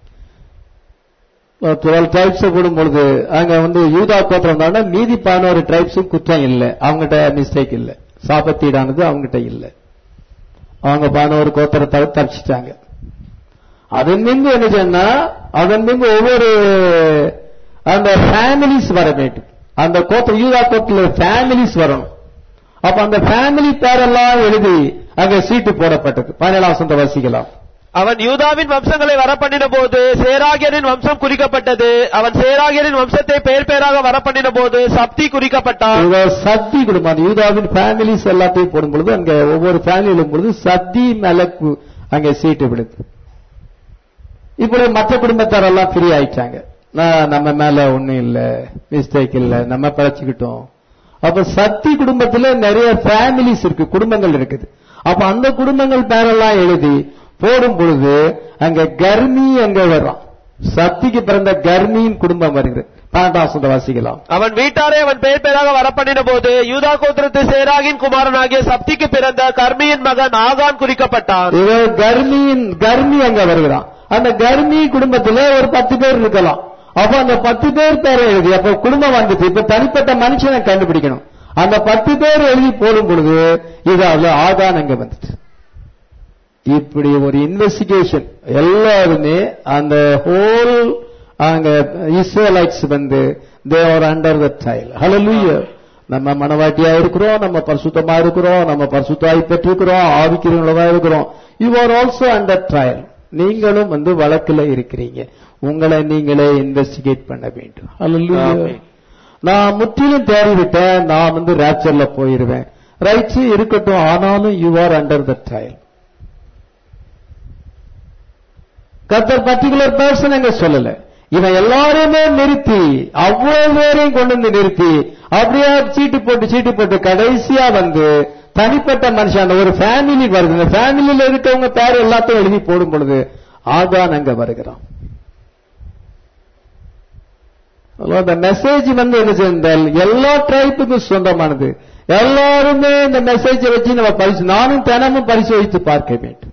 டுவெல் டிரைப்ஸ் போடும் பொழுது அங்க வந்து யூதா கோத்திரம் தானே மீதி பதினோரு டிரைப்ஸும் குற்றம் இல்லை அவங்ககிட்ட மிஸ்டேக் இல்லை சாபத்தீடானது அவங்ககிட்ட இல்லை அவங்க பதினோரு கோத்திரத்தை தப்பிச்சிட்டாங்க அதன் பின்பு என்ன சொன்னா அதன் பின்பு ஒவ்வொரு அந்த ஃபேமிலிஸ் வர வேண்டும் அந்த கோத்திர யூதா கோத்திர ஃபேமிலிஸ் வரணும் அப்ப அந்த ஃபேமிலி பேரெல்லாம் எழுதி அங்க சீட்டு போடப்பட்டது பதினேழாம் வசந்த வாசிக்கலாம்
அவன் யூதாவின் வம்சங்களை வரப்பண்ணின போது சேராகியரின் வம்சம் குறிக்கப்பட்டது அவன் சேராகியரின் வம்சத்தை பெயர் பெயராக வரப்பண்ணின போது சப்தி குறிக்கப்பட்டான்
இத சத்தி குடும்பம் அந்த யூதாவின் ஃபேமிலிஸ் எல்லாத்தையும் போடும் பொழுது அங்க ஒவ்வொரு ஃபேமிலியிலும் பொழுது சத்தி மலக்கு அங்க சீட்டு விடுது இப்படி மற்ற குடும்பத்தார் எல்லாம் ஃப்ரீ ஆயிட்டாங்க நான் நம்ம மேல ஒண்ணும் இல்ல மிஸ்டேக் இல்ல நம்ம பழச்சிக்கிட்டோம் அப்ப சத்தி குடும்பத்துல நிறைய ஃபேமிலிஸ் இருக்கு குடும்பங்கள் இருக்குது அப்ப அந்த குடும்பங்கள் பேரெல்லாம் எழுதி போடும் பொழுது அங்க கர்மி அங்க வர்றான் சத்திக்கு பிறந்த கர்மியின் குடும்பம் வருகிறது பன்னெண்டாம் சொந்த வாசிக்கலாம்
அவன் வீட்டாரை அவன் பெயர் பெயராக வரப்பண்ணின போது யூதா கோத்திரத்து சேராகின் குமாரனாகிய சப்திக்கு பிறந்த கர்மியின் மகன் ஆகான் குறிக்கப்பட்டான்
இவன் கர்மியின் கர்மி அங்க வருகிறான் அந்த கர்மி குடும்பத்துல ஒரு பத்து பேர் இருக்கலாம் அப்ப அந்த பத்து பேர் பேரை எழுதி அப்ப குடும்பம் வந்துச்சு இப்ப தனிப்பட்ட மனுஷனை கண்டுபிடிக்கணும் அந்த பத்து பேர் எழுதி போடும் பொழுது இது அதுல ஆகான் அங்க வந்துச்சு இப்படி ஒரு இன்வெஸ்டிகேஷன் எல்லாருமே அந்த ஹோல் அங்க இஸ்ரேலைட்ஸ் வந்து தேவர் அண்டர் த ட்ரையல் ஹalleluya நம்ம மனவாட்டியா இருக்கிறோம் நம்ம பரிசுத்தமா இருக்கிறோம் நம்ம பரிசுத்தாய் பெற்றிருக்கிறோம் ஆவிக்கிறவங்களா இருக்கிறோம் you are also under trial நீங்களும் வந்து வழக்குல இருக்கிறீங்க உங்களை நீங்களே இன்வெஸ்டிகேட் பண்ண வேண்டும் ஹalleluya
ஆமென்.
நான் முற்றிலும் தேறிவிட்டேன் நான் வந்து ரேப்சர்ல போயிருவேன் ரைட்ஸ் இருக்கட்டும் ஆனாலும் you are under the trial கத்தர் பர்டிகுலர் பர்சன் அங்க சொல்லல இவன் எல்லாரையுமே நிறுத்தி அவ்வளவு பேரையும் கொண்டு வந்து நிறுத்தி அப்படியே சீட்டு போட்டு சீட்டு போட்டு கடைசியா வந்து தனிப்பட்ட மனுஷன் அந்த ஒரு ஃபேமிலி வருது இந்த ஃபேமிலியில இருக்கவங்க பேர் எல்லாத்தையும் எழுதி போடும் பொழுது ஆகான் அங்க வருகிறான் அந்த மெசேஜ் வந்து என்ன செய்தால் எல்லா ட்ரைப்புக்கும் சொந்தமானது எல்லாருமே இந்த மெசேஜை வச்சு நம்ம பரிசு நானும் தினமும் பரிசோதித்து பார்க்க வேண்டும்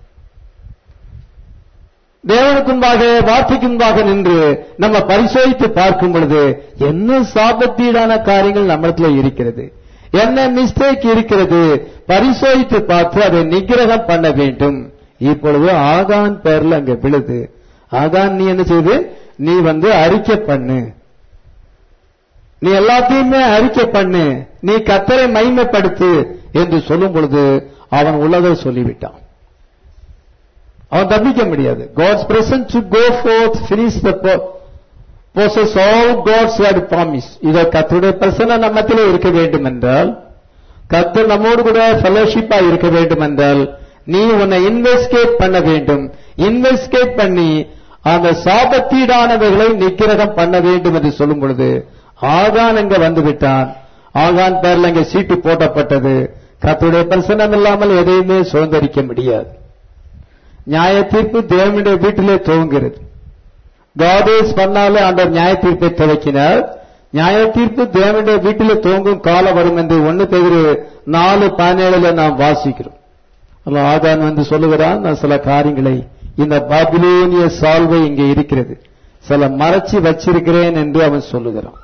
தேவனுக்கு முன்பாக வார்த்தைக்கு முன்பாக நின்று நம்ம பரிசோதித்து பார்க்கும் பொழுது என்ன சாபத்தீடான காரியங்கள் நம்மிடத்துல இருக்கிறது என்ன மிஸ்டேக் இருக்கிறது பரிசோதித்து பார்த்து அதை நிகிரகம் பண்ண வேண்டும் இப்பொழுது ஆகான் பேர்ல அங்க விழுது ஆகான் நீ என்ன செய்து நீ வந்து அறிக்கை பண்ணு நீ எல்லாத்தையுமே அறிக்கை பண்ணு நீ கத்தரை மைமைப்படுத்து என்று சொல்லும் பொழுது அவன் உள்ளதை சொல்லிவிட்டான் அவன் தப்பிக்க முடியாது God's present to go forth finish the possess all God's had promise இத கத்தருடைய பிரசன்ன நம்மத்திலே இருக்க வேண்டும் என்றால் கத்தர் நம்மோடு கூட ஃபெலோஷிப்பா இருக்க வேண்டும் என்றால் நீ உன்னை இன்வெஸ்டிகேட் பண்ண வேண்டும் இன்வெஸ்டிகேட் பண்ணி அந்த சாபத்தீடானவைகளை நிக்கிரகம் பண்ண வேண்டும் என்று சொல்லும் பொழுது ஆகான் அங்க வந்து விட்டான் ஆகான் பேர்ல அங்க சீட்டு போட்டப்பட்டது கத்தருடைய பிரசன்னம் இல்லாமல் எதையுமே சுதந்திரிக்க முடியாது நியாய தீர்ப்பு தேவனுடைய வீட்டிலே துவங்குகிறது காடேஸ் பண்ணாலே அந்த நியாய தீர்ப்பை துவக்கினார் நியாய தீர்ப்பு தேவனுடைய வீட்டிலே துவங்கும் காலம் வரும் என்று ஒன்னு தவிர நாலு பதினேழுல நாம் வாசிக்கிறோம் அதுல ஆகான் வந்து சொல்லுகிறான் நான் சில காரியங்களை இந்த பாபிலோனிய சால்வை இங்கே இருக்கிறது சில மறைச்சி வச்சிருக்கிறேன் என்று அவன் சொல்லுகிறான்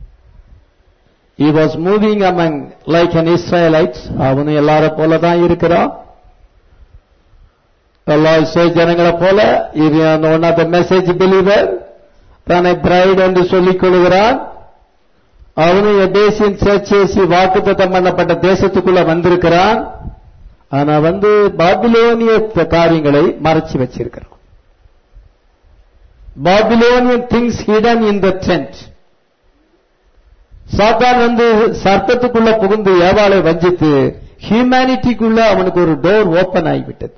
he was moving among like an Israelites அவனும் எல்லார போல தான் இருக்கிறான் எல்லா இஸ்ரேல் ஜனங்களை போல இது one of the message believer தன்னை பிரைட் என்று சொல்லிக் கொள்கிறான் அவனும் எபேசியன் சர்ச்சேசி வாக்குத்தத்தம் பண்ணப்பட்ட தேசத்துக்குள்ள வந்திருக்கிறான் ஆனா வந்து பாபிலோனிய காரியங்களை மறைச்சு வச்சிருக்கிறான் Babylonian things hidden in the tent சாத்தான் வந்து சர்ப்பத்துக்குள்ள புகுந்து ஏவாளை வஞ்சித்து ஹியூமனிட்டிக்குள்ள அவனுக்கு ஒரு டோர் ஓபன் ஆகிவிட்டது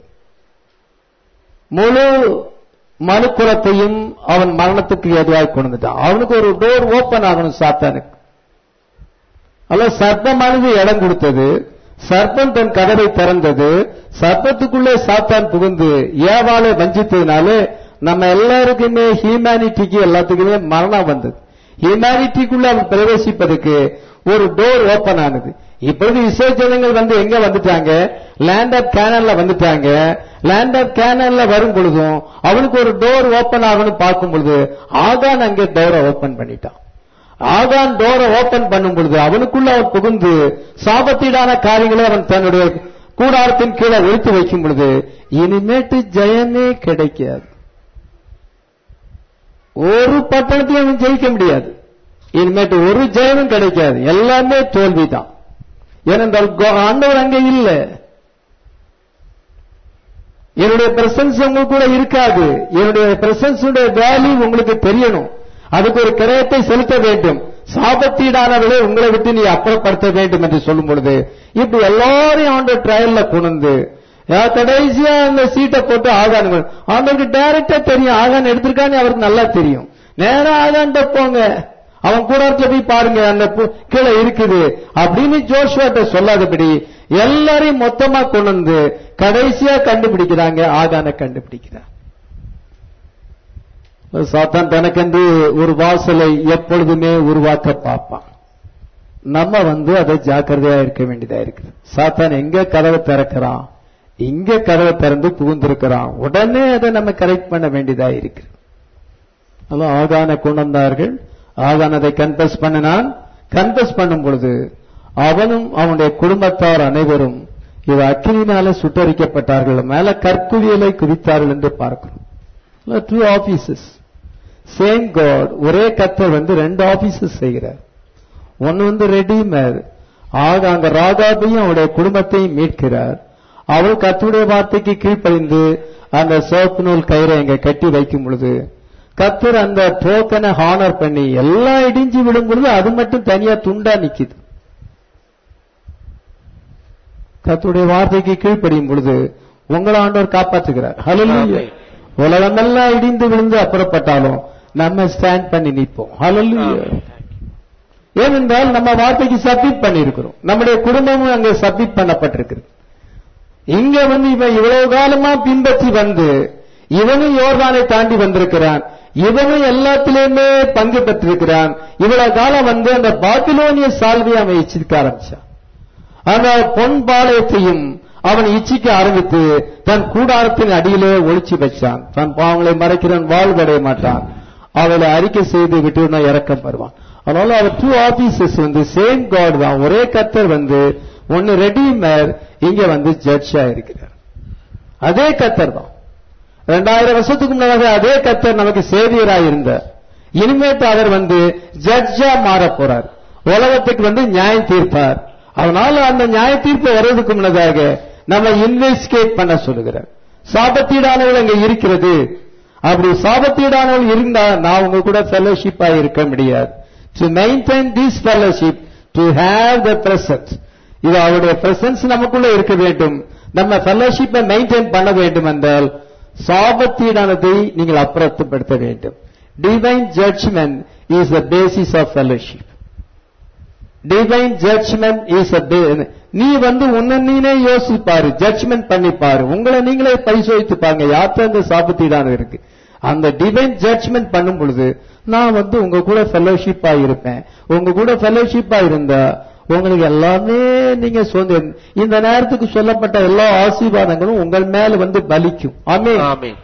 முழு மனுக்குலத்தையும் அவன் மரணத்துக்கு எதுவாய் கொண்டுட்டான் அவனுக்கு ஒரு டோர் ஓபன் ஆகணும் சாத்தானுக்கு அல்ல சர்ப்பமானது இடம் கொடுத்தது சர்ப்பம் தன் கதவை திறந்தது சர்ப்பத்துக்குள்ளே சாத்தான் புகுந்து ஏவாளை வஞ்சித்ததுனால நம்ம எல்லாருக்குமே ஹியூமனிட்டிக்கு எல்லாத்துக்குமே மரணம் வந்தது ஹியூமனிட்டிக்குள்ள அவன் பிரவேசிப்பதற்கு ஒரு டோர் ஓபன் ஆனது இப்பொழுது இஸ்ரேல் ஜனங்கள் வந்து எங்க வந்துட்டாங்க லேண்ட் ஆஃப் கேனல்ல வந்துட்டாங்க லேண்ட் ஆஃப் கேனல்ல வரும் பொழுதும் அவனுக்கு ஒரு டோர் ஓபன் ஆகணும் பார்க்கும் பொழுது ஆகான் அங்கே டோரை ஓபன் பண்ணிட்டான் ஆகான் டோரை ஓபன் பண்ணும் பொழுது அவனுக்குள்ள அவன் புகுந்து சாபத்தீடான காரியங்களை அவன் தன்னுடைய கூடாரத்தின் கீழே ஒழித்து வைக்கும் பொழுது இனிமேட்டு ஜெயமே கிடைக்காது ஒரு பட்டணத்தையும் அவன் ஜெயிக்க முடியாது இனிமேட்டு ஒரு ஜெயமும் கிடைக்காது எல்லாமே தோல்விதான் ஏனென்றால் ஆண்டவர் அங்கே இல்லை என்னுடைய பிரசன்ஸ் உங்களுக்கு கூட இருக்காது என்னுடைய பிரசன்ஸ் வேல்யூ உங்களுக்கு தெரியணும் அதுக்கு ஒரு கிரயத்தை செலுத்த வேண்டும் சாபத்தீடானவளை உங்களை விட்டு நீ அப்புறப்படுத்த வேண்டும் என்று சொல்லும் பொழுது இப்படி எல்லாரையும் ஆண்டு ட்ரையல்ல கொண்டு கடைசியா அந்த சீட்டை போட்டு ஆகான் அவனுக்கு டைரக்டா தெரியும் ஆகான் எடுத்திருக்கான்னு அவருக்கு நல்லா தெரியும் நேரம் ஆகான்ட்ட போங்க அவன் கூடாரத்துல போய் பாருங்க அந்த கீழே இருக்குது அப்படின்னு ஜோஷுவாட்ட சொல்லாதபடி எல்லாரையும் மொத்தமா கொண்டு வந்து கடைசியா கண்டுபிடிக்கிறாங்க ஆகான கண்டுபிடிக்கிறார் சாத்தான் தனக்கென்று ஒரு வாசலை எப்பொழுதுமே உருவாக்க பார்ப்பான் நம்ம வந்து அதை ஜாக்கிரதையா இருக்க வேண்டியதா இருக்கு சாத்தான் எங்க கதவை திறக்கிறான் இங்க கதவை திறந்து புகுந்திருக்கிறான் உடனே அதை நம்ம கரெக்ட் பண்ண வேண்டியதா இருக்கு அதான் ஆகான கொண்டு வந்தார்கள் ஆகான் அதை கன்ஃபஸ் பண்ணினான் கன்ஃபஸ் பண்ணும் பொழுது அவனும் அவனுடைய குடும்பத்தார் அனைவரும் இது அக்கினினால சுட்டரிக்கப்பட்டார்கள் மேல கற்குவியலை குதித்தார்கள் என்று பார்க்கிறோம் டூ ஆபீசஸ் சேம் காட் ஒரே கத்தர் வந்து ரெண்டு ஆபீசஸ் செய்கிறார் ஒன்னு வந்து ரெடிமேர் ஆக அங்க ராகாபையும் அவருடைய குடும்பத்தையும் மீட்கிறார் அவள் கத்துடைய வார்த்தைக்கு கீழ்ப்படிந்து அந்த சோப்பு நூல் கயிறை இங்க கட்டி வைக்கும் பொழுது கத்தர் அந்த டோக்கனை ஹானர் பண்ணி எல்லாம் இடிஞ்சு விடும் பொழுது அது மட்டும் தனியா துண்டா நிக்குது கத்துடைய வார்த்தைக்கு கீழ்ப்படியும் பொழுது உங்களை ஆண்டவர் காப்பாற்றுகிறார் ஹலலுயா உலகமெல்லாம் இடிந்து விழுந்து அப்புறப்பட்டாலும் நம்ம ஸ்டாண்ட் பண்ணி நிற்போம் ஹலலுயா ஏனென்றால் நம்ம வார்த்தைக்கு சப்மிட் பண்ணியிருக்கிறோம் நம்முடைய குடும்பமும் அங்கே சப்மிட் பண்ணப்பட்டிருக்கிறது இங்க வந்து இவன் இவ்வளவு காலமா பின்பற்றி வந்து இவனும் யோர்தானை தாண்டி வந்திருக்கிறான் இவனும் எல்லாத்திலையுமே பங்கு பெற்றிருக்கிறான் இவ்வளவு காலம் வந்து அந்த பாபிலோனிய சால்வையை அவன் எச்சிருக்க ஆரம்பிச்சான் அந்த பொன் பாளையத்தையும் அவன் இச்சிக்க ஆரம்பித்து தன் கூடாரத்தின் அடியிலே ஒளிச்சு வச்சான் தன் பாவங்களை மறைக்கிறவன் வாழ்வடைய மாட்டான் அவளை அறிக்கை செய்து விட்டு இறக்கம் வருவான் அதனால அவர் டூ ஆபீசஸ் வந்து சேம் காட் தான் ஒரே கத்தர் வந்து ஒன்னு ரெடிமேர் இங்க வந்து ஜட்ஜா இருக்கிறார் அதே கத்தர் தான் ரெண்டாயிரம் வருஷத்துக்கு முன்னதாக அதே கத்தர் நமக்கு சேவியராய் இருந்தார் இனிமேட்டு அவர் வந்து ஜட்ஜா மாற போறார் உலகத்துக்கு வந்து நியாயம் தீர்ப்பார் அதனால அந்த நியாய தீர்ப்பு வர்றதுக்கு முன்னதாக நம்ம இன்வெஸ்டிகேட் பண்ண சொல்லுகிறார் சாபத்தீடானவள் அங்க இருக்கிறது அப்படி சாபத்தீடானவள் இருந்தா நான் உங்க கூட ஃபெலோஷிப்பா இருக்க முடியாது to maintain this fellowship to have the presence இது அவருடைய பிரசன்ஸ் நமக்குள்ள இருக்க வேண்டும் நம்ம ஃபெலோஷிப்பை மெயின்டைன் பண்ண வேண்டும் என்றால் சாபத்தீடானதை நீங்கள் அப்புறத்துப்படுத்த வேண்டும் divine judgment is the basis of fellowship divine judgment is a நீ வந்து உன்னை நீனே யோசிப்பாரு ஜட்ஜ்மெண்ட் பண்ணிப்பாரு உங்களை நீங்களே பரிசோதித்து பாருங்க யார்த்த அந்த சாபத்தீடான இருக்கு அந்த டிவைன் ஜட்ஜ்மெண்ட் பண்ணும் பொழுது நான் வந்து உங்க கூட ஃபெலோஷிப்பா இருப்பேன் உங்க கூட ஃபெலோஷிப்பா இருந்தா உங்களுக்கு எல்லாமே நீங்க சொந்த இந்த நேரத்துக்கு சொல்லப்பட்ட எல்லா ஆசீர்வாதங்களும் உங்கள் மேல வந்து பலிக்கும் ஆமே
ஆமென்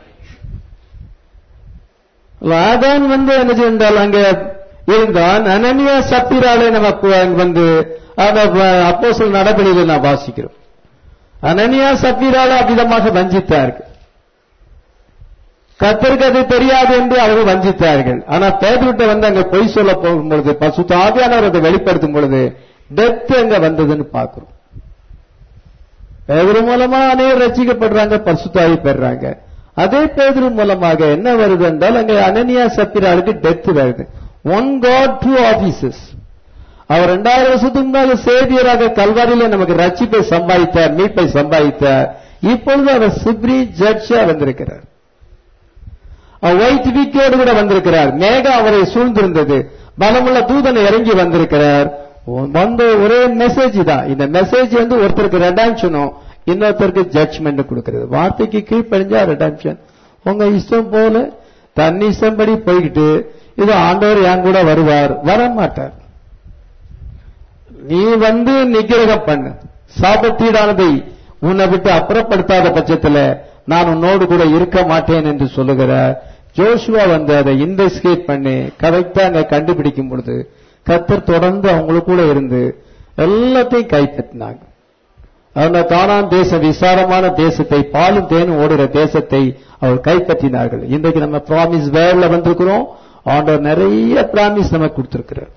ஆதான் வந்து என்ன செய்தால் அங்க இருந்தான் அனனியா சப்பிராலே நமக்கு அங்க வந்து அந்த அப்போ சில நடவடிக்கையில் நான் வாசிக்கிறோம் அனனியா சப்பிரால அவ்விதமாக வஞ்சித்தார்கள் கத்தருக்கு அது தெரியாது என்று அவர்கள் வஞ்சித்தார்கள் ஆனா பேதுருட்ட வந்து அங்க பொய் சொல்ல போகும் பொழுது பசுத்த ஆவியானவர் அதை வெளிப்படுத்தும் பொழுது டெத் அங்க வந்ததுன்னு பார்க்கிறோம் பேதுரு மூலமா அநேகர் ரசிக்கப்படுறாங்க பரிசுத்தாவி பெறாங்க அதே பேதுரு மூலமாக என்ன வருது என்றால் அங்க அனனியா சப்பிராளுக்கு டெத் வருது ஒன் காட் டூ ஆபீசஸ் அவர் ரெண்டாயிரம் வருஷத்துக்கு முன்னாக சேவியராக கல்வாரியில நமக்கு ரட்சிப்பை சம்பாதித்தார் மீட்பை சம்பாதித்தார் இப்பொழுது அவர் சிப்ரி ஜட்ஜா வந்திருக்கிறார் ஒயிட் வீக்கோடு கூட வந்திருக்கிறார் மேகம் அவரை சூழ்ந்திருந்தது பலமுள்ள தூதன் இறங்கி வந்திருக்கிறார் வந்த ஒரே மெசேஜ் தான் இந்த மெசேஜ் வந்து ஒருத்தருக்கு ரெடாம்ஷனும் இன்னொருத்தருக்கு ஜட்ஜ்மெண்ட் கொடுக்கிறது வார்த்தைக்கு கீழ்ப்படிஞ்சா ரெடாம்ஷன் உங்க இஷ்டம் போல தன் இஷ்டம்படி போய்கிட்டு இது ஆண்டவர் என் கூட வருவார் வர மாட்டார் நீ வந்து நிகிரகம் பண்ணு சாபத்தீடானதை உன்னை விட்டு அப்புறப்படுத்தாத பட்சத்துல நான் உன்னோடு கூட இருக்க மாட்டேன் என்று சொல்லுகிற ஜோஷுவா வந்து அதை இன்வெஸ்டிகேட் பண்ணி கரெக்டா அங்க கண்டுபிடிக்கும் பொழுது கத்தர் தொடர்ந்து அவங்களுக்கு கூட இருந்து எல்லாத்தையும் கைப்பற்றினாங்க அந்த தானான் தேசம் விசாலமான தேசத்தை பாலும் தேனும் ஓடுகிற தேசத்தை அவர் கைப்பற்றினார்கள் இன்றைக்கு நம்ம ப்ராமிஸ் வேர்ல வந்திருக்கிறோம் ஆண்டவர் நிறைய ப்ராமிஸ் நமக்கு கொடுத்திருக்கிறார்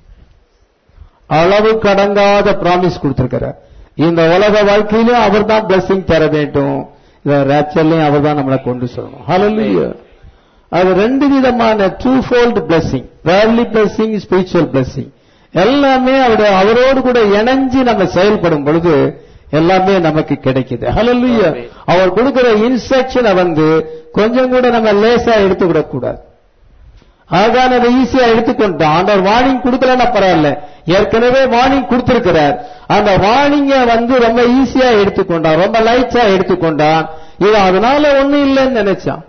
அளவு கடங்காத ப்ராமிஸ் கொடுத்திருக்கிறார் இந்த உலக வாழ்க்கையிலும் அவர் தான் பிளஸிங் தர வேண்டும் இந்த ரேப்சர்லையும் அவர் தான் நம்மளை கொண்டு சொல்லணும் ஹalleluya அது ரெண்டு விதமான டூ ஃபோல்ட் பிளஸிங் வேர்லி பிளஸிங் ஸ்பிரிச்சுவல் பிளஸிங் எல்லாமே அவருடைய அவரோடு கூட இணைஞ்சு நம்ம செயல்படும் பொழுது எல்லாமே நமக்கு கிடைக்குது ஹalleluya
Amen.
அவர் கொடுக்கிற இன்ஸ்ட்ரக்ஷனை வந்து கொஞ்சம் கூட நம்ம லேசா எடுத்துவிடக் கூடாது ஆகான அதை ஈஸியா எடுத்துக்கொண்டோம் ஆண்டவர் வார்னிங் கொடுக்கலன்னா பரவாயில்ல ஏற்கனவே வார்னிங் கொடுத்திருக்கிறார் அந்த வார்னிங்க வந்து ரொம்ப ஈஸியா எடுத்துக்கொண்டான் ரொம்ப லைட்ஸா எடுத்துக்கொண்டான் இது அதனால ஒண்ணும் இல்லைன்னு நினைச்சான்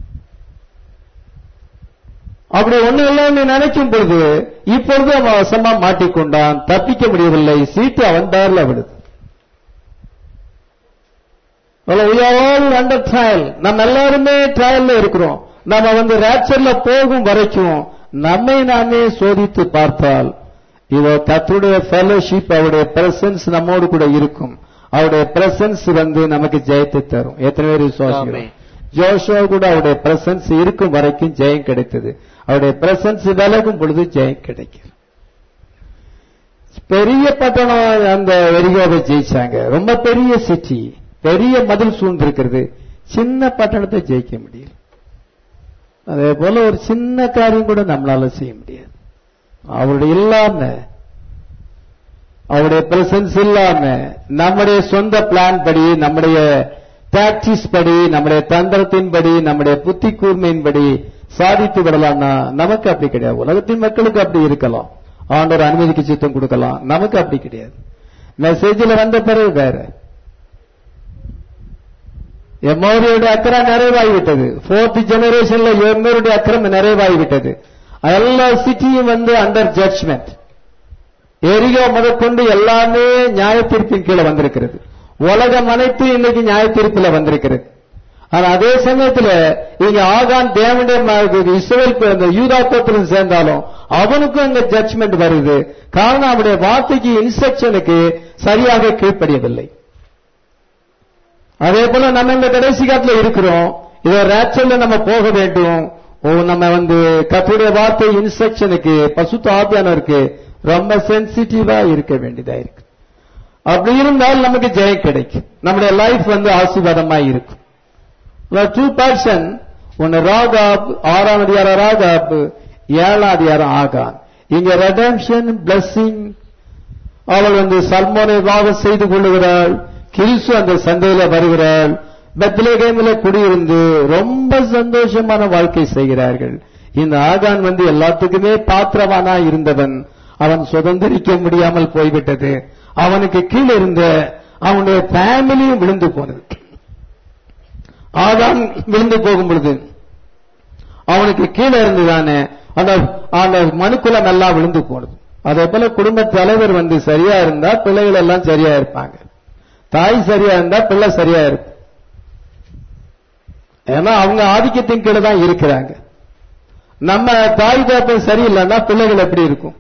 அப்படி ஒண்ணும் இல்லைன்னு நினைக்கும் பொழுது இப்பொழுது அவன் வசமா மாட்டிக்கொண்டான் தப்பிக்க முடியவில்லை சீட்டு அவன் பேர்ல விடுது அண்டர் ட்ரையல் நம்ம எல்லாருமே ட்ரையல்ல இருக்கிறோம் நம்ம வந்து ரேப்சர்ல போகும் வரைக்கும் நம்மை நாமே சோதித்து பார்த்தால் இதோ கத்தருடைய ஃபெலோஷிப் அவருடைய பிரசன்ஸ் நம்மோடு கூட இருக்கும் அவருடைய பிரசன்ஸ் வந்து நமக்கு ஜெயத்தை தரும் எத்தனை பேர் விசுவாசிக்கிறோம்
ஆமென்.
ஜோஷுவா கூட அவருடைய பிரசன்ஸ் இருக்கும் வரைக்கும் ஜெயம் கிடைத்தது அவருடைய பிரசன்ஸ் விலகும் பொழுது ஜெயம் கிடைக்கும் பெரிய பட்டணம் அந்த எரிகோவை ஜெயிச்சாங்க ரொம்ப பெரிய சிட்டி பெரிய மதில் சூழ்ந்திருக்கிறது சின்ன பட்டணத்தை ஜெயிக்க முடியல அதே போல ஒரு சின்ன காரியம் கூட நம்மளால செய்ய முடியாது அவருடைய இல்லாம அவருடைய பிரசன்ஸ் இல்லாம நம்முடைய சொந்த பிளான் படி நம்முடைய டாக்டிஸ் படி நம்முடைய தந்திரத்தின்படி நம்முடைய புத்தி கூர்மையின்படி சாதித்து விடலாம்னா நமக்கு அப்படி கிடையாது உலகத்தின் மக்களுக்கு அப்படி இருக்கலாம் ஆண்டவர் அனுமதிக்கு சித்தம் கொடுக்கலாம் நமக்கு அப்படி கிடையாது மெசேஜில் வந்த பிறகு வேற எம்மோருடைய அக்கிரம் நிறைவாகிவிட்டது ஃபோர்த் ஜெனரேஷன்ல எம்மோருடைய அக்கிரம் நிறைவாகிவிட்டது எல்லா சிட்டியும் வந்து அண்டர் ஜட்ஜ்மெண்ட் எரிகோ முதற்கொண்டு எல்லாமே நியாயத்தீர்ப்பின் கீழே வந்திருக்கிறது உலகம் அனைத்து இன்னைக்கு நியாயத்தீர்ப்பில் வந்திருக்கிறது ஆனா அதே சமயத்துல இங்க ஆகான் தேவனுடைய ம- இஸ்ரவேல் அந்த யூதா கோத்திரம் சேர்ந்தாலும் அவனுக்கும் அங்க ஜட்ஜ்மெண்ட் வருது காரணம் அவனுடைய வார்த்தைக்கு இன்ஸ்ட்ரக்ஷனுக்கு சரியாக கீழ்ப்படியவில்லை அதே போல நம்ம இந்த கடைசி காலத்துல இருக்கிறோம் இத ரேச்சல்ல நம்ம போக வேண்டும் ஓ நம்ம வந்து கத்துடைய வார்த்தை இன்ஸ்ட்ரக்ஷனுக்கு பசுத்த ஆபியானருக்கு ரொம்ப சென்சிட்டிவா இருக்க வேண்டியதா இருக்கு அப்படி இருந்தால் நமக்கு ஜெயம் கிடைக்கும் நம்முடைய லைஃப் வந்து ஆசீர்வாதமா இருக்கும் டூ பர்சன் ஒன்னு ராகாப் ஆறாம் அதிகாரம் ராகாப் ஏழாம் அதிகாரம் ஆகான் இங்க ரெடம்ஷன் பிளஸ்ஸிங் அவள் வந்து சல்மோனை வாகம் செய்து கொள்ளுகிறாள் கிறிஸ்து அந்த சந்தையில வருகிறாள் பெத்லேகேமில குடியிருந்து ரொம்ப சந்தோஷமான வாழ்க்கை செய்கிறார்கள் இந்த ஆகான் வந்து எல்லாத்துக்குமே பாத்திரவானா இருந்தவன் அவன் சுதந்திரிக்க முடியாமல் போய்விட்டது அவனுக்கு கீழே இருந்த அவனுடைய ஃபேமிலியும் விழுந்து போனது ஆகான் விழுந்து போகும் பொழுது அவனுக்கு கீழே இருந்துதானே அந்த அந்த மனுக்குலம் எல்லாம் விழுந்து போனது அதே போல குடும்ப தலைவர் வந்து சரியா இருந்தா பிள்ளைகள் எல்லாம் சரியா இருப்பாங்க தாய் சரியா இருந்தா பிள்ளை சரியா இருக்கும் ஏன்னா அவங்க ஆதிக்கத்தின் கீழே தான் இருக்கிறாங்க நம்ம தாய் தாப்பன் சரியில்லைன்னா பிள்ளைகள் எப்படி இருக்கும்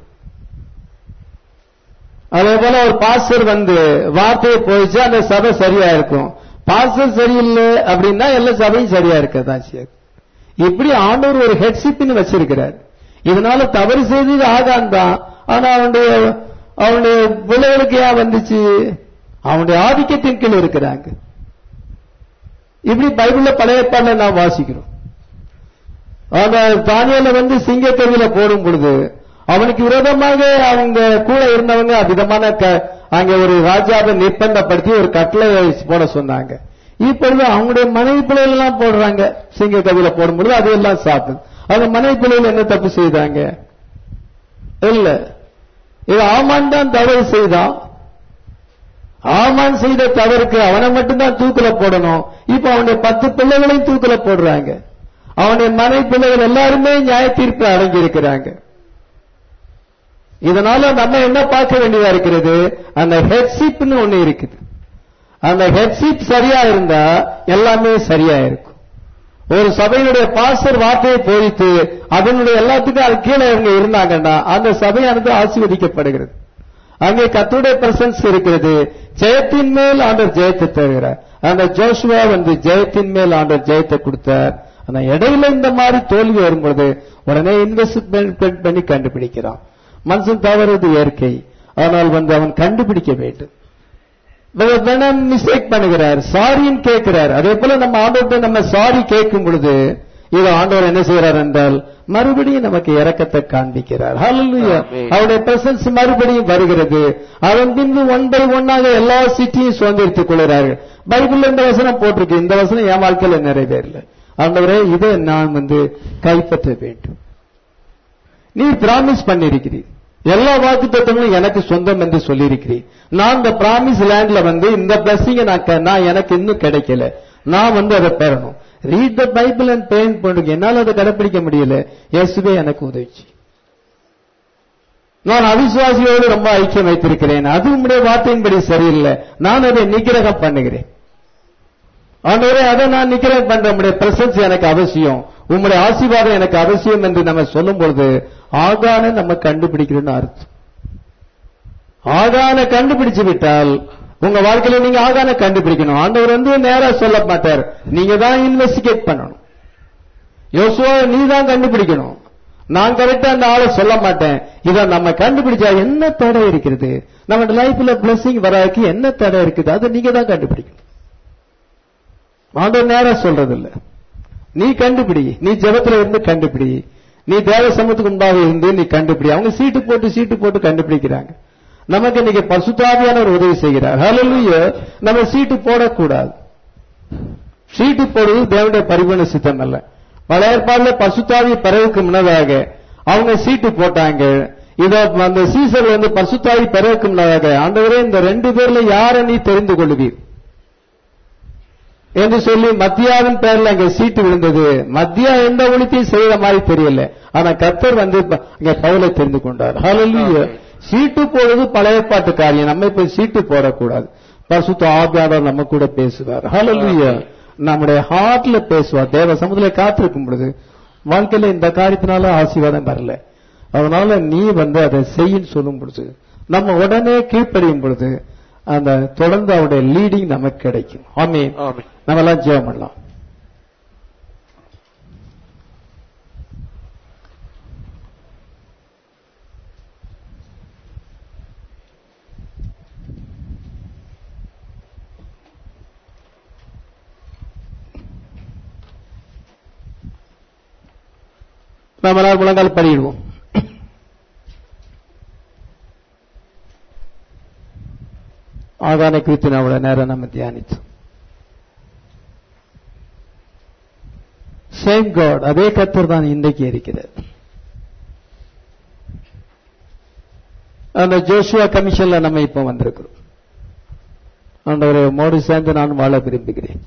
அதே போல ஒரு பாஸ்டர் வந்து வார்த்தையை போயிச்சு அந்த சபை சரியா இருக்கும் பாஸ்டர் சரியில்லை அப்படின்னா எல்லா சபையும் சரியா இருக்கதான் சரி இப்படி ஆண்டவர் ஒரு ஹெட்ஷிப்னு வச்சிருக்கிறார் இதனால தவறு செய்தது ஆகான் தான் ஆனா அவனுடைய அவனுடைய பிள்ளைகளுக்கு ஏன் வந்துச்சு அவனுடைய ஆதிக்கத்தின் கீழ் இருக்கிறாங்க இப்படி பைபிள்ல பழைய ஏற்பாடுல நாம் வாசிக்கிறோம் அந்த தானியல வந்து சிங்கக்கவியில போடும் பொழுது அவனுக்கு விரோதமாக அவங்க கூட இருந்தவங்க அவ்விதமான க- அங்க ஒரு ராஜாவை நிர்பந்தப்படுத்தி ஒரு கட்டளை போட சொன்னாங்க இப்பொழுது அவங்களுடைய மனைவி பிள்ளைகள் எல்லாம் போடுறாங்க சிங்க கவியில போடும்பொழுது அதையெல்லாம் சாப்பிடு அவங்க மனைவி பிள்ளைகள் என்ன தப்பு செய்தாங்க இல்ல இது ஆமான் தான் தவறு செய்தான் ஆமான் செய்த தவறுக்கு அவனை மட்டும்தான் தூக்கில போடணும் இப்ப அவனுடைய பத்து பிள்ளைகளையும் தூக்கில போடுறாங்க அவனுடைய மனைவி பிள்ளைகள் எல்லாருமே நியாய தீர்ப்பு அடங்கி இருக்கிறாங்க இதனால நம்ம என்ன பார்க்க வேண்டியதா இருக்கிறது அந்த ஹெட்ஷிப்னு ஒண்ணு இருக்குது அந்த ஹெட்ஷிப் சரியா இருந்தா எல்லாமே சரியா இருக்கும் ஒரு சபையினுடைய பாஸ்டர் வார்த்தையை போதித்து அதனுடைய எல்லாத்துக்கும் அது கீழே இவங்க இருந்தாங்கன்னா அந்த சபையானது ஆசீர்வதிக்கப்படுகிறது அங்கே கத்துடைய பிரசன்ஸ் இருக்கிறது ஜெயத்தின் மேல் ஆண்டவர் ஜெயத்தை தருகிறார் அந்த ஜோஷுவா வந்து ஜெயத்தின் மேல் ஆண்டவர் ஜெயத்தை கொடுத்தார் ஆனா இடையில இந்த மாதிரி தோல்வி வரும்பொழுது உடனே இன்வெஸ்ட்மெண்ட் பண்ணி கண்டுபிடிக்கிறான் மனுஷன் தவறுது இயற்கை ஆனால் வந்து அவன் கண்டுபிடிக்க வேண்டும் மிஸ்டேக் பண்ணுகிறார் சாரின்னு கேட்கிறார் அதே போல நம்ம ஆண்டவர்கிட்ட நம்ம சாரி கேட்கும் பொழுது இது ஆண்டவர் என்ன செய்கிறார் என்றால் மறுபடியும் நமக்கு இரக்கத்தை காண்பிக்கிறார் Hallelujah.
Amen.
அவருடைய பிரசன்ஸ் மறுபடியும் வருகிறது அதன் பின்பு ஒன் பை ஒன்னாக எல்லா சிட்டியும் சுதந்திரித்துக் கொள்கிறார்கள் பைபிள்ல இந்த வசனம் போட்டிருக்கு இந்த வசனம் என் வாழ்க்கையில நிறைவேறல ஆண்டவரே இதை நான் வந்து கைப்பற்ற வேண்டும் நீ பிராமிஸ் பண்ணிருக்கிறீர் எல்லா வாக்கு தத்துவங்களும் எனக்கு சொந்தம் என்று சொல்லியிருக்கிறீர் நான் இந்த பிராமிஸ் லேண்ட்ல வந்து இந்த பிளஸிங்க நான் க- நான் எனக்கு இன்னும் கிடைக்கல நான் வந்து அதை பெறணும் read the Bible and pain பண்ணுங்க என்னால அதை கடைபிடிக்க முடியல இயேசுவே எனக்கு உதவிச்சு நான் அவிசுவாசியோடு ரொம்ப ஐக்கியம் வைத்திருக்கிறேன் அது உம்முடைய வார்த்தையின்படி சரியில்லை நான் அதை நிகிரகம் பண்ணுகிறேன் ஆண்டவரே அதை நான் நிக்கிறேன் பண்ற உம்முடைய பிரசன்ஸ் எனக்கு அவசியம் உம்முடைய ஆசீர்வாதம் எனக்கு அவசியம் என்று நம்ம சொல்லும் பொழுது ஆகான நம்ம கண்டுபிடிக்கிறோம்னு அர்த்தம் ஆகான கண்டுபிடிச்சு விட்டால் உங்க வாழ்க்கையில நீங்க ஆகான கண்டுபிடிக்கணும் ஆண்டவர் வந்து நேரா சொல்ல மாட்டார் நீங்க தான் இன்வெஸ்டிகேட் பண்ணணும் யோசுவா நீ தான் கண்டுபிடிக்கணும் நான் கரெக்டா அந்த ஆளை சொல்ல மாட்டேன் இத நம்ம கண்டுபிடிச்சா என்ன தடை இருக்கிறது நம்ம லைஃப்ல பிளஸிங் வராதுக்கு என்ன தடை இருக்குது அதை நீங்க தான் கண்டுபிடிக்கணும் ஆண்டவர் நேரா சொல்றது இல்ல நீ கண்டுபிடி நீ ஜெபத்துல இருந்து கண்டுபிடி நீ தேவ சமத்துக்கு முன்பாக இருந்து நீ கண்டுபிடி அவங்க சீட்டு போட்டு சீட்டு போட்டு கண்டுபிடிக்கிறாங்க நமக்கு இன்னைக்கு பசுத்தாவியான ஒரு உதவி செய்கிறார் ஹalleluya நம்ம சீட்டு போடக்கூடாது சீட்டு போடுவது தேவனுடைய பரிபூர்ண சித்தம் அல்ல பழைய ஏற்பாடுல பசுத்தாவி பிறகுக்கு முன்னதாக அவங்க சீட்டு போட்டாங்க இத அந்த சீசர் வந்து பசுத்தாவி பிறகுக்கு முன்னதாக ஆண்டவரே இந்த ரெண்டு பேர்ல யாரை நீ தெரிந்து கொள்ளுவீர் என்று சொல்லி மத்தியாவின் பேர்ல அங்க சீட்டு விழுந்தது மத்தியா எந்த ஒழித்தையும் செய்யற மாதிரி தெரியல ஆனா கர்த்தர் வந்து ப- அங்க பவுலை தெரிந்து கொண்டார் ஹalleluya சீட்டு போடுறது பழைய பாட்டு காரியம் நம்ம இப்ப சீட்டு போடக்கூடாது பரிசுத்த ஆவியாளர் நம்ம கூட பேசுவார் ஹalleluya நம்முடைய ஹார்ட்ல பேசுவார் தேவ சமுதிரத்தை காத்திருக்கும் பொழுது வாழ்க்கையில இந்த காரியத்தினால ஆசீர்வாதம் வரல அதனால நீ வந்து அதை செய்யின்னு சொல்லும் பொழுது நம்ம உடனே கீழ்ப்படியும் பொழுது அந்த தொடர்ந்து அவருடைய லீடிங் நமக்கு கிடைக்கும் ஆமென்
ஆமென்.
நம்ம எல்லாம் ஜெபம் பண்ணலாம் நம்ம எல்லாரும் முழங்கால் படிடுவோம் ஆகானை குறித்து நம்மளோட நேரம் நம்ம தியானித்தோம் சேம் காட் அதே கத்தர் தான் இன்றைக்கு இருக்கிறார் அந்த ஜோஷுவா கமிஷன்ல நம்ம இப்ப வந்திருக்கிறோம் ஆண்டவரை மோடி சேர்ந்து நான் வாழ விரும்புகிறேன்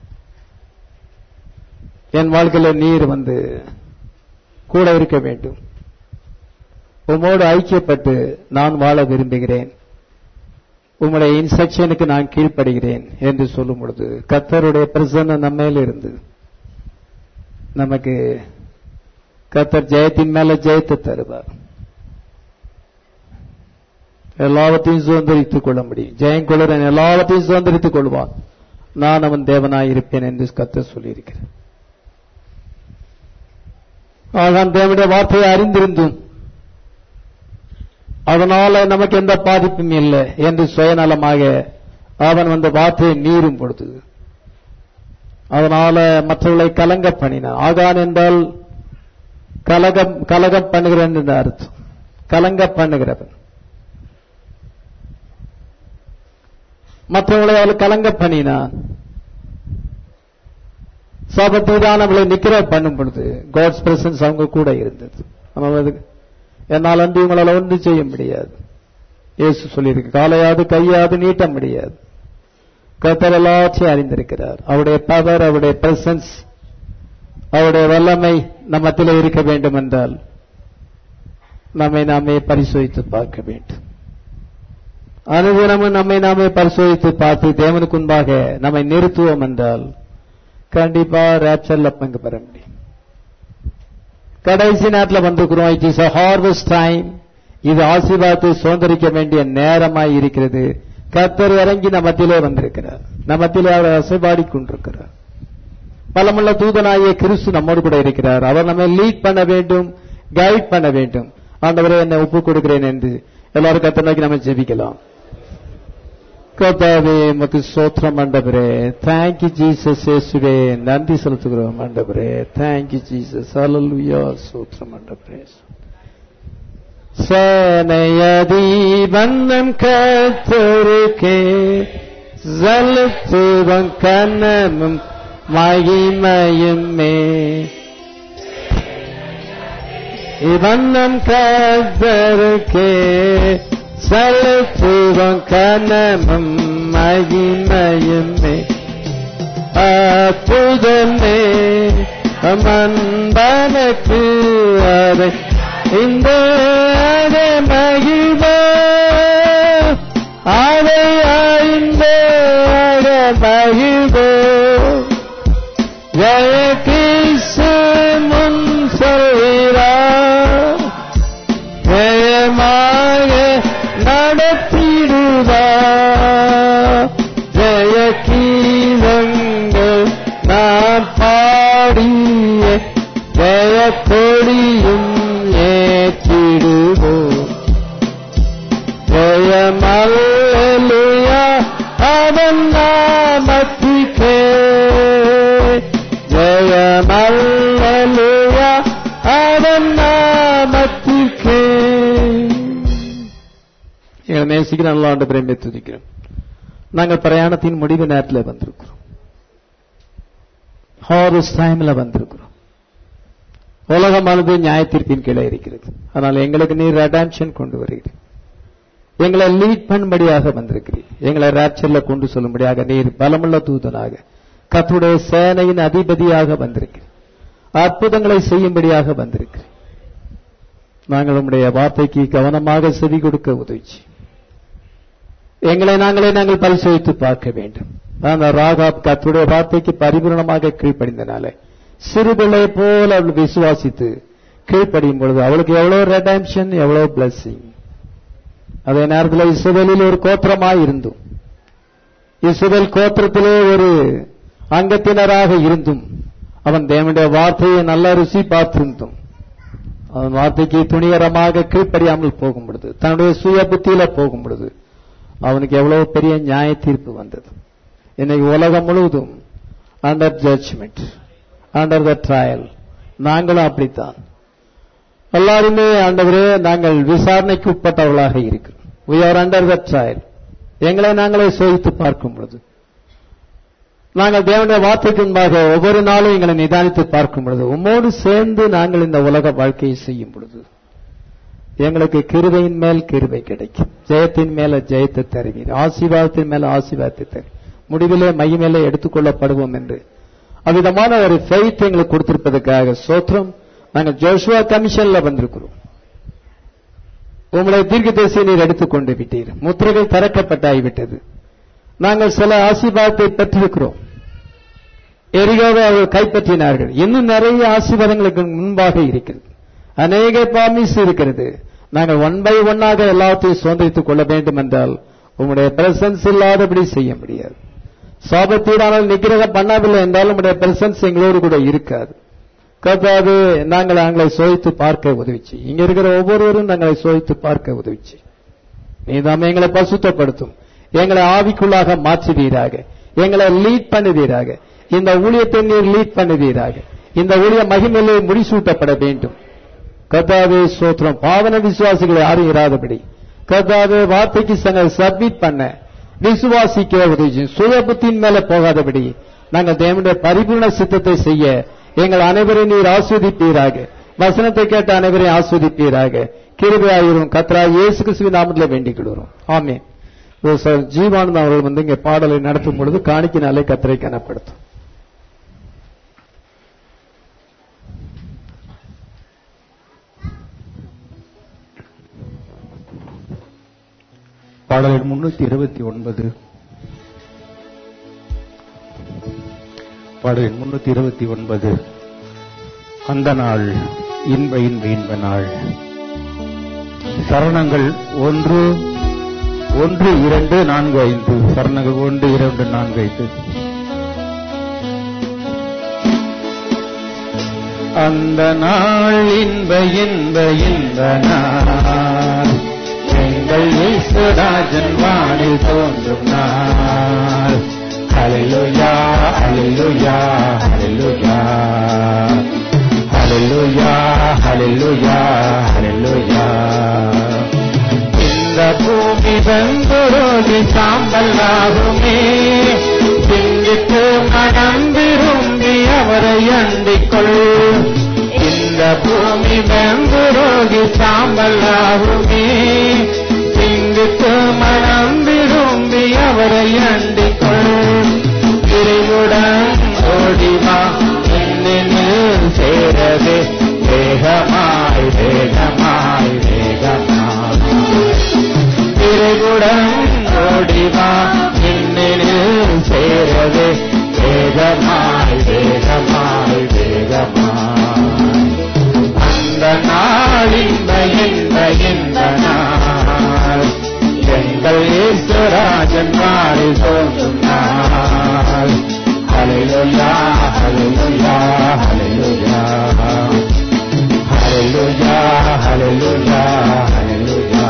என் வாழ்க்கையில நீர் வந்து கூட இருக்க வேண்டும் உம்மோடு ஐக்கியப்பட்டு நான் வாழ விரும்புகிறேன் உம்முடைய இன்ஸ்ட்ரக்ஷனுக்கு நான் கீழ்ப்படுகிறேன் என்று சொல்லும் பொழுது கத்தருடைய பிரசன்னம் நம்ம மேல இருந்து நமக்கு கத்தர் ஜெயத்தின் மேல ஜெயத்தை தருவார் எல்லாவற்றையும் சுதந்திரித்துக் கொள்ள முடியும் ஜெயம் கொள்ளுறன் எல்லாவற்றையும் சுதந்திரித்துக் கொள்வான் நான் அவன் தேவனாய் இருப்பேன் என்று கத்தர் சொல்லியிருக்கிறேன் ஆகான் தேவனுடைய வார்த்தையை அறிந்திருந்தும் அதனால நமக்கு எந்த பாதிப்பும் இல்லை என்று சுயநலமாக அவன் வந்த வார்த்தையை மீறும் பொழுது அதனால மற்றவர்களை கலங்க பண்ணினான் ஆகான் என்றால் கலகம் கலகம் பண்ணுகிறேன் என்று அர்த்தம் கலங்க பண்ணுகிறவன் மற்றவர்களை அவள் கலங்க பண்ணினான் சாபத்தீதான அவளை நிக்கிற பண்ணும் பொழுது காட்ஸ் பிரசன்ஸ் அவங்க கூட இருந்தது நம்ம அதுக்கு என்னால் அன்று உங்களால் ஒன்று செய்ய முடியாது இயேசு சொல்லியிருக்கு காலையாது கையாது நீட்ட முடியாது கத்தர் எல்லாத்தையும் அறிந்திருக்கிறார் அவருடைய பவர் அவருடைய பிரசன்ஸ் அவருடைய வல்லமை நம்மத்தில் இருக்க வேண்டும் என்றால் நம்மை நாமே பரிசோதித்து பார்க்க வேண்டும் அனுதினமும் நம்மை நாமே பரிசோதித்து பார்த்து தேவனுக்கு முன்பாக நம்மை நிறுத்துவோம் என்றால் கண்டிப்பா ரேப்சர்ல பங்கு பெற முடியும் கடைசி நேரத்தில் வந்திருக்கிறோம் இட் இஸ் ஹார்வெஸ்ட் டைம் இது ஆசீர்வாதத்தை சுதந்திரிக்க வேண்டிய நேரமாய் இருக்கிறது கத்தர் இறங்கி நம்மத்திலே வந்திருக்கிறார் நம்மத்திலே அவர் அசைபாடி கொண்டிருக்கிறார் பலமுள்ள தூதனாகிய கிறிஸ்து நம்மோடு கூட இருக்கிறார் அவர் நம்மை லீட் பண்ண வேண்டும் கைட் பண்ண வேண்டும் ஆண்டவரே என்னை ஒப்புக் கொடுக்கிறேன் என்று எல்லாரும் கத்தர் நோக்கி நம்ம ஜெபிக்கலாம் கர்த்தாவே மக்கு சோத்திரம் ஆண்டவரே தேங்க்யூ ஜீசஸ் இயேசுவே நன்றி செலுத்துகிறோம் ஆண்டவரே தேங்க்யூ ஜீசஸ் ஹalleluya சோத்திரம் ஆண்டவரே சேனையதி வண்ணம் கத்தருக்கே செலுத்துவம் கனமும் மகிமையுமே இவண்ணம் கத்தருக்கே செலுத்துவம் கனமும் மகிமையுமே அற்புதமே மன்பனக்கு அதை இந்த அதை மகிழ்வ அதை இந்த அதை மகிழ்வோ ஜெய கிறிஸ்து முன் சொல்கிறார் ஜெயமாக நடத்திடுவார் ஜெய கீதங்கள் நான் பாடிய ஜெய கொடியும் ஏற்றிடுவோம் ஜெயமல்லுயா அவன் நாமத்திற்கே ஜெயமல்லுயா அவன் நாமத்திற்கே எங்களை நேசிக்கிற நல்ல ஆண்டு பிரேமை துதிக்கிறோம் நாங்கள் பிரயாணத்தின் முடிவு நேரத்தில் வந்திருக்கிறோம் ஹாரஸ் டைம்ல வந்திருக்கிறோம் உலகமானது நியாயத்தீர்ப்பின் கீழே இருக்கிறது ஆனால் எங்களுக்கு நீர் ரெடான்ஷன் கொண்டு வருகிறீர் எங்களை லீட் பண்ணும்படியாக வந்திருக்கிறீர் எங்களை ரேப்சர்ல கொண்டு சொல்லும்படியாக நீர் பலமுள்ள தூதனாக கத்துடைய சேனையின் அதிபதியாக வந்திருக்கிறீர் அற்புதங்களை செய்யும்படியாக வந்திருக்கிறீர் நாங்கள் உம்முடைய வார்த்தைக்கு கவனமாக செவி கொடுக்க உதவிச்சு எங்களை நாங்களே நாங்கள் பரிசோதித்து பார்க்க வேண்டும் அந்த ராகாப் கத்துடைய வார்த்தைக்கு பரிபூர்ணமாக கீழ்ப்படிந்தனால சிறுபிள்ளை போல அவள் விசுவாசித்து கீழ்ப்படியும் பொழுது அவளுக்கு எவ்வளவு ரெடம்ஷன் எவ்வளவு பிளஸிங் அதே நேரத்தில் இசுவேலில் ஒரு கோத்திரமாய் இருந்தும் இசுவேல் கோத்திரத்திலே ஒரு அங்கத்தினராக இருந்தும் அவன் தேவனுடைய வார்த்தையை நல்ல ருசி பார்த்திருந்தும் அவன் வார்த்தைக்கு துணிகரமாக கீழ்ப்படியாமல் போகும் பொழுது தன்னுடைய சுய புத்தியில போகும் பொழுது அவனுக்கு எவ்வளவு பெரிய நியாய தீர்ப்பு வந்தது இன்னைக்கு உலகம் முழுவதும் under judgment under the trial நாங்களும் அப்படித்தான் எல்லாருமே ஆண்டவரே நாங்கள் விசாரணைக்கு உட்பட்டவர்களாக இருக்கிறோம் we are under the trial எங்களை நாங்களே சோதித்து பார்க்கும் பொழுது நாங்கள் தேவனுடைய வார்த்தைக்கு முன்பாக ஒவ்வொரு நாளும் எங்களை நிதானித்து பார்க்கும் பொழுது உம்மோடு சேர்ந்து நாங்கள் இந்த உலக வாழ்க்கையை செய்யும் பொழுது எங்களுக்கு கிருபையின் மேல் கிருபை கிடைக்கும் ஜெயத்தின் மேல ஜெயத்தை தருவீர் ஆசீர்வாதத்தின் மேல ஆசீர்வாதத்தை தரு முடிவிலே மையமேலே எடுத்துக்கொள்ளப்படுவோம் என்று அவ்விதமான ஒரு ஃபெய்த் எங்களுக்கு கொடுத்திருப்பதற்காக சோத்திரம் நாங்கள் ஜோஷுவா கமிஷன்ல வந்திருக்கிறோம் உங்களை தீர்க்கதரிசியை நீர் எடுத்துக்கொண்டு விட்டீர் முத்திரைகள் திறக்கப்பட்டாகிவிட்டது நாங்கள் சில ஆசீர்வாதத்தை பெற்றிருக்கிறோம் எரிகோவை அவர்கள் கைப்பற்றினார்கள் இன்னும் நிறைய ஆசீர்வாதங்களுக்கு முன்பாக இருக்கிறது அநேக பாமிஸ் இருக்கிறது நாங்கள் ஒன் பை ஒன்னாக எல்லாத்தையும் சுதந்திரித்துக் கொள்ள வேண்டும் என்றால் உங்களுடைய பிரசன்ஸ் இல்லாதபடி செய்ய முடியாது சாபத்தீடானால் நிகிரகம் பண்ணவில்லை என்றால் உங்களுடைய பிரசன்ஸ் எங்களோடு கூட இருக்காது கர்த்தாவே நாங்கள் அவங்களை சோதித்து பார்க்க உதவிச்சு இங்க இருக்கிற ஒவ்வொருவரும் நாங்களை சோதித்து பார்க்க உதவிச்சு நீதாம் எங்களை பசுத்தப்படுத்தும் எங்களை ஆவிக்குள்ளாக மாற்றுவீராக எங்களை லீட் பண்ணுவீராக இந்த ஊழியத்தை நீர் லீட் பண்ணுவீராக இந்த ஊழிய மகிமையிலே முடிசூட்டப்பட வேண்டும் கர்த்தாவே சோத்திரம் பாவன விசுவாசிகளை யாரும் இராதபடி கர்த்தாவே வார்த்தைக்கு சங்க சப்மிட் பண்ண விசுவாசிக்க உதவி சுய புத்தியின் மேல போகாதபடி நாங்கள் தேவனுடைய பரிபூர்ண சித்தத்தை செய்ய எங்கள் அனைவரையும் நீர் ஆஸ்வதிப்பீராக வசனத்தை கேட்ட அனைவரையும் ஆஸ்வதிப்பீராக கிருபையாயிரும் கத்ரா இயேசு கிறிஸ்துவின் நாமத்தில் வேண்டிக் கொள்கிறோம் ஆமே ஜீவானந்த் அவர்கள் வந்து இங்க பாடலை நடத்தும் பொழுது காணிக்கினாலே கத்தரை கனப்படுத்தும்
பாடல் முன்னூத்தி இருபத்தி ஒன்பது பாடல் முன்னூத்தி இருபத்தி ஒன்பது அந்த நாள் இன்ப இன்ப இன்ப நாள் சரணங்கள் ஒன்று ஒன்று இரண்டு நான்கு ஐந்து சரணங்கள் ஒன்று இரண்டு நான்கு ஐந்து அந்த நாள் இன்ப இன்ப இன்ப நாள் எங்கள் இயேசுராஜன் வானில் தோன்றும் நாள் ஹalleluya ஹalleluya ஹalleluya ஹalleluya ஹalleluya ஹalleluya இந்த பூமி வெங்குரோகி சாம்பலாகுமே சிந்தித்து மனம் விரும்பி அவரை அண்டிக்கொள் இந்த பூமி வெங்குரோகி சாம்பலாகுமே சிந்தித்து மனம் விரும்பி அவரை அண்டிக்கொள் விரைவுடன் ஓடிவா என்னில் சேரவே வேகமாய் வேகமாய் வேகமாய் விரைவுடன் ஓடிவா இன்னில் சேரவே வேகமாய் வேகமாய் வேகமாய் அந்த நாள் இன்ப இன்ப இன்ப நாள் எங்கள் ஈஸ்வராஜன் மாறி தோன்றும் நாள் ஹalleluya ஹalleluya ஹalleluya ஹalleluya ஹalleluya ஹalleluya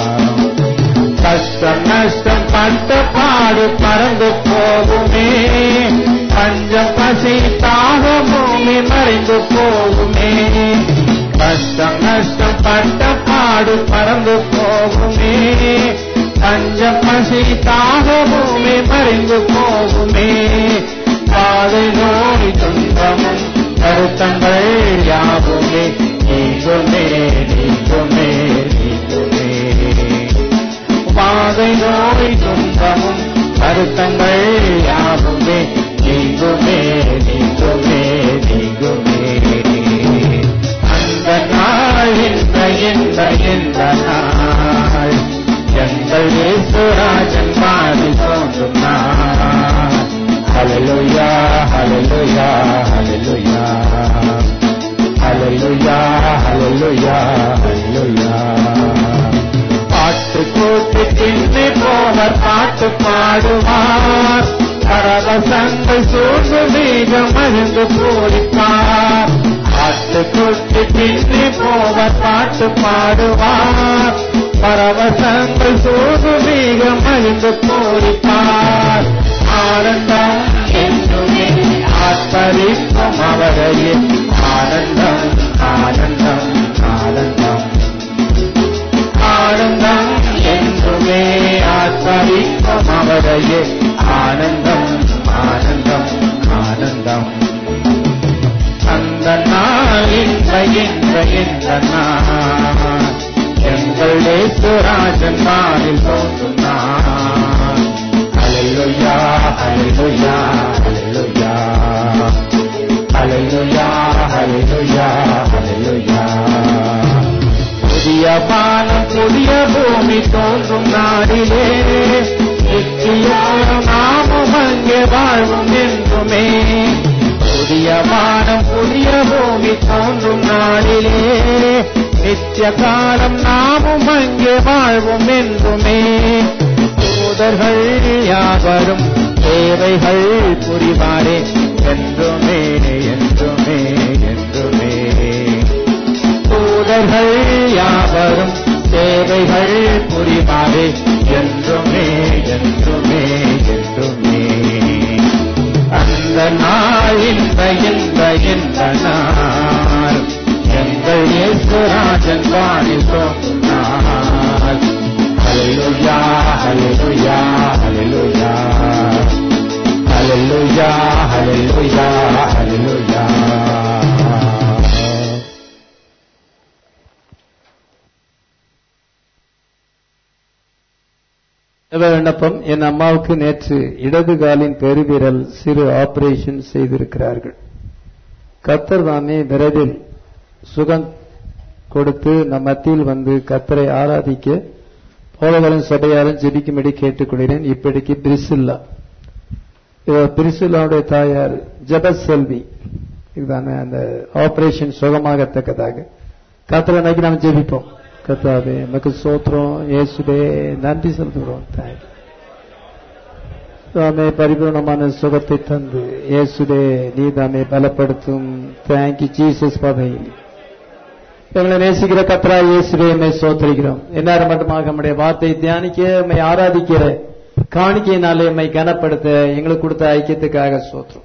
கஷ்டம் நஷ்டம் பட்ட பாடு பறந்து போகுமே பஞ்சம் பசி தாக பூமி மறைந்து போகுமே கஷ்டம் நஷ்டம் பட்ட பாடு பறந்து போகுமே பஞ்சம் பசி தாக பூமி மறைந்து போகுமே பாதை நோய் துன்பமும் கருத்தங்கள் யாவுமே நீங்குமே நீங்குமே நீங்குமே பாதை நோய் துன்பமும் வருத்தங்கள் யாவுமே நீங்குமே நீங்குமே நீங்குமே அந்த நாள் இன்ப இந்த நாள் எங்கள் இயேசுராஜன் பாடி தோன்றும் நாள் ஹalleluya ஹalleluya ஹalleluya ஹalleluya ஹalleluya ஹalleluya பாட்டு கூட்டு திண்டு போவர் பாட்டு பாடுவார் பரவசங்கள் சூழ்ந்து மீகம் மருந்து பூரிப்பார் பாட்டு கூட்டு திண்டு போவர் பாட்டு பாடுவார் பரவசங்கள் சூழ்ந்து மீகம் மருந்து பூரிப்பார் ஆனந்தம் என்றுமே ஆத்மரிக்கும் அவரையே ஆனந்தம் ஆனந்தம் ஆனந்தம் ஆனந்தம் என்றுமே ஆத்மரிக்கும் அவரையே ஆனந்தம் ஆனந்தம் ஆனந்தம் அந்த நாள் இந்த இந்த இந்த நாள் எங்கள் சுராஜன் நாளில் தோன்றும் நாள் அலையுயா அலையுயா அலையுயா அலையுயா அலையுயா அலையுயா புதிய பானம் புதிய பூமி தோன்றும் நாடிலே நிச்சயம் நாமும் அங்கே வாழ்வும் என்றுமே புதிய வானம் புதிய பூமி தோன்றும் நாளிலே நித்திய காலம் நாமும் அங்கே வாழ்வும் என்றுமே தூதர்கள் யாவரும் தேவைகள் புரிவாரே என்றுமே என்றுமே என்றுமே தூதர்கள் யாவரும் தேவைகள் புரிவாரே என்றுமே என்றுமே என்றுமே அந்த நாள் இந்த இந்த இந்த நாள் எங்கள் இயேசுராஜன் வாணில் தோன்றும் நாள் ஹalleluya ஹalleluya ஹalleluya ஹalleluya ஹalleluya ஹalleluya
தேவ விண்ணப்பம் என் அம்மாவுக்கு நேற்று இடது காலின் பெருவிரல் சிறு ஆபரேஷன் செய்திருக்கிறார்கள் கத்தர் தாமே விரைவில் சுகம் கொடுத்து நம் மத்தியில் வந்து கத்தரை ஆராதிக்க போலவரும் சபையாரும் ஜெபிக்கும்படி கேட்டுக்கொள்கிறேன் இப்படிக்கு பிரிசில்லா இவர் பிரிசில்லாவுடைய தாயார் ஜபத் செல்வி இதுதானே அந்த ஆபரேஷன் சுகமாகத்தக்கதாக கத்தரை நோக்கி நாம் ஜெபிப்போம் கத்தாவே நமக்கு சோத்திரம் இயேசுவே நன்றி செலுத்துகிறோம் தாய் தாமே பரிபூர்ணமான சுகத்தை தந்து இயேசுவே நீ தாமே பலப்படுத்தும் தேங்க்யூ ஜீசஸ் பதையில் எங்களை நேசிக்கிற கத்ரா இயேசுவே எம்மை சோத்தரிக்கிறோம் எல்லாரும் மட்டுமாக நம்முடைய வார்த்தை தியானிக்க எம்மை ஆராதிக்கிற காணிக்கையினாலே எம்மை கனப்படுத்த எங்களுக்கு கொடுத்த ஐக்கியத்துக்காக சோத்திரம்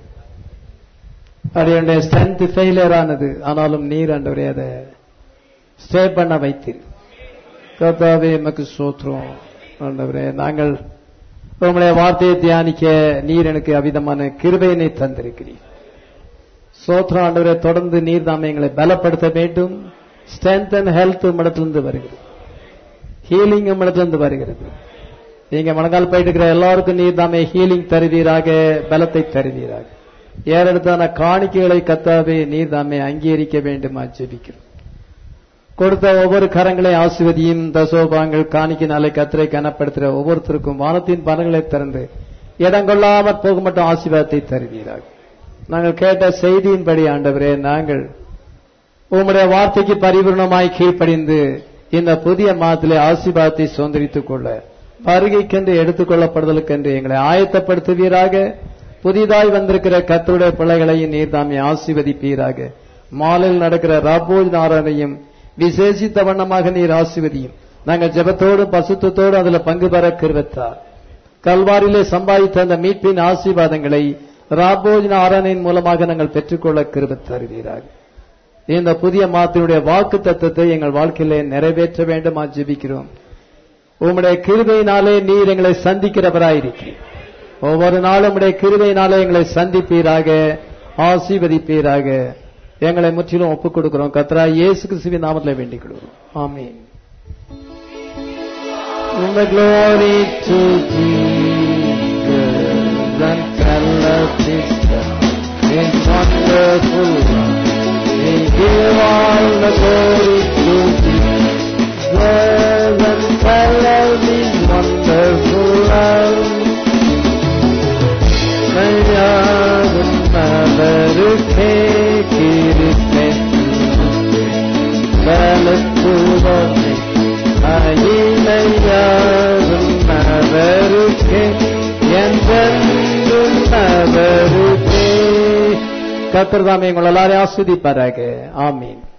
அது ஸ்ட்ரென்த் ஃபெயிலியர் ஆனது ஆனாலும் நீர் ஆண்டவரே அதை ஸ்டே பண்ண வைத்தீர் கர்த்தாவே எமக்கு சோத்திரம் ஆண்டவரே நாங்கள் உங்களுடைய வார்த்தையை தியானிக்க நீர் எனக்கு அவிதமான கிருபையினை தந்திருக்கிறீர் சோத்திரம் ஆண்டவரை தொடர்ந்து நீர் தாமே எங்களை பலப்படுத்த வேண்டும் ஸ்ட்ரென்த் அண்ட் ஹெல்த் உம்மிடத்திலிருந்து வருகிறது ஹீலிங் உம்மிடத்திலிருந்து வருகிறது நீங்க மனங்கால் போயிட்டு இருக்கிற எல்லாருக்கும் நீர் தாமே ஹீலிங் தருவீராக பலத்தை தருவீராக ஏறெடுத்தான காணிக்கைகளை கத்தாவே நீர் தாமே அங்கீகரிக்க வேண்டுமா ஜெபிக்கிறோம் கொடுத்த ஒவ்வொரு கரங்களை ஆசிர்வதியும் தசோபாங்கள் காணிக்கினாலே கத்திரை கனப்படுத்துகிற ஒவ்வொருத்தருக்கும் வானத்தின் பலன்களை திறந்து இடங்கொள்ளாமற் போக மட்டும் ஆசீர்வாதத்தை தருவீராக நாங்கள் கேட்ட செய்தியின்படி ஆண்டவரே நாங்கள் உம்முடைய வார்த்தைக்கு பரிபூர்ணமாய் கீழ்ப்படிந்து இந்த புதிய மாதத்திலே ஆசீர்வாதத்தை சுதந்திரித்துக் கொள்ள வருகைக்கென்று எடுத்துக் கொள்ளப்படுதலுக்கென்று எங்களை ஆயத்தப்படுத்துவீராக புதிதாய் வந்திருக்கிற கத்தருடைய பிள்ளைகளையும் நீர்தாமே ஆசீர்வதிப்பீராக மாலையில் நடக்கிற ராபோஜ் நாராயணையும் விசேஷித்த வண்ணமாக நீர் ஆசிர்வதியும் நாங்கள் ஜெபத்தோடு பசுத்தத்தோடு அதுல பங்கு பெற கிருவத்தார் கல்வாரிலே சம்பாதித்த அந்த மீட்பின் ஆசீர்வாதங்களை ராபோஜன ஆராயணின் மூலமாக நாங்கள் பெற்றுக்கொள்ள கிருபத் தருவீராக இந்த புதிய மாத்தினுடைய வாக்கு தத்துவத்தை எங்கள் வாழ்க்கையிலே நிறைவேற்ற வேண்டுமா ஜெபிக்கிறோம் உம்முடைய கிருபையினாலே நீர் எங்களை சந்திக்கிறவராயிருக்கிறீர் ஒவ்வொரு நாளும் உம்முடைய கிருபையினாலே எங்களை சந்திப்பீராக ஆசீர்வதிப்பீராக எங்களை முற்றிலும் ஒப்புக் கொடுக்கிறோம் கத்ரா இயேசு கிறிஸ்துவின் நாமத்தில் வேண்டிக் கொள்கிறோம் ஆமீன் The glory to Jesus and fellowship in wonderful love. We give all the glory to Jesus. அவருக்கே கிருபை பலத்துவமை மகிமையாரும் அவருக்கே என்றென்றும் அவருக்கே கத்திரதாமே உங்கள் எல்லாரையும் ஆஸ்வதிப்பாராக ஆமீன்